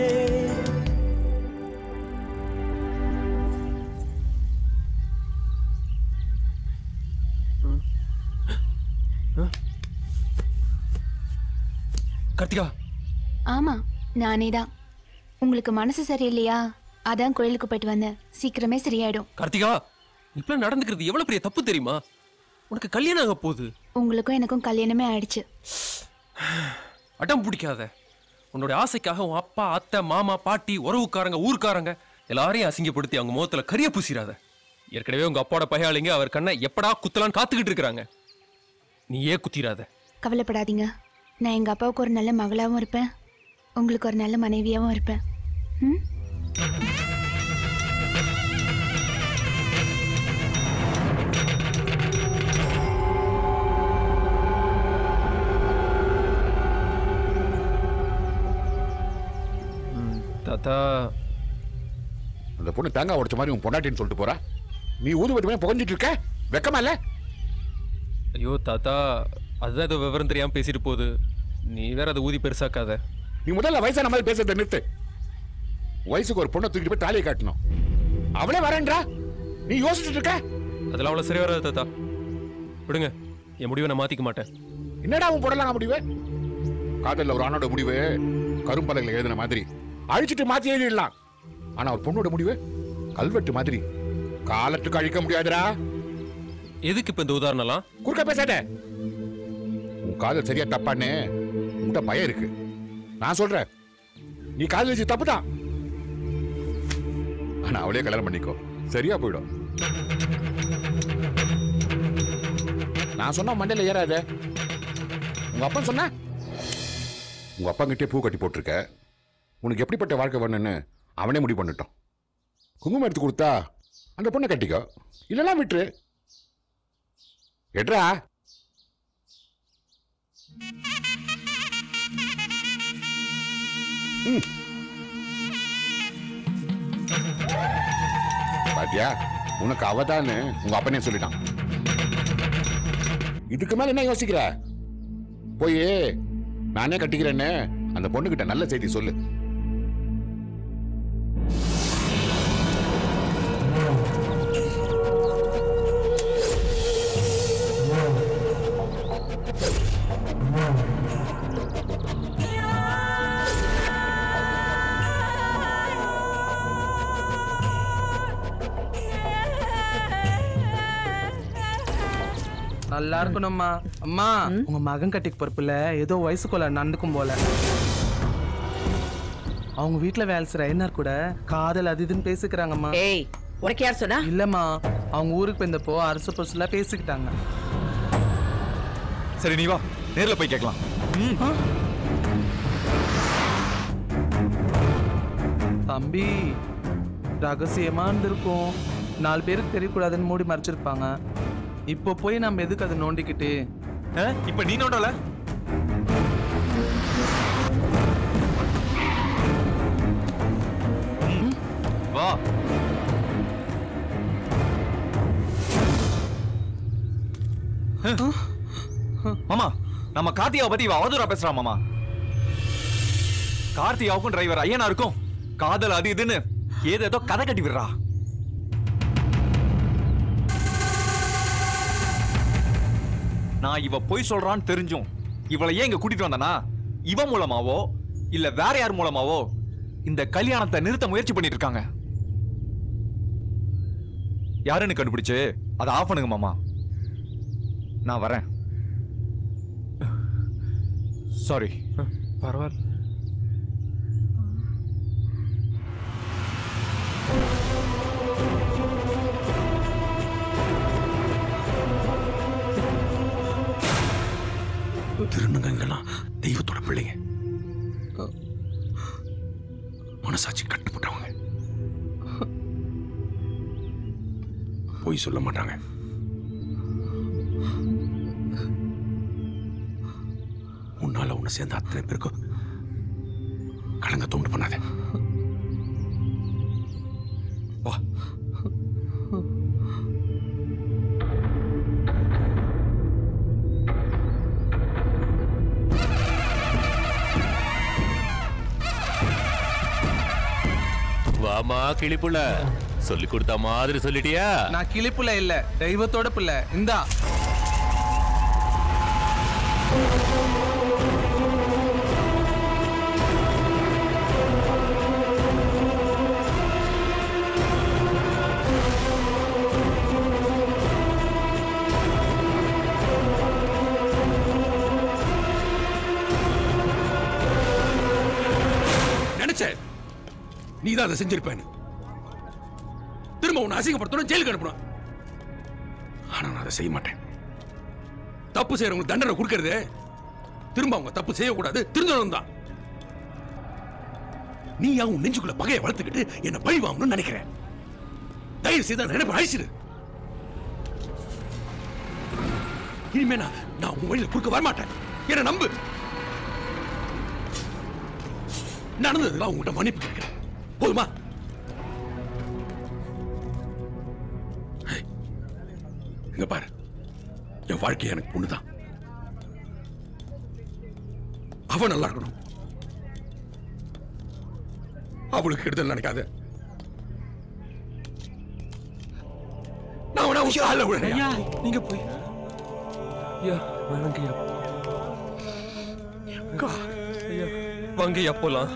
கார்த்திகா ஆமா நானே தான் உங்களுக்கு மனசு சரியில்லையா அதான் கோயிலுக்கு போயிட்டு வந்தேன் சீக்கிரமே சரியாயிடும் கார்த்திகா இப்பெல்லாம் நடந்துக்கிறது எவ்வளவு பெரிய தப்பு தெரியுமா உனக்கு கல்யாணம் ஆக போகுது உங்களுக்கும் எனக்கும் கல்யாணமே ஆயிடுச்சு அடம் பிடிக்காத உன்னோட ஆசைக்காக உன் அப்பா அத்தை மாமா பாட்டி உறவுக்காரங்க ஊர்க்காரங்க எல்லாரையும் அசிங்கப்படுத்தி அவங்க முகத்துல கரிய பூசிடாத ஏற்கனவே உங்க அப்பாவோட பகையாளிங்க அவர் கண்ணை எப்படா குத்தலான்னு காத்துக்கிட்டு இருக்கிறாங்க நீ ஏன் குத்திராத கவலைப்படாதீங்க நான் எங்க அப்பாவுக்கு ஒரு நல்ல மகளாவும் இருப்பேன் உங்களுக்கு ஒரு நல்ல மனைவியாவும் இருப்பேன் ம் தாத்தா அந்த பொண்ணு தேங்காய் உடைச்ச மாதிரி உன் பொண்டாட்டின்னு சொல்லிட்டு போறா நீ ஊதுபத்தி புகஞ்சிட்டு இருக்க வெக்கமா இல்ல ஐயோ தாத்தா அதுதான் ஏதோ விவரம் தெரியாம பேசிட்டு போகுது நீ வேற அதை ஊதி பெருசாக்காத நீ முதல்ல வயசான மாதிரி பேசுறத நிறுத்து வயசுக்கு ஒரு பொண்ணை தூக்கிட்டு போய் தாலியை காட்டணும் அவளே வரேன்றா நீ யோசிச்சுட்டு இருக்க அதெல்லாம் அவ்வளோ சரி வராது தாத்தா விடுங்க என் முடிவை நான் மாத்திக்க மாட்டேன் என்னடா உன் போடலாம் முடிவு காதல்ல ஒரு ஆணோட முடிவு கரும்பலகையில் எழுதின மாதிரி அழிச்சிட்டு மாத்தி எழுதிடலாம் ஆனா ஒரு பொண்ணோட முடிவு கல்வெட்டு மாதிரி காலத்துக்கு அழிக்க முடியாதுடா எதுக்கு இப்ப இந்த உதாரணம்லாம் குறுக்க பேசாத உன் காதல் சரியா தப்பான்னு உன்கிட்ட பயம் இருக்கு நான் சொல்றேன் நீ காதலிச்சு தப்பு தான் ஆனா அவளே கல்யாணம் பண்ணிக்கோ சரியா போயிடும் நான் சொன்னா மண்டையில ஏறாத உங்க அப்பா சொன்ன உங்க அப்பா கிட்டே பூ கட்டி போட்டிருக்க உனக்கு எப்படிப்பட்ட வாழ்க்கை வேணும்னு அவனே முடிவு பண்ணிட்டான் குங்குமம் எடுத்து கொடுத்தா அந்த பொண்ணை கட்டிக்கோ இல்லைன்னா விட்டுரு எட்ரா ம். பாத்தியா உனக்கு அவதான்னு உங்க அப்பனே சொல்லிட்டான் இதுக்கு மேல என்ன யோசிக்கிற போய் நானே கட்டிக்கிறேன்னு அந்த பொண்ணுகிட்ட நல்ல செய்தி சொல்லு நல்லா இருக்கணும்மா அம்மா உங்க மகன் கட்டிக்கு பொறுப்புல ஏதோ வயசுக்குள்ள நடந்துக்கும் போல அவங்க வீட்ல வேலை செய்யற ஐயனார் கூட காதல் அது இதுன்னு பேசிக்கிறாங்கம்மா ஏய் உனக்கு யார் சொன்னா இல்லம்மா அவங்க ஊருக்கு போயிருந்தப்போ அரசு பொசுல பேசிக்கிட்டாங்க சரி நீ வா நேர்ல போய் கேட்கலாம் தம்பி ரகசியமா இருந்திருக்கும் நாலு பேருக்கு தெரியக்கூடாதுன்னு மூடி மறைச்சிருப்பாங்க இப்போ போய் நம்ம எதுக்கு அதை நோண்டிக்கிட்டு இப்ப நீ நோண்டல வா மாமா நம்ம கார்த்தியாவை பத்தி இவ அவதூறா பேசுறா மாமா கார்த்தியாவுக்கும் டிரைவர் ஐயனாருக்கும் காதல் அது இதுன்னு ஏதேதோ கதை கட்டி விடுறா நான் இவ பொய் சொல்றான்னு தெரிஞ்சும் இவளை ஏன் இங்க கூட்டிட்டு வந்தனா இவ மூலமாவோ இல்ல வேற யார் மூலமாவோ இந்த கல்யாணத்தை நிறுத்த முயற்சி பண்ணிட்டு இருக்காங்க யாருன்னு கண்டுபிடிச்சு அதை ஆஃப் பண்ணுங்க மாமா நான் வரேன் சாரி பரவாயில்ல திருநங்கைங்கெல்லாம் தெய்வத்தோட பிள்ளைங்க மனசாட்சி கட்டுப்பட்டவங்க பொய் சொல்ல மாட்டாங்க உன்னால உன்னை சேர்ந்த அத்தனை பேருக்கும் கலங்கத்தை உண்டு பண்ணாத வா வாமா கிளிப்புள்ள சொல்லி கொடுத்த மாதிரி சொல்லிட்டியா நான் கிளிப்புல இல்ல தெய்வத்தோட பிள்ளை இந்தா நினைச்சேன் நீ தான் அதை செஞ்சிருப்பேன்னு திரும்ப உன்னை அசிங்கப்படுத்தணும் ஜெயிலுக்கு அனுப்பணும் ஆனா நான் அதை செய்ய மாட்டேன் தப்பு செய்யறவங்களுக்கு தண்டனை கொடுக்கறது திரும்ப அவங்க தப்பு செய்யக்கூடாது திருந்தணும் தான் நீ உன் நெஞ்சுக்குள்ள பகையை வளர்த்துக்கிட்டு என்ன பழி வாங்கணும்னு நினைக்கிறேன் தயவு செய்து நினைப்பு அழிச்சிடு இனிமே நான் நான் உன் வழியில குறுக்க வரமாட்டேன் என்ன நம்பு நடந்ததுலாம் உங்ககிட்ட மன்னிப்பு கேட்கிறேன் போதுமா ஏய், இங்க பாரு என் வாழ்க்கை எனக்கு பொண்ணுதான் அவ நல்லா இருக்கணும் அவளுக்கு கெடுதல் நினைக்காத நான் வேணா உன் கால்ல விழுறேன் ஐயா நீங்க போய் ஐயா வாங்க ஐயா ஐயா வாங்க ஐயா போலாம்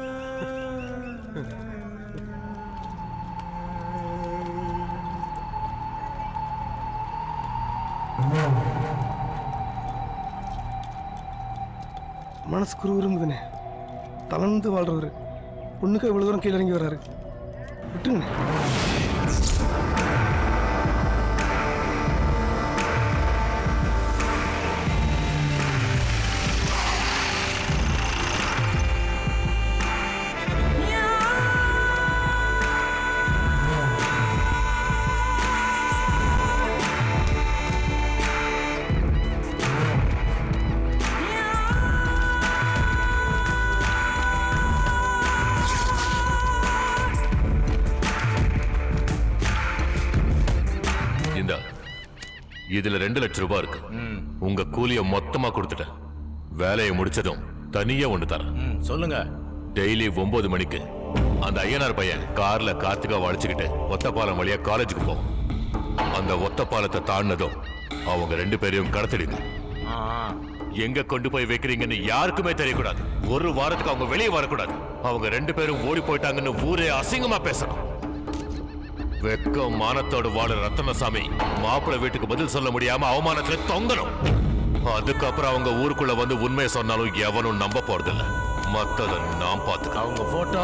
மனசு குறுகுறுங்குதுண்ணே தளர்ந்து வாழ்றவர் பொண்ணுக்கு இவ்வளவு தூரம் கீழே இறங்கி வர்றாரு விட்டுங்கண்ணே இந்த இதுல ரெண்டு லட்சம் ரூபாய் இருக்கு உங்க கூலிய மொத்தமா கொடுத்துட்டேன் வேலையை முடிச்சதும் தனியா ஒண்ணு தரேன் சொல்லுங்க டெய்லி ஒன்பது மணிக்கு அந்த ஐயனார் பையன் கார்ல கார்த்திகாவை அழைச்சுக்கிட்டு ஒத்தப்பாலம் வழியா காலேஜுக்கு போவோம் அந்த ஒத்தப்பாலத்தை தாண்டினதும் அவங்க ரெண்டு பேரையும் கடத்திடுங்க எங்க கொண்டு போய் வைக்கிறீங்கன்னு யாருக்குமே தெரியக்கூடாது ஒரு வாரத்துக்கு அவங்க வெளியே வரக்கூடாது அவங்க ரெண்டு பேரும் ஓடி போயிட்டாங்கன்னு ஊரே அசிங்கமா பேசணும் வெக்கம் மானத்தோடு வாழ ரத்தனசாமி மாப்பிள்ளை வீட்டுக்கு பதில் சொல்ல முடியாம அவமானத்துல தொங்கணும் அதுக்கப்புறம் அவங்க ஊருக்குள்ள வந்து உண்மையை சொன்னாலும் எவனும் நம்ப போறதில்ல மத்தத நான் பார்த்துக்க அவங்க போட்டோ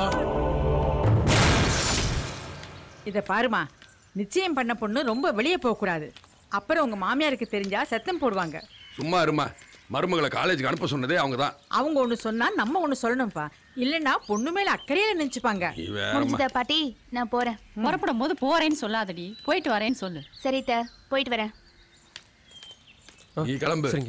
இத பாருமா நிச்சயம் பண்ண பொண்ணு ரொம்ப வெளியே போக கூடாது அப்புறம் உங்க மாமியாருக்கு தெரிஞ்சா சத்தம் போடுவாங்க சும்மா இருமா மருமகளை காலேஜுக்கு அனுப்ப சொன்னதே அவங்க தான் அவங்க ஒண்ணு சொன்னா நம்ம ஒண்ணு சொல்லணும்ப்பா இல்லைன்னா பொண்ணு மேல அக்கறையில நினைச்சுப்பாங்க முடிஞ்சுதா பாட்டி நான் போறேன் புறப்படும் போது போறேன்னு சொல்லாதடி போயிட்டு வரேன்னு சொல்லு சரி த போயிட்டு வரேன் நீ கிளம்பு சரிங்க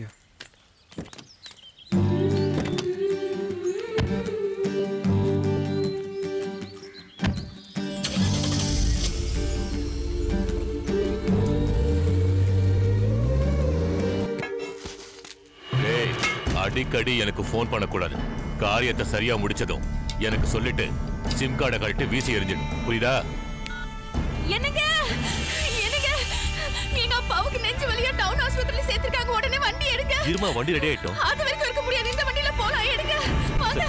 டேய் அடிக்கடி எனக்கு ஃபோன் பண்ணக்கூடாது காரியத்தை சரியா முடிச்சதும் எனக்கு சொல்லிட்டு சிம் கார்டை கழட்டி வீசி எறிஞ்சிடும் புரியுதா என்னங்க என்னங்க எங்க அப்பாவுக்கு நெஞ்சு வலியா டவுன் ஆஸ்பத்திரியில சேர்த்திருக்காங்க உடனே வண்டி எடுங்க இருமா வண்டி ரெடி ஆயிட்டோம் அது வரைக்கும் இருக்க முடியாது இந்த வண்டியில போலாம் எடுங்க வாங்க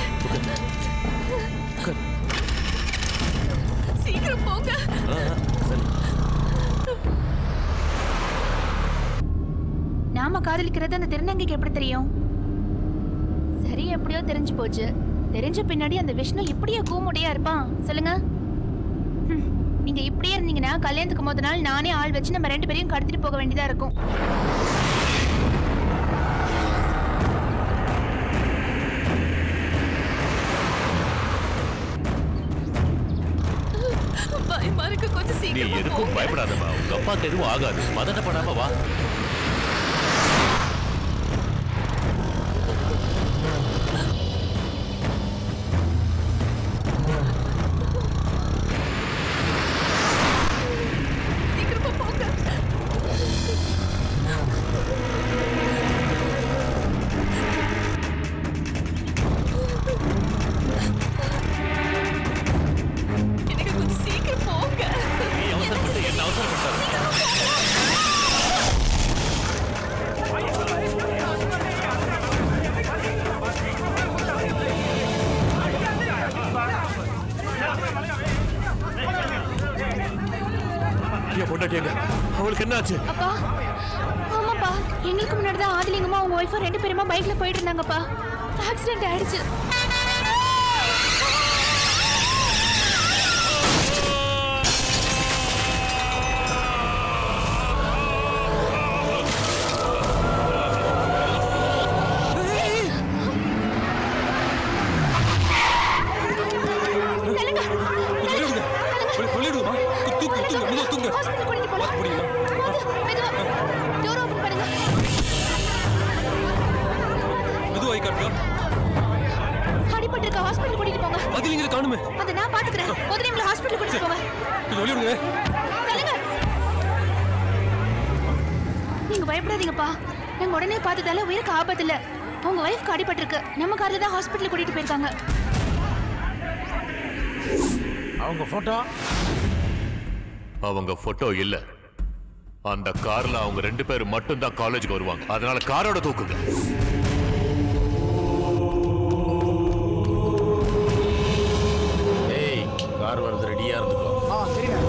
சீக்கிரம் போங்க நாம காதலிக்கிறது அந்த திருநங்கைக்கு எப்படி தெரியும் சரி எப்படியோ தெரிஞ்சு போச்சு தெரிஞ்ச பின்னாடி அந்த விஷ்ணு இப்படியே கூமுடையா இருப்பான் சொல்லுங்க ஹம், நீங்க இப்படியே இருந்தீங்கன்னா கல்யாணத்துக்கு முத நாள் நானே ஆள் வச்சு நம்ம ரெண்டு பேரையும் கடத்திட்டு போக வேண்டியதா இருக்கும் பயமா இருக்கு கொஞ்சம் நீ சீக்கிரம் எதுக்கும் பயப்படாதம்மா உங்க அப்பாக்கு எதுவும் ஆகாது பதட்டப்படாம வா எனக்கு கொஞ்சம் சீக்கிரம் போங்க நீ அவசரப்பட்டு என்ன அவசரப்பட்டாரு என் பொண்டாட்டியங்க அவளுக்கு என்னாச்சு அப்பா ஆமாப்பா எங்களுக்கு முன்னாடி தான் ஆதிலிங்கமா அவங்க ஒய்ஃபும் ரெண்டு பேருமா பைக்ல போயிட்டு இருந்தாங்கப்பா ஆக்சிடென்ட் ஆயிடுச்சு அடிபட்டு இருக்க ஹாஸ்பிட்டல் கூட்டிட்டு போங்க பதில் இங்க காணுமே அதை நான் பாத்துக்கிறேன் முதல்ல இவங்களை ஹாஸ்பிட்டல் கூட்டிட்டு போங்க இது ஒளி விடுங்க தள்ளுங்க நீங்க பயப்படாதீங்கப்பா நாங்க உடனே பார்த்ததால உயிருக்கு ஆபத்து இல்ல உங்க ஒய்ஃப்க்கு அடிபட்டு இருக்கு நம்ம கார்ல தான் ஹாஸ்பிட்டல் கூட்டிட்டு போயிருக்காங்க அவங்க போட்டோ அவங்க போட்டோ இல்ல அந்த கார்ல அவங்க ரெண்டு பேரும் மட்டும்தான் காலேஜுக்கு வருவாங்க அதனால காரோட தூக்குங்க ஏய் கார் வருது ரெடியா இருந்துக்கோ ஆ சரிண்ணா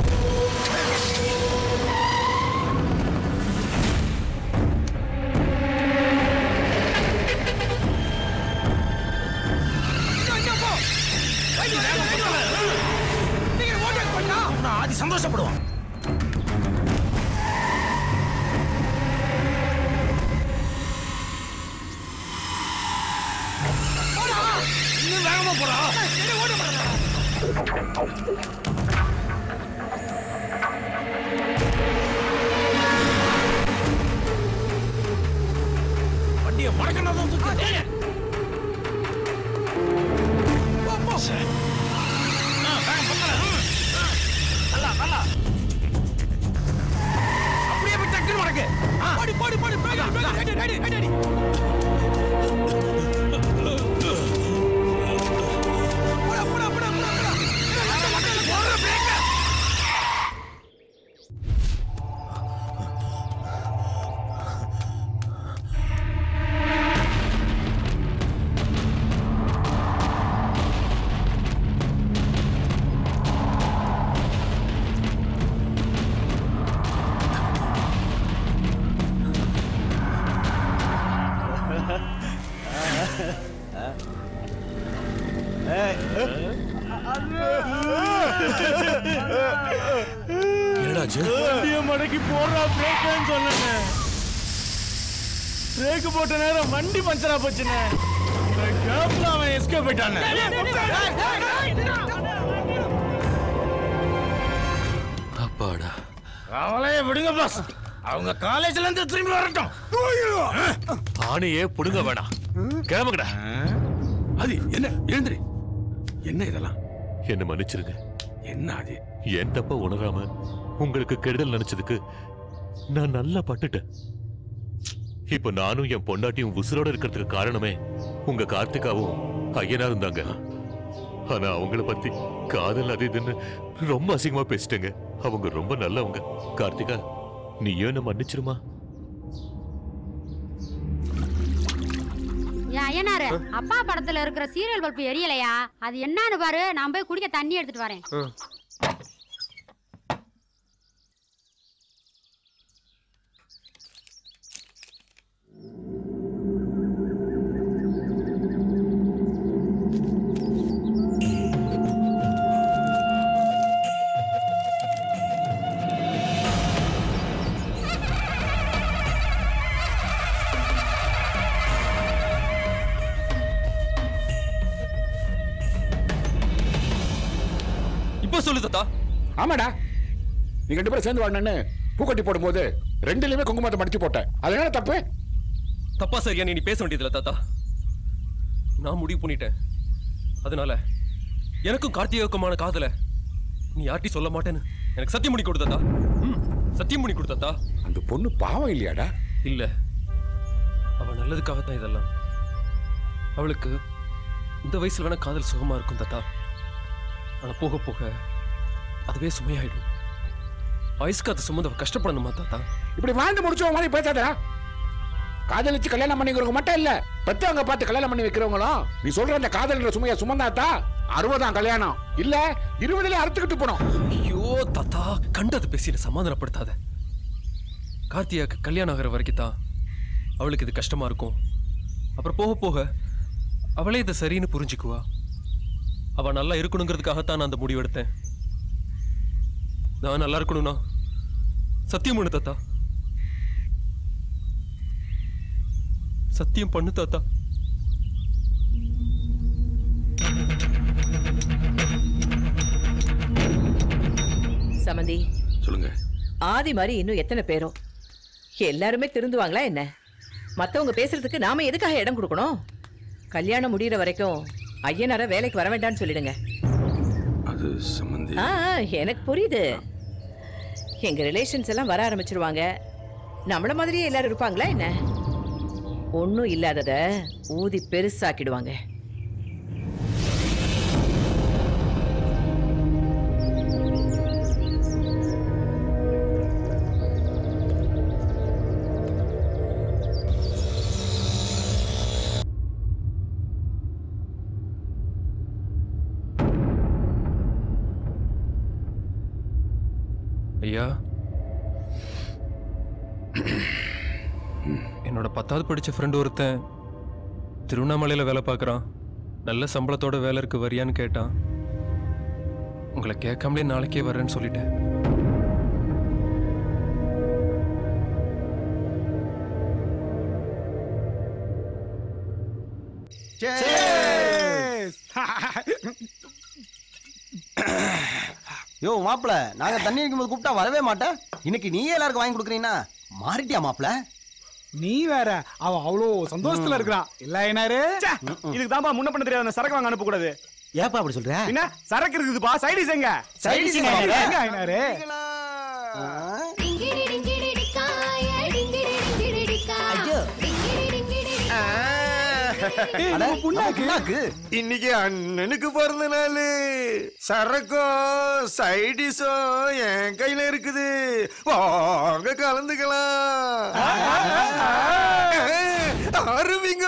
ஆதி சந்தோஷப்படுவான் இன்னும் வேகமா போடா வண்டியை மடக்கணும் தான் தூக்கி போ, போ. ஆ, வேகம் பத்தல. ஆ, நல்லா நல்லா அப்படியே போய் டக்குனு மடக்கு ஆ. போடு போடு போடு போடு போடு அடி அடி அடி அடி போடா போடா போடா போடா போடா போடுற பிரேக்க என்னடாச்சு வண்டியை மடக்கி போடுறா பிரேக்குன்னு சொன்னேன் பிரேக் போட்ட நேரம் வண்டி பஞ்சரா போச்சுண்ணே இந்த கேப்ல அவன் எஸ்கேப் போயிட்டானே அப்பாடா அவளையே விடுங்க பாஸ் அவங்க காலேஜ்ல இருந்து திரும்பி வரட்டும் ஆணையே புடுங்க வேணாம் கிளம்புங்கடா அது என்ன எழுந்துரு என்ன இதெல்லாம் என்ன மன்னிச்சிருங்க என்ன அது என் தப்ப உணராம உங்களுக்கு கெடுதல் நினைச்சதுக்கு நான் நல்லா பட்டுட்டேன் இப்ப நானும் என் பொண்டாட்டியும் உசுரோட இருக்கிறதுக்கு காரணமே உங்க கார்த்திகாவும் ஐயனா இருந்தாங்க ஆனா அவங்கள பத்தி காதல் அது இதுன்னு ரொம்ப அசிங்கமா பேசிட்டேங்க அவங்க ரொம்ப நல்லவங்க கார்த்திகா நீயும் என்ன மன்னிச்சிருமா ஏன் ஐயனாரு அப்பா படத்துல இருக்கிற சீரியல் பல்பு எரியலையா அது என்னன்னு பாரு நான் போய் குடிக்க தண்ணி எடுத்துட்டு வரேன் இப்ப சொல்லு தாத்தா ஆமாடா நீங்க ரெண்டு பேரும் சேர்ந்து வாழணும்னு பூக்கட்டி போடும்போது ரெண்டுலயுமே குங்குமத்தை மடிச்சு போட்டேன் அது என்ன தப்பு தப்பா சரியா நீ பேச வேண்டியதில்ல தாத்தா நான் முடிவு பண்ணிட்டேன் அதனால எனக்கும் கார்த்திகாவுக்குமான காதல நீ யார்ட்டையும் சொல்ல மாட்டேன்னு எனக்கு சத்தியம் பண்ணி கொடுத்தாத்தா ம் சத்தியம் பண்ணி கொடுத்தாத்தா அந்த பொண்ணு பாவம் இல்லையாடா இல்ல அவ நல்லதுக்காக தான் இதெல்லாம் அவளுக்கு இந்த வயசுல வேணா காதல் சுகமா இருக்கும் தாத்தா ஆனா போக போக அதுவே சுமையாயிடும் வயசுக்கு அதை சுமந்து அவ கஷ்டப்படணுமா தாத்தா இப்படி வாழ்ந்து முடிச்சவங்க மாதிரி பேசாதடா காதலிச்சு கல்யாணம் பண்ணிக்கிறவங்க மட்டும் இல்ல பெத்தவங்க பார்த்து கல்யாணம் பண்ணி வைக்கிறவங்களும் நீ சொல்ற அந்த காதல்ன்ற சுமையை சுமந்தாத்தா அறுபதாம் கல்யாணம் இல்ல இருபதுல அறுத்துக்கிட்டு போனோம் ஐயோ தாத்தா கண்டது பேசி என்னை சமாதானப்படுத்தாத கார்த்தியாக்கு கல்யாணம் ஆகிற வரைக்கும் தான் அவளுக்கு இது கஷ்டமா இருக்கும் அப்புறம் போக போக அவளே இதை சரின்னு புரிஞ்சுக்குவா அவ நல்லா இருக்கணுங்கிறதுக்காகத்தான் நான் அந்த முடிவு எடுத்தேன் நான் நல்லா இருக்கணும்னா சத்தியம் பண்ணு தாத்தா சத்தியம் பண்ணு தாத்தா சமந்தி சொல்லுங்க ஆதி மாதிரி இன்னும் எத்தனை பேரும் எல்லாருமே திருந்துவாங்களா என்ன மத்தவங்க பேசுறதுக்கு நாம எதுக்காக இடம் கொடுக்கணும் கல்யாணம் முடியிற வரைக்கும் ஐயனார வேலைக்கு வர வேண்டாம்னு சொல்லிடுங்க அது சம்பந்தி ஆ எனக்கு புரியுது எங்க ரிலேஷன்ஸ் எல்லாம் வர ஆரம்பிச்சிருவாங்க நம்மள மாதிரியே எல்லாரும் இருப்பாங்களா என்ன ஒன்றும் இல்லாதத ஊதி பெருசாக்கிடுவாங்க ஐயா என்னோட பத்தாவது படிச்ச ஃப்ரெண்டு ஒருத்தன் திருவண்ணாமலையில் வேலை பார்க்குறான் நல்ல சம்பளத்தோட வேலை இருக்கு வரியான்னு கேட்டான் உங்களை கேட்காமலே நாளைக்கே வரேன்னு சொல்லிட்டேன் யோ மாப்பிள நாங்க தண்ணி வைக்கும்போது கூப்பிட்டா வரவே மாட்டேன் இன்னைக்கு நீயே எல்லாருக்கும் வாங்கி கொடுக்குறீங்கன்னா மாறிட்டியா மாப்பிள நீ வேற அவ அவ்வளோ சந்தோஷத்துல இருக்கிறான் இல்ல என்னாரு இதுக்கு தான்ப்பா முன்ன பண்ண தெரியாத சரக்கு வாங்க அனுப்ப கூடாது ஏப்பா அப்படி சொல்ற என்ன சரக்கு இருக்குதுப்பா சைடிஸ் எங்க Side dish எங்க எங்க? ஐனாரு இன்னைக்கு அண்ணனுக்கு பிறந்த நாள் சரக்கும் சைடிஸும் என் கையில இருக்குது வாங்க கலந்துக்கலாம் ஆரம்பிங்க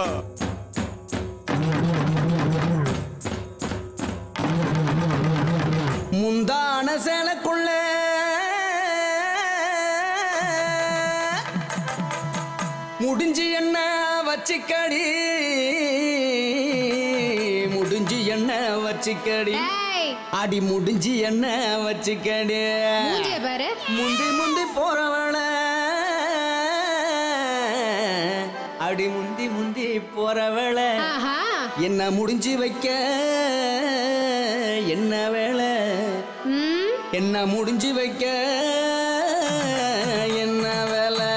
முந்தான சேலைக்குள்ள முடிஞ்சு என்ன வச்சுக்கடி முடிஞ்சு என்ன வச்சுக்கடி அடி முடிஞ்சு என்ன வச்சுக்கடி மூஞ்சிய பாரு. முந்தி முந்தி போறவள அடி முந்தி முந்தி போறவள என்ன முடிஞ்சு வைக்க என்ன வேலை என்ன முடிஞ்சு வைக்க என்ன வேலை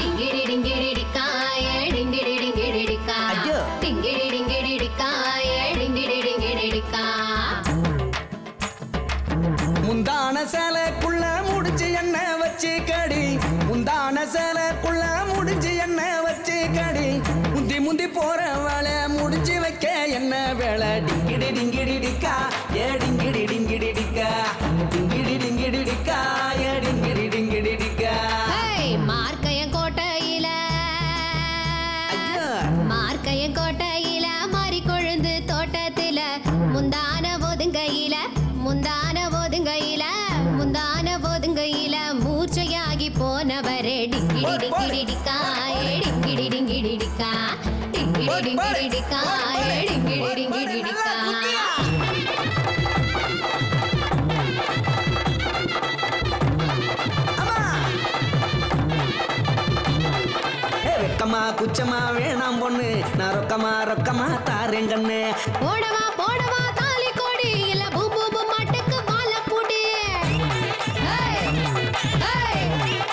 முந்தான சேலைக்குள்ள முடிஞ்சு என்ன வச்சு கடி முந்தான சேலைக்குள்ள முடிஞ்சு என்ன வச்சு கடி முந்தி முந்தி போற வேலை முடிஞ்சு வைக்க என்ன வேலை டிங்கிடி டிங்கிடி டிக்கா ஏ டிங்கிடி டிங்கிடி டிக்கா டிங்கிடி டிங்கிடி டிக்கா ஏ டிங்கிடி டிங்கிடி டிக்கா மார்க்கையன் கோட்டையில மார்க்கையன் கோட்டையில மாறி கொழுந்து தோட்டத்தில முந்தான ஒதுங்கையில முந்தான ஒதுங்கையில முந்தான ஒதுங்கையில மூச்சையாகி போனவரே டிங்கிடி டிங்கிடி டிக்கா ஏ டிங்கிடி டிங்கிடி டிக்கா டிங்கிடி டிங்கிடி டிக்கா ஏ டிங்கிடி டிங்கிடி டிக்கா ஏ, வெக்கமா குச்சமா வேணாம் பொண்ணு நான் ரொக்கமா ரொக்கமா தாரேன் கண்ணு போடவா போடவா தாலி கொடி இல்ல பூ பூ பூ மாட்டுக்கு வாழ பூடி ஏய், ஏய்.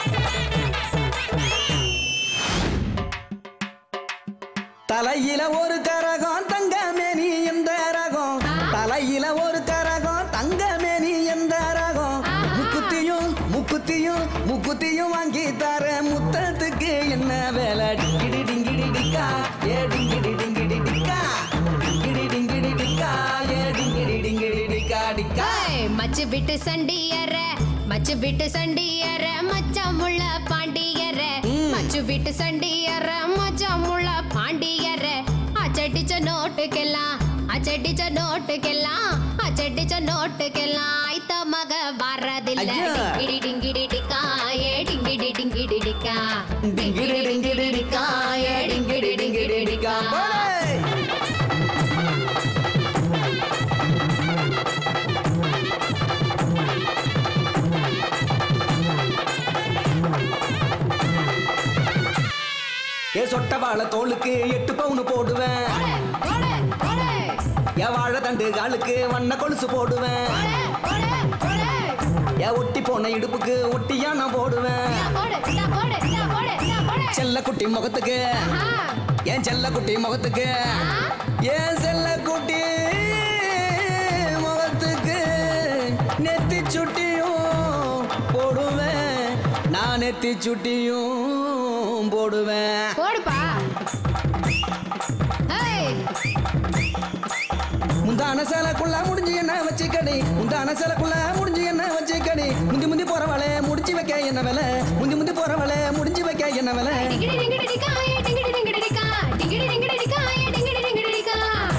தலையில ஒரு கரகம் தங்க மேனி எந்த ரகம் தலையில ஒரு கரகம் தங்க மேனி எந்த ரகம் முக்குத்தியும் முக்குத்தியும் முக்குத்தியும் வாங்கி தர முத்தத்துக்கு என்ன வேலை டிங்கிடி டிங்கிடி டிக்கா ஏ டிங்கிடி டிங்கிடி டிக்கா டிங்கிடி டிங்கிடி டிக்கா ஏ டிங்கிடி டிங்கிடி டிக்கா டிக்கா ஏய், மச்சு விட்டு சண்டியற மச்சு விட்டு சண்டியற மச்சான் முள்ள பாண்டியற மச்சு விட்டு சண்டியற மச்சான் முள்ள பாண்டியற அச்சடிச்ச நோட்டுக்கெல்லாம் அச்சடிச்ச நோட்டுக்கெல்லாம் அச்சடிச்ச நோட்டுக்கெல்லாம் ஐத்த மக வர்றதில்ல ஐயா. டிங்கிடி டிங்கிடி டிக்கா ஏ டிங்கிடி டிங்கிடி டிக்கா டிங்கிடி டிங்கிடி டிக்கா ஏ டிங்கிடி டிங்கிடி டிக்கா ஏ சொட்ட வாழை தோலுக்கு எட்டு பவுன் போடுவேன் என் வாழை தண்டு காலுக்கு வண்ண கொலுசு போடுவேன் என் ஒட்டி போன இடுப்புக்கு ஒட்டியா நான் போடுவேன் போடு இந்தா போடு இந்தா போடு இந்தா போடு செல்ல குட்டி முகத்துக்கு என் செல்ல குட்டி முகத்துக்கு என் செல்ல குட்டி முகத்துக்கு நெத்தி சுட்டியும் போடுவேன் நான் நெத்தி சுட்டியும் போடுவேன் போடுப்பா முந்தான சேலைக்குள்ள முடிஞ்சு என்ன வச்சுக்கடி முந்தான சேலைக்குள்ள முடிஞ்சு என்ன வச்சுக்கடி முந்தி முந்தி போறவளே முடிச்சு வைக்க என்ன வேலை முந்தி முந்தி போறவளே முடிச்சு வைக்க என்ன வேலை டிங்கிடி டிங்கிடி டிக்கா ஏ டிங்கிடி டிங்கிடி டிக்கா டிங்கிடி டிங்கிடி டிக்கா ஏ டிங்கிடி டிங்கிடி டிக்கா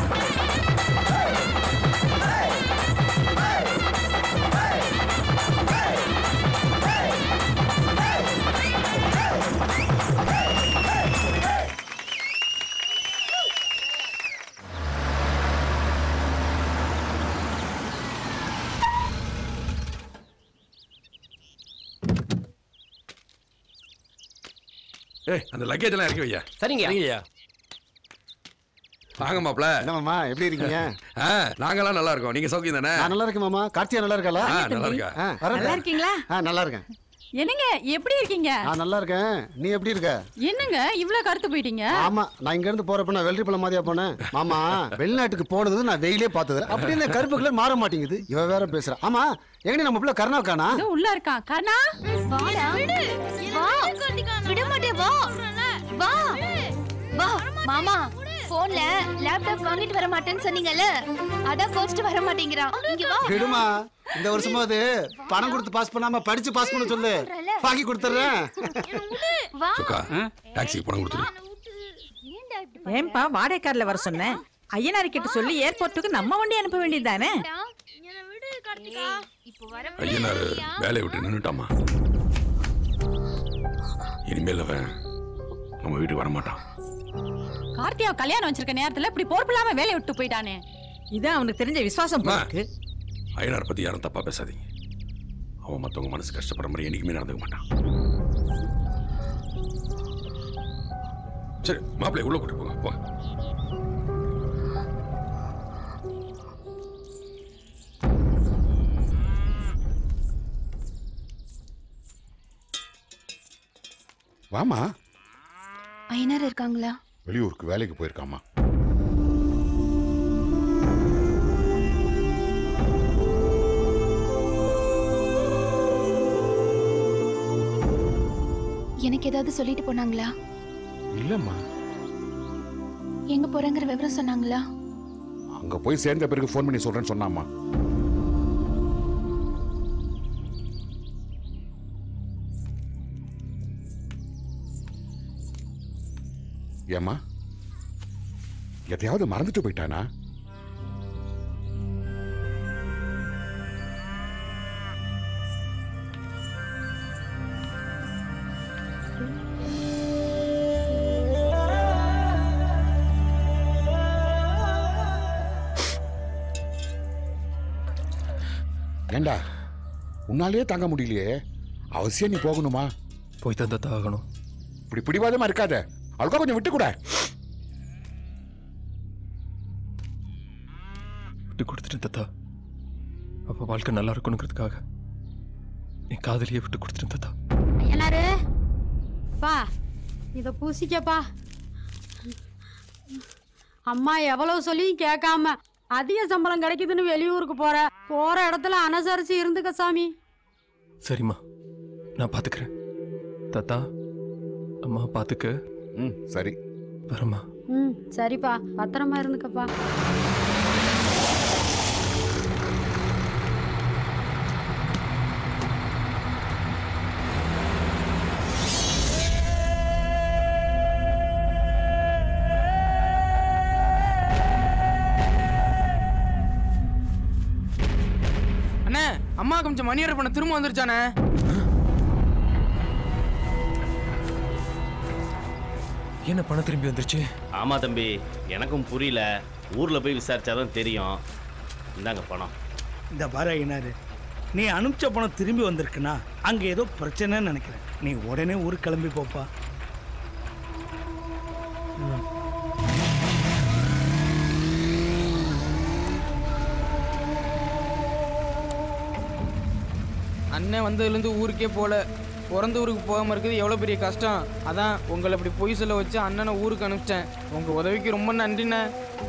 ஏய் அந்த லக்கேஜ் எல்லாம் இறக்கி வையா சரிங்க சரிங்கய்யா வாங்க மாப்ள என்னமாமா எப்படி இருக்கீங்க ஆ நாங்கெல்லாம் நல்லா இருக்கோம் நீங்க சௌக்கியம் தானே நான் நல்லா இருக்கேன் மாமா கார்த்தியா நல்லா இருக்கல ஆ, நல்லா இருக்கா. நல்லா இருக்கீங்களா ஆ நல்லா இருக்கேன் என்னங்க எப்படி இருக்கீங்க நான் நல்லா இருக்கேன் நீ எப்படி இருக்க என்னங்க இவ்ளோ கருத்து போயிட்டீங்க ஆமா நான் இங்க இருந்து போறப்ப நான் வெள்ளரி பழம் மாதிரியா போனேன் மாமா வெளிநாட்டுக்கு போனது நான் வெயிலே பார்த்தது அப்படி இந்த கருப்பு கலர் மாற மாட்டேங்குது இவ வேற பேசுறா ஆமா எங்கடி நம்ம பிள்ளை கருணா காணா இதோ உள்ள இருக்கான் கர்ணா வாடா விடு வா விட மாட்டே வா வா வா மாமா போன்ல லேப்டாப் வாங்கிட்டு வர மாட்டேன்னு சொன்னீங்கல்ல அதான் கோச்சிட்டு வர மாட்டேங்கிறான் இங்க வா விடுமா இந்த வருஷமாவது பணம் கொடுத்து பாஸ் பண்ணாம படிச்சு பாஸ் பண்ண சொல்லு வாங்கி கொடுத்துறேன் வா சுக்கா டாக்ஸிக்கு பணம் கொடுத்துரு ஏன்பா வாடகை கார்ல வர சொன்னேன் ஐயனார் கிட்ட சொல்லி ஏர்போர்ட்டுக்கு நம்ம வண்டி அனுப்ப வேண்டியதுதானே ஐயனார் வேலையை விட்டு நின்னுட்டாமா இனிமேல் அவன் நம்ம வீட்டுக்கு வரமாட்டான் கார்த்தியாவை கல்யாணம் வச்சிருக்க நேரத்துல இப்படி பொறுப்பில்லாம வேலையை விட்டு போயிட்டானே இதான் அவனுக்கு தெரிஞ்ச விசுவாசம் அம்மா, ஐயனார் பத்தி யாரும் தப்பா பேசாதீங்க அவன் மத்தவங்க மனசு கஷ்டப்படுற மாதிரி என்னைக்குமே நடந்துக்க மாட்டான் சரி மாப்பிள்ளை உள்ள கூட்டு போங்க போங்க வாமா ஐயனார் இருக்காங்களா வெளியூருக்கு வேலைக்கு போயிருக்காமா எனக்கு ஏதாவது சொல்லிட்டு போனாங்களா இல்லம்மா எங்க போறேங்கிற விவரம் சொன்னாங்களா அங்க போய் சேர்ந்த பிறகு ஃபோன் பண்ணி சொல்றேன்னு சொன்னாமா ஏம்மா எதையாவது மறந்துட்டு போயிட்டானா ஏண்டா உன்னாலே தாங்க முடியலையே அவசியம் நீ போகணுமா போய் தந்தா ஆகணும் இப்படி பிடிவாதமா இருக்காத அவளுக்கா கொஞ்சம் விட்டு கூட விட்டு கொடுத்துட்டேன் தத்தா அப்ப வாழ்க்கை நல்லா இருக்கணுங்கிறதுக்காக என் காதலியை விட்டு கொடுத்துட்டேன் தத்தா ஐயனாரு பா இதை பூசிக்கப்பா அம்மா எவ்வளவு சொல்லியும் கேட்காம அதிக சம்பளம் கிடைக்குதுன்னு வெளியூருக்கு போற போற இடத்துல அனுசரிச்சு இருந்துக்க சாமி சரிம்மா நான் பாத்துக்கிறேன் தாத்தா அம்மா பாத்துக்க ம் சரி வரம்மா ம் சரிப்பா பத்திரமா இருந்துக்கப்பா அண்ணே அம்மா கொஞ்சம் மணியரை பண்ண திரும்ப வந்துருச்சானே என்ன பணம் திரும்பி வந்துருச்சு ஆமா தம்பி எனக்கும் புரியல ஊர்ல போய் விசாரிச்சாதான் தெரியும் இந்தாங்க பணம் இந்த பாரு ஐயனாரு நீ அனுப்பிச்ச பணம் திரும்பி வந்திருக்குன்னா அங்க ஏதோ பிரச்சனைன்னு நினைக்கிறேன் நீ உடனே ஊருக்கு கிளம்பி போப்பா அண்ணன் வந்ததுலேருந்து ஊருக்கே போல பிறந்த ஊருக்கு போகாம இருக்குது எவ்வளோ பெரிய கஷ்டம் அதான் உங்களை இப்படி பொய் சொல்ல வச்சு அண்ணனை ஊருக்கு அனுப்பிச்சிட்டேன் உங்க உதவிக்கு ரொம்ப நன்றிண்ணே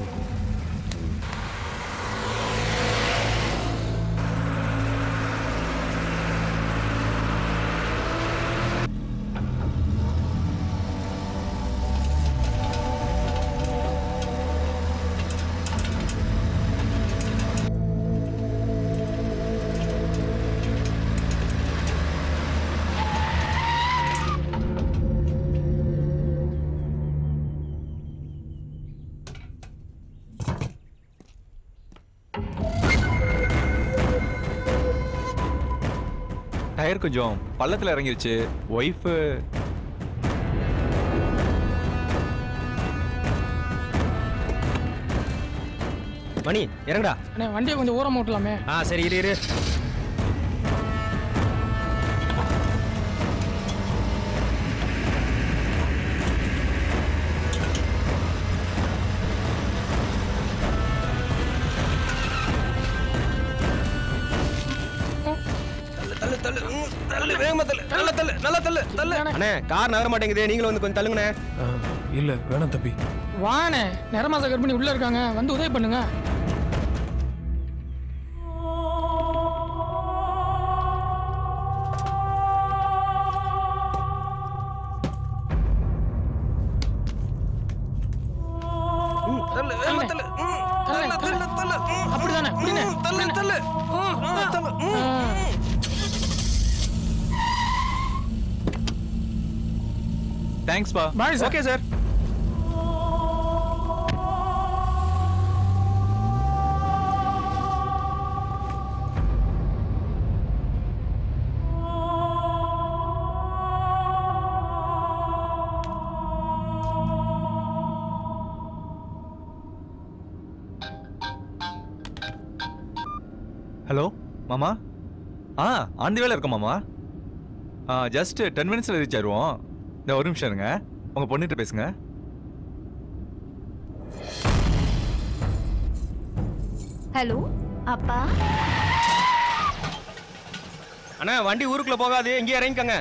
டயர் கொஞ்சம் பள்ளத்துல இறங்கிருச்சு ஒய்ஃபு மணி இறங்குடா அண்ணே வண்டியை கொஞ்சம் ஓரம் ஓட்டலாமே ஆ சரி இரு இரு தள்ளு தள்ளு ம், தள்ளு வேகமா தள்ளு நல்லா தள்ளு நல்லா தள்ளு தள்ளு அண்ணே கார் நகர மாட்டேங்குது நீங்களும் வந்து கொஞ்சம் தள்ளுங்கண்ணே இல்ல வேணாம் தம்பி வாண்ணே நிறமாச கர்ப்பிணி உள்ள இருக்காங்க வந்து உதவி பண்ணுங்க ம், தள்ளு வேகமா தள்ளு ம், தள்ளு தள்ளு தள்ளு ம், அப்படிதானே அப்படினே ம், தள்ளு தள்ளு ம், ம், தள்ளு ம். தேங்க்ஸ் பா bye sir okay sir hello மாமா ஆ அந்த வேலை இருக்க மாமா ஆ ஜஸ்ட் டென் மினிட்ஸில் ரீச் ஆயிடுவோம் இந்த ஒரு நிமிஷம் இருங்க உங்க பொண்ணுகிட்ட பேசுங்க ஹலோ அப்பா அண்ணா வண்டி ஊருக்குள்ள போகாது இங்கேயே இறங்கிக்கங்க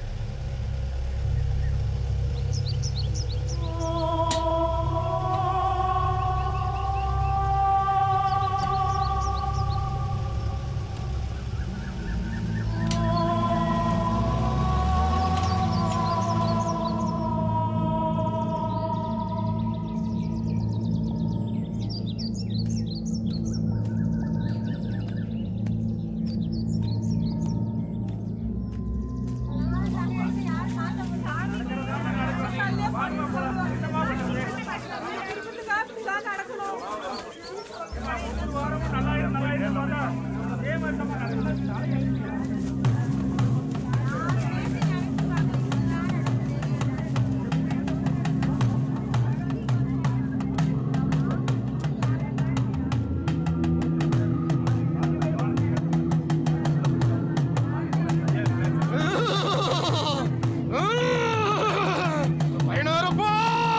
பயனாரப்பா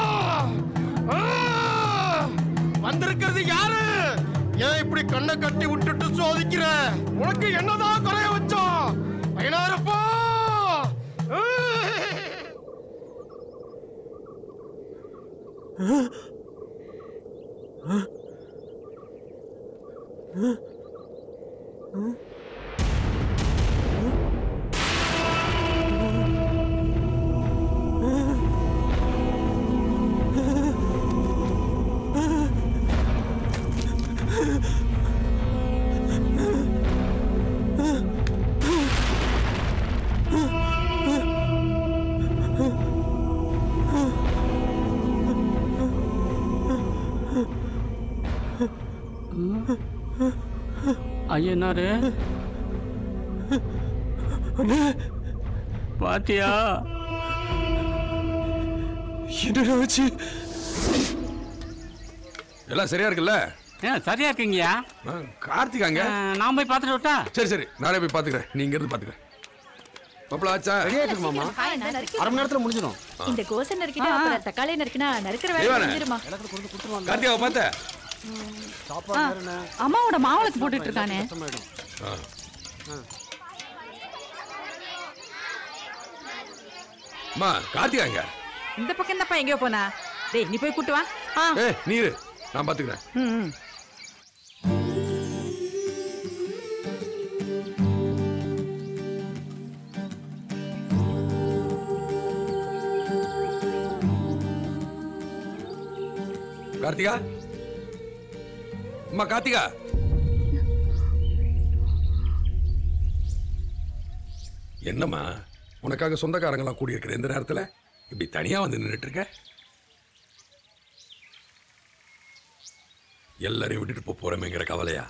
வந்திருக்கிறது யாரு ஏன் இப்படி கண்ணை கட்டி விட்டுட்டு சோதிக்கிற உனக்கு என்னதான் குறைய வச்சோம் பயனாரப்பா ஐயனாரு பாத்தியா என்னடா வச்சு எல்லாம் சரியா இருக்குல்ல ஏன் சரியா இருக்கீங்கயா கார்த்திகாங்க நான் போய் பார்த்துட்டு விட்டா சரி சரி நானே போய் பாத்துக்கிறேன் நீங்க இருந்து பாத்துக்கிறேன் மாப்பிள ஆச்சா ரெடியா இருக்கு மாமா அரை மணி நேரத்துல முடிஞ்சிடும் இந்த கோசை நறுக்கிட்டா அப்புறம் தக்காளி நறுக்கினா நறுக்கிற வேலை தேவானே. முடிஞ்சிருமா கார்த்திகாவை பார்த்த ஆ, அம்மாவோட மாவளுக்கு போட்டுட்டு இருக்கானே அம்மா கார்த்திகா எங்க இந்த பக்கம் என்னப்பா எங்கேயோ போனா டேய் நீ போய் கூட்டு வா ஆ ஏய் நீரு நான் பாத்துக்கிறேன் ம், ம். கார்த்திகா அம்மா கார்த்திகா என்னம்மா உனக்காக சொந்தக்காரங்களாம் கூடியிருக்கிற இந்த நேரத்துல இப்படி தனியா வந்து நின்றுட்டு இருக்க எல்லாரையும் விட்டுட்டு போப் போறோமேங்கிற கவலையா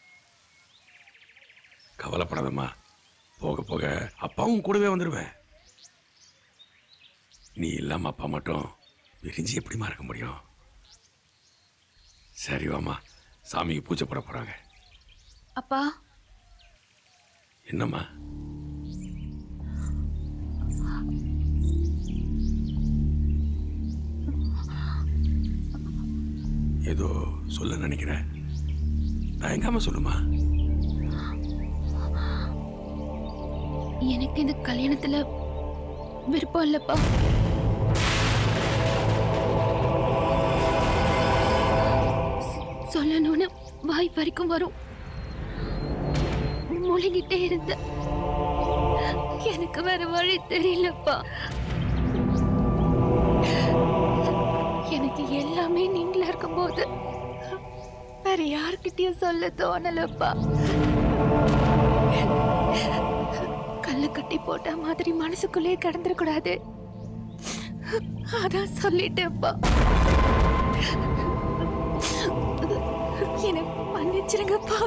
கவலைப்படாதம்மா போக போக அப்பாவும் கூடவே வந்துடுவேன் நீ இல்லாம அப்பா மட்டும் பிரிஞ்சு எப்படிம்மா இருக்க முடியும் சரி வாம்மா சாமிக்கு பூஜை போட போறாங்க அப்பா என்னம்மா ஏதோ சொல்ல நினைக்கிறேன் தயங்காம சொல்லுமா எனக்கு இந்த கல்யாணத்துல விருப்பம் இல்லப்பா சொல்லணும்னு வாய் வரைக்கும் வரும் முழுங்கிட்டே இருந்த எனக்கு வேற வழி தெரியலப்பா எனக்கு எல்லாமே நீங்களா இருக்கும்போது வேற யார்கிட்டயும் சொல்ல தோணலப்பா கல்லு கட்டி போட்ட மாதிரி மனசுக்குள்ளே கிடந்துடக்கூடாது அதான் சொல்லிட்டேன்ப்பா எனக்கு மன்னிச்சிருங்கப்பா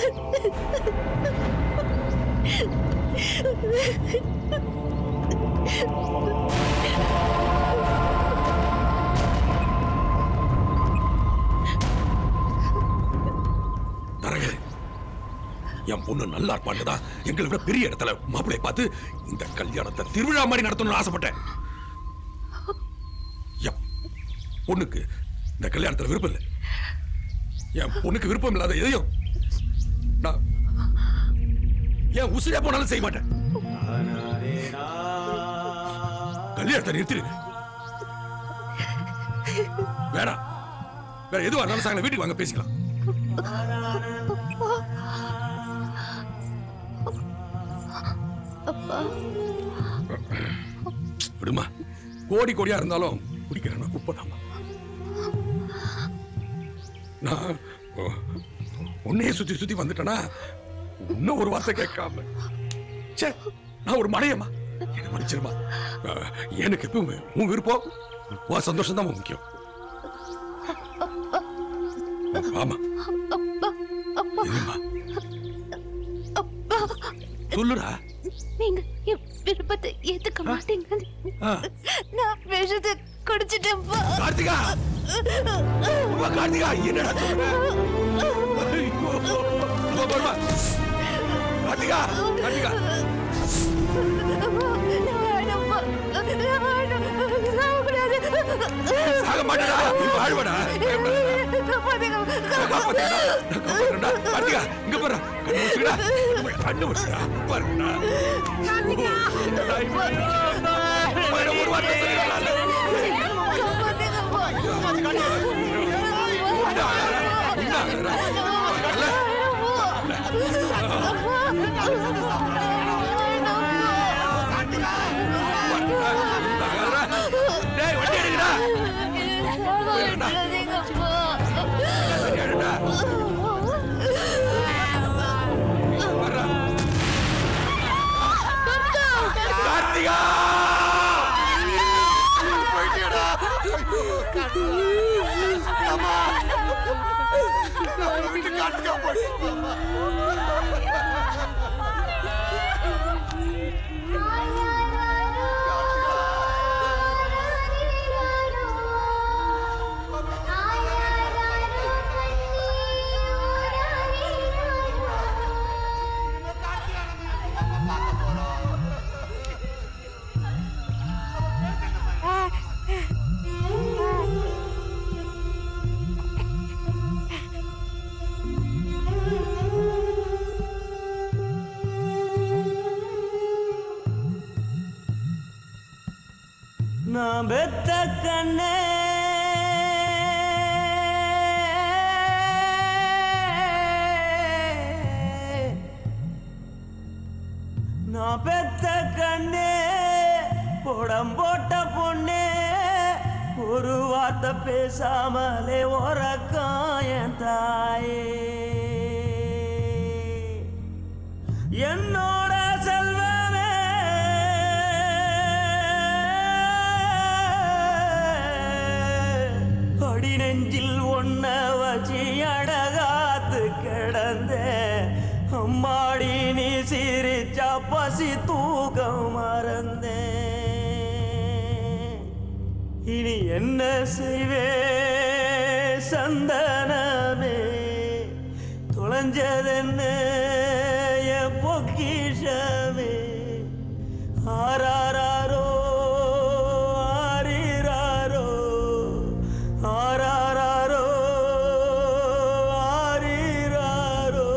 தரங்க என் பொண்ணு நல்லா இருப்பான்னுதா எங்களை விட பெரிய இடத்துல மாப்பிளைய பார்த்து இந்த கல்யாணத்தை திருவிழா மாதிரி நடத்தணும்னு ஆசைப்பட்டேன் என் பொண்ணுக்கு இந்த கல்யாணத்துல விருப்பம் இல்லை என் பொண்ணுக்கு விருப்பம் இல்லாத எதையும் நான் என் உசிரே போனாலும் செய்ய மாட்டேன் கல்யாணத்தை நிறுத்திடுங்க வேணாம் வேற எதுவா இருந்தாலும் சாயங்காலம் வீட்டுக்கு வாங்க பேசிக்கலாம் அப்பா விடுமா கோடி கோடியா இருந்தாலும் குடிக்கிறேன்னா குப்பைதாம்மா நான் உ- உன்னையே சுத்தி சுத்தி வந்துட்டேனா இன்னும் ஒரு வார்த்தை கேட்காம ச்சே நான் ஒரு மடையம்மா என்ன மன்னிச்சிருமா அஹ், எனக்கு எப்பவுமே உன் விருப்பம் உன் சந்தோஷம் தான் முக்கியம் ஆமா என்னம்மா சொல்லுடா நீங்க என் விருப்பத்தை ஏத்துக்க மாட்டீங்க ஆ. நான் விஷத்தை குடிச்சிட்டேன்ப்பா கார்த்திகா அம்மா, கார்த்திகா என்னடா சொல்ற ஐயோ. அம்மா, பாரும்மா. கார்த்திகா கார்த்திகா சாக மாட்டேடா நீ வாழ்வடா காப்பாத்துடா கார்த்திகா இங்க பாரு கண்ணு வச்சுடா கண்ணு வச்சுடா பாருடா ஒரு வார்த்தை சொல்லிடலாம் டேய் வண்டி எடுங்கடா கார்த்திகா போயிட்டியடா அம்மா நான் விட்டு காட்டுக்கா நான் பெத்த கண்ணே நான் பெத்த கண்ணே புடம் போட்ட பொண்ணே ஒரு வார்த்தை பேசாமலே உறக்கம் என் தாயே என்னோட செல்வமே அடி நெஞ்சில் ஒன்ன வச்சு அடகாத்து கிடந்த அம்மாடி நீ சிரிச்சா பசி தூக்கம் மறந்தேன் இனி என்ன செய்வே சந்தனமே தொலைஞ்சதென்ன என் பொக்கிஷமே ஆராரோ ஆரிராரோ ஆராரோ ஆரிராரோ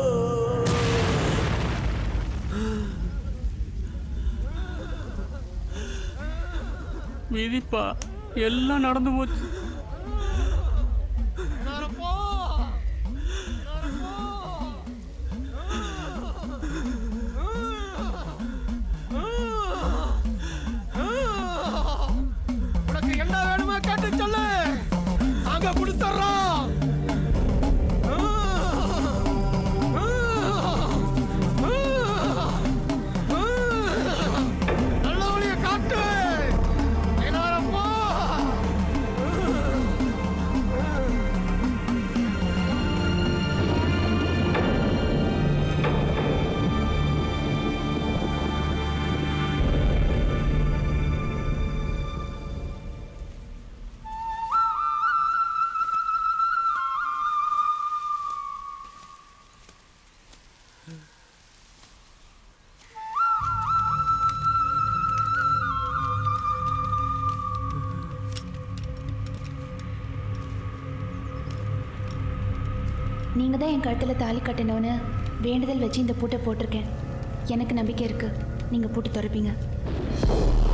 விதிப்பா எல்லாம் நடந்து போச்சு உனக்கு என்ன வேணுமோ கேட்டு சொல்லு நாங்க கொடுத்துறோம் நல்ல வழியை காட்டு ஐநாயிரப்பா நீங்க தான் என் கழுத்துல தாலி கட்டணும்னு வேண்டுதல் வச்சு இந்த பூட்டை போட்டிருக்கேன் எனக்கு நம்பிக்கை இருக்கு நீங்க பூட்டு திறப்பீங்க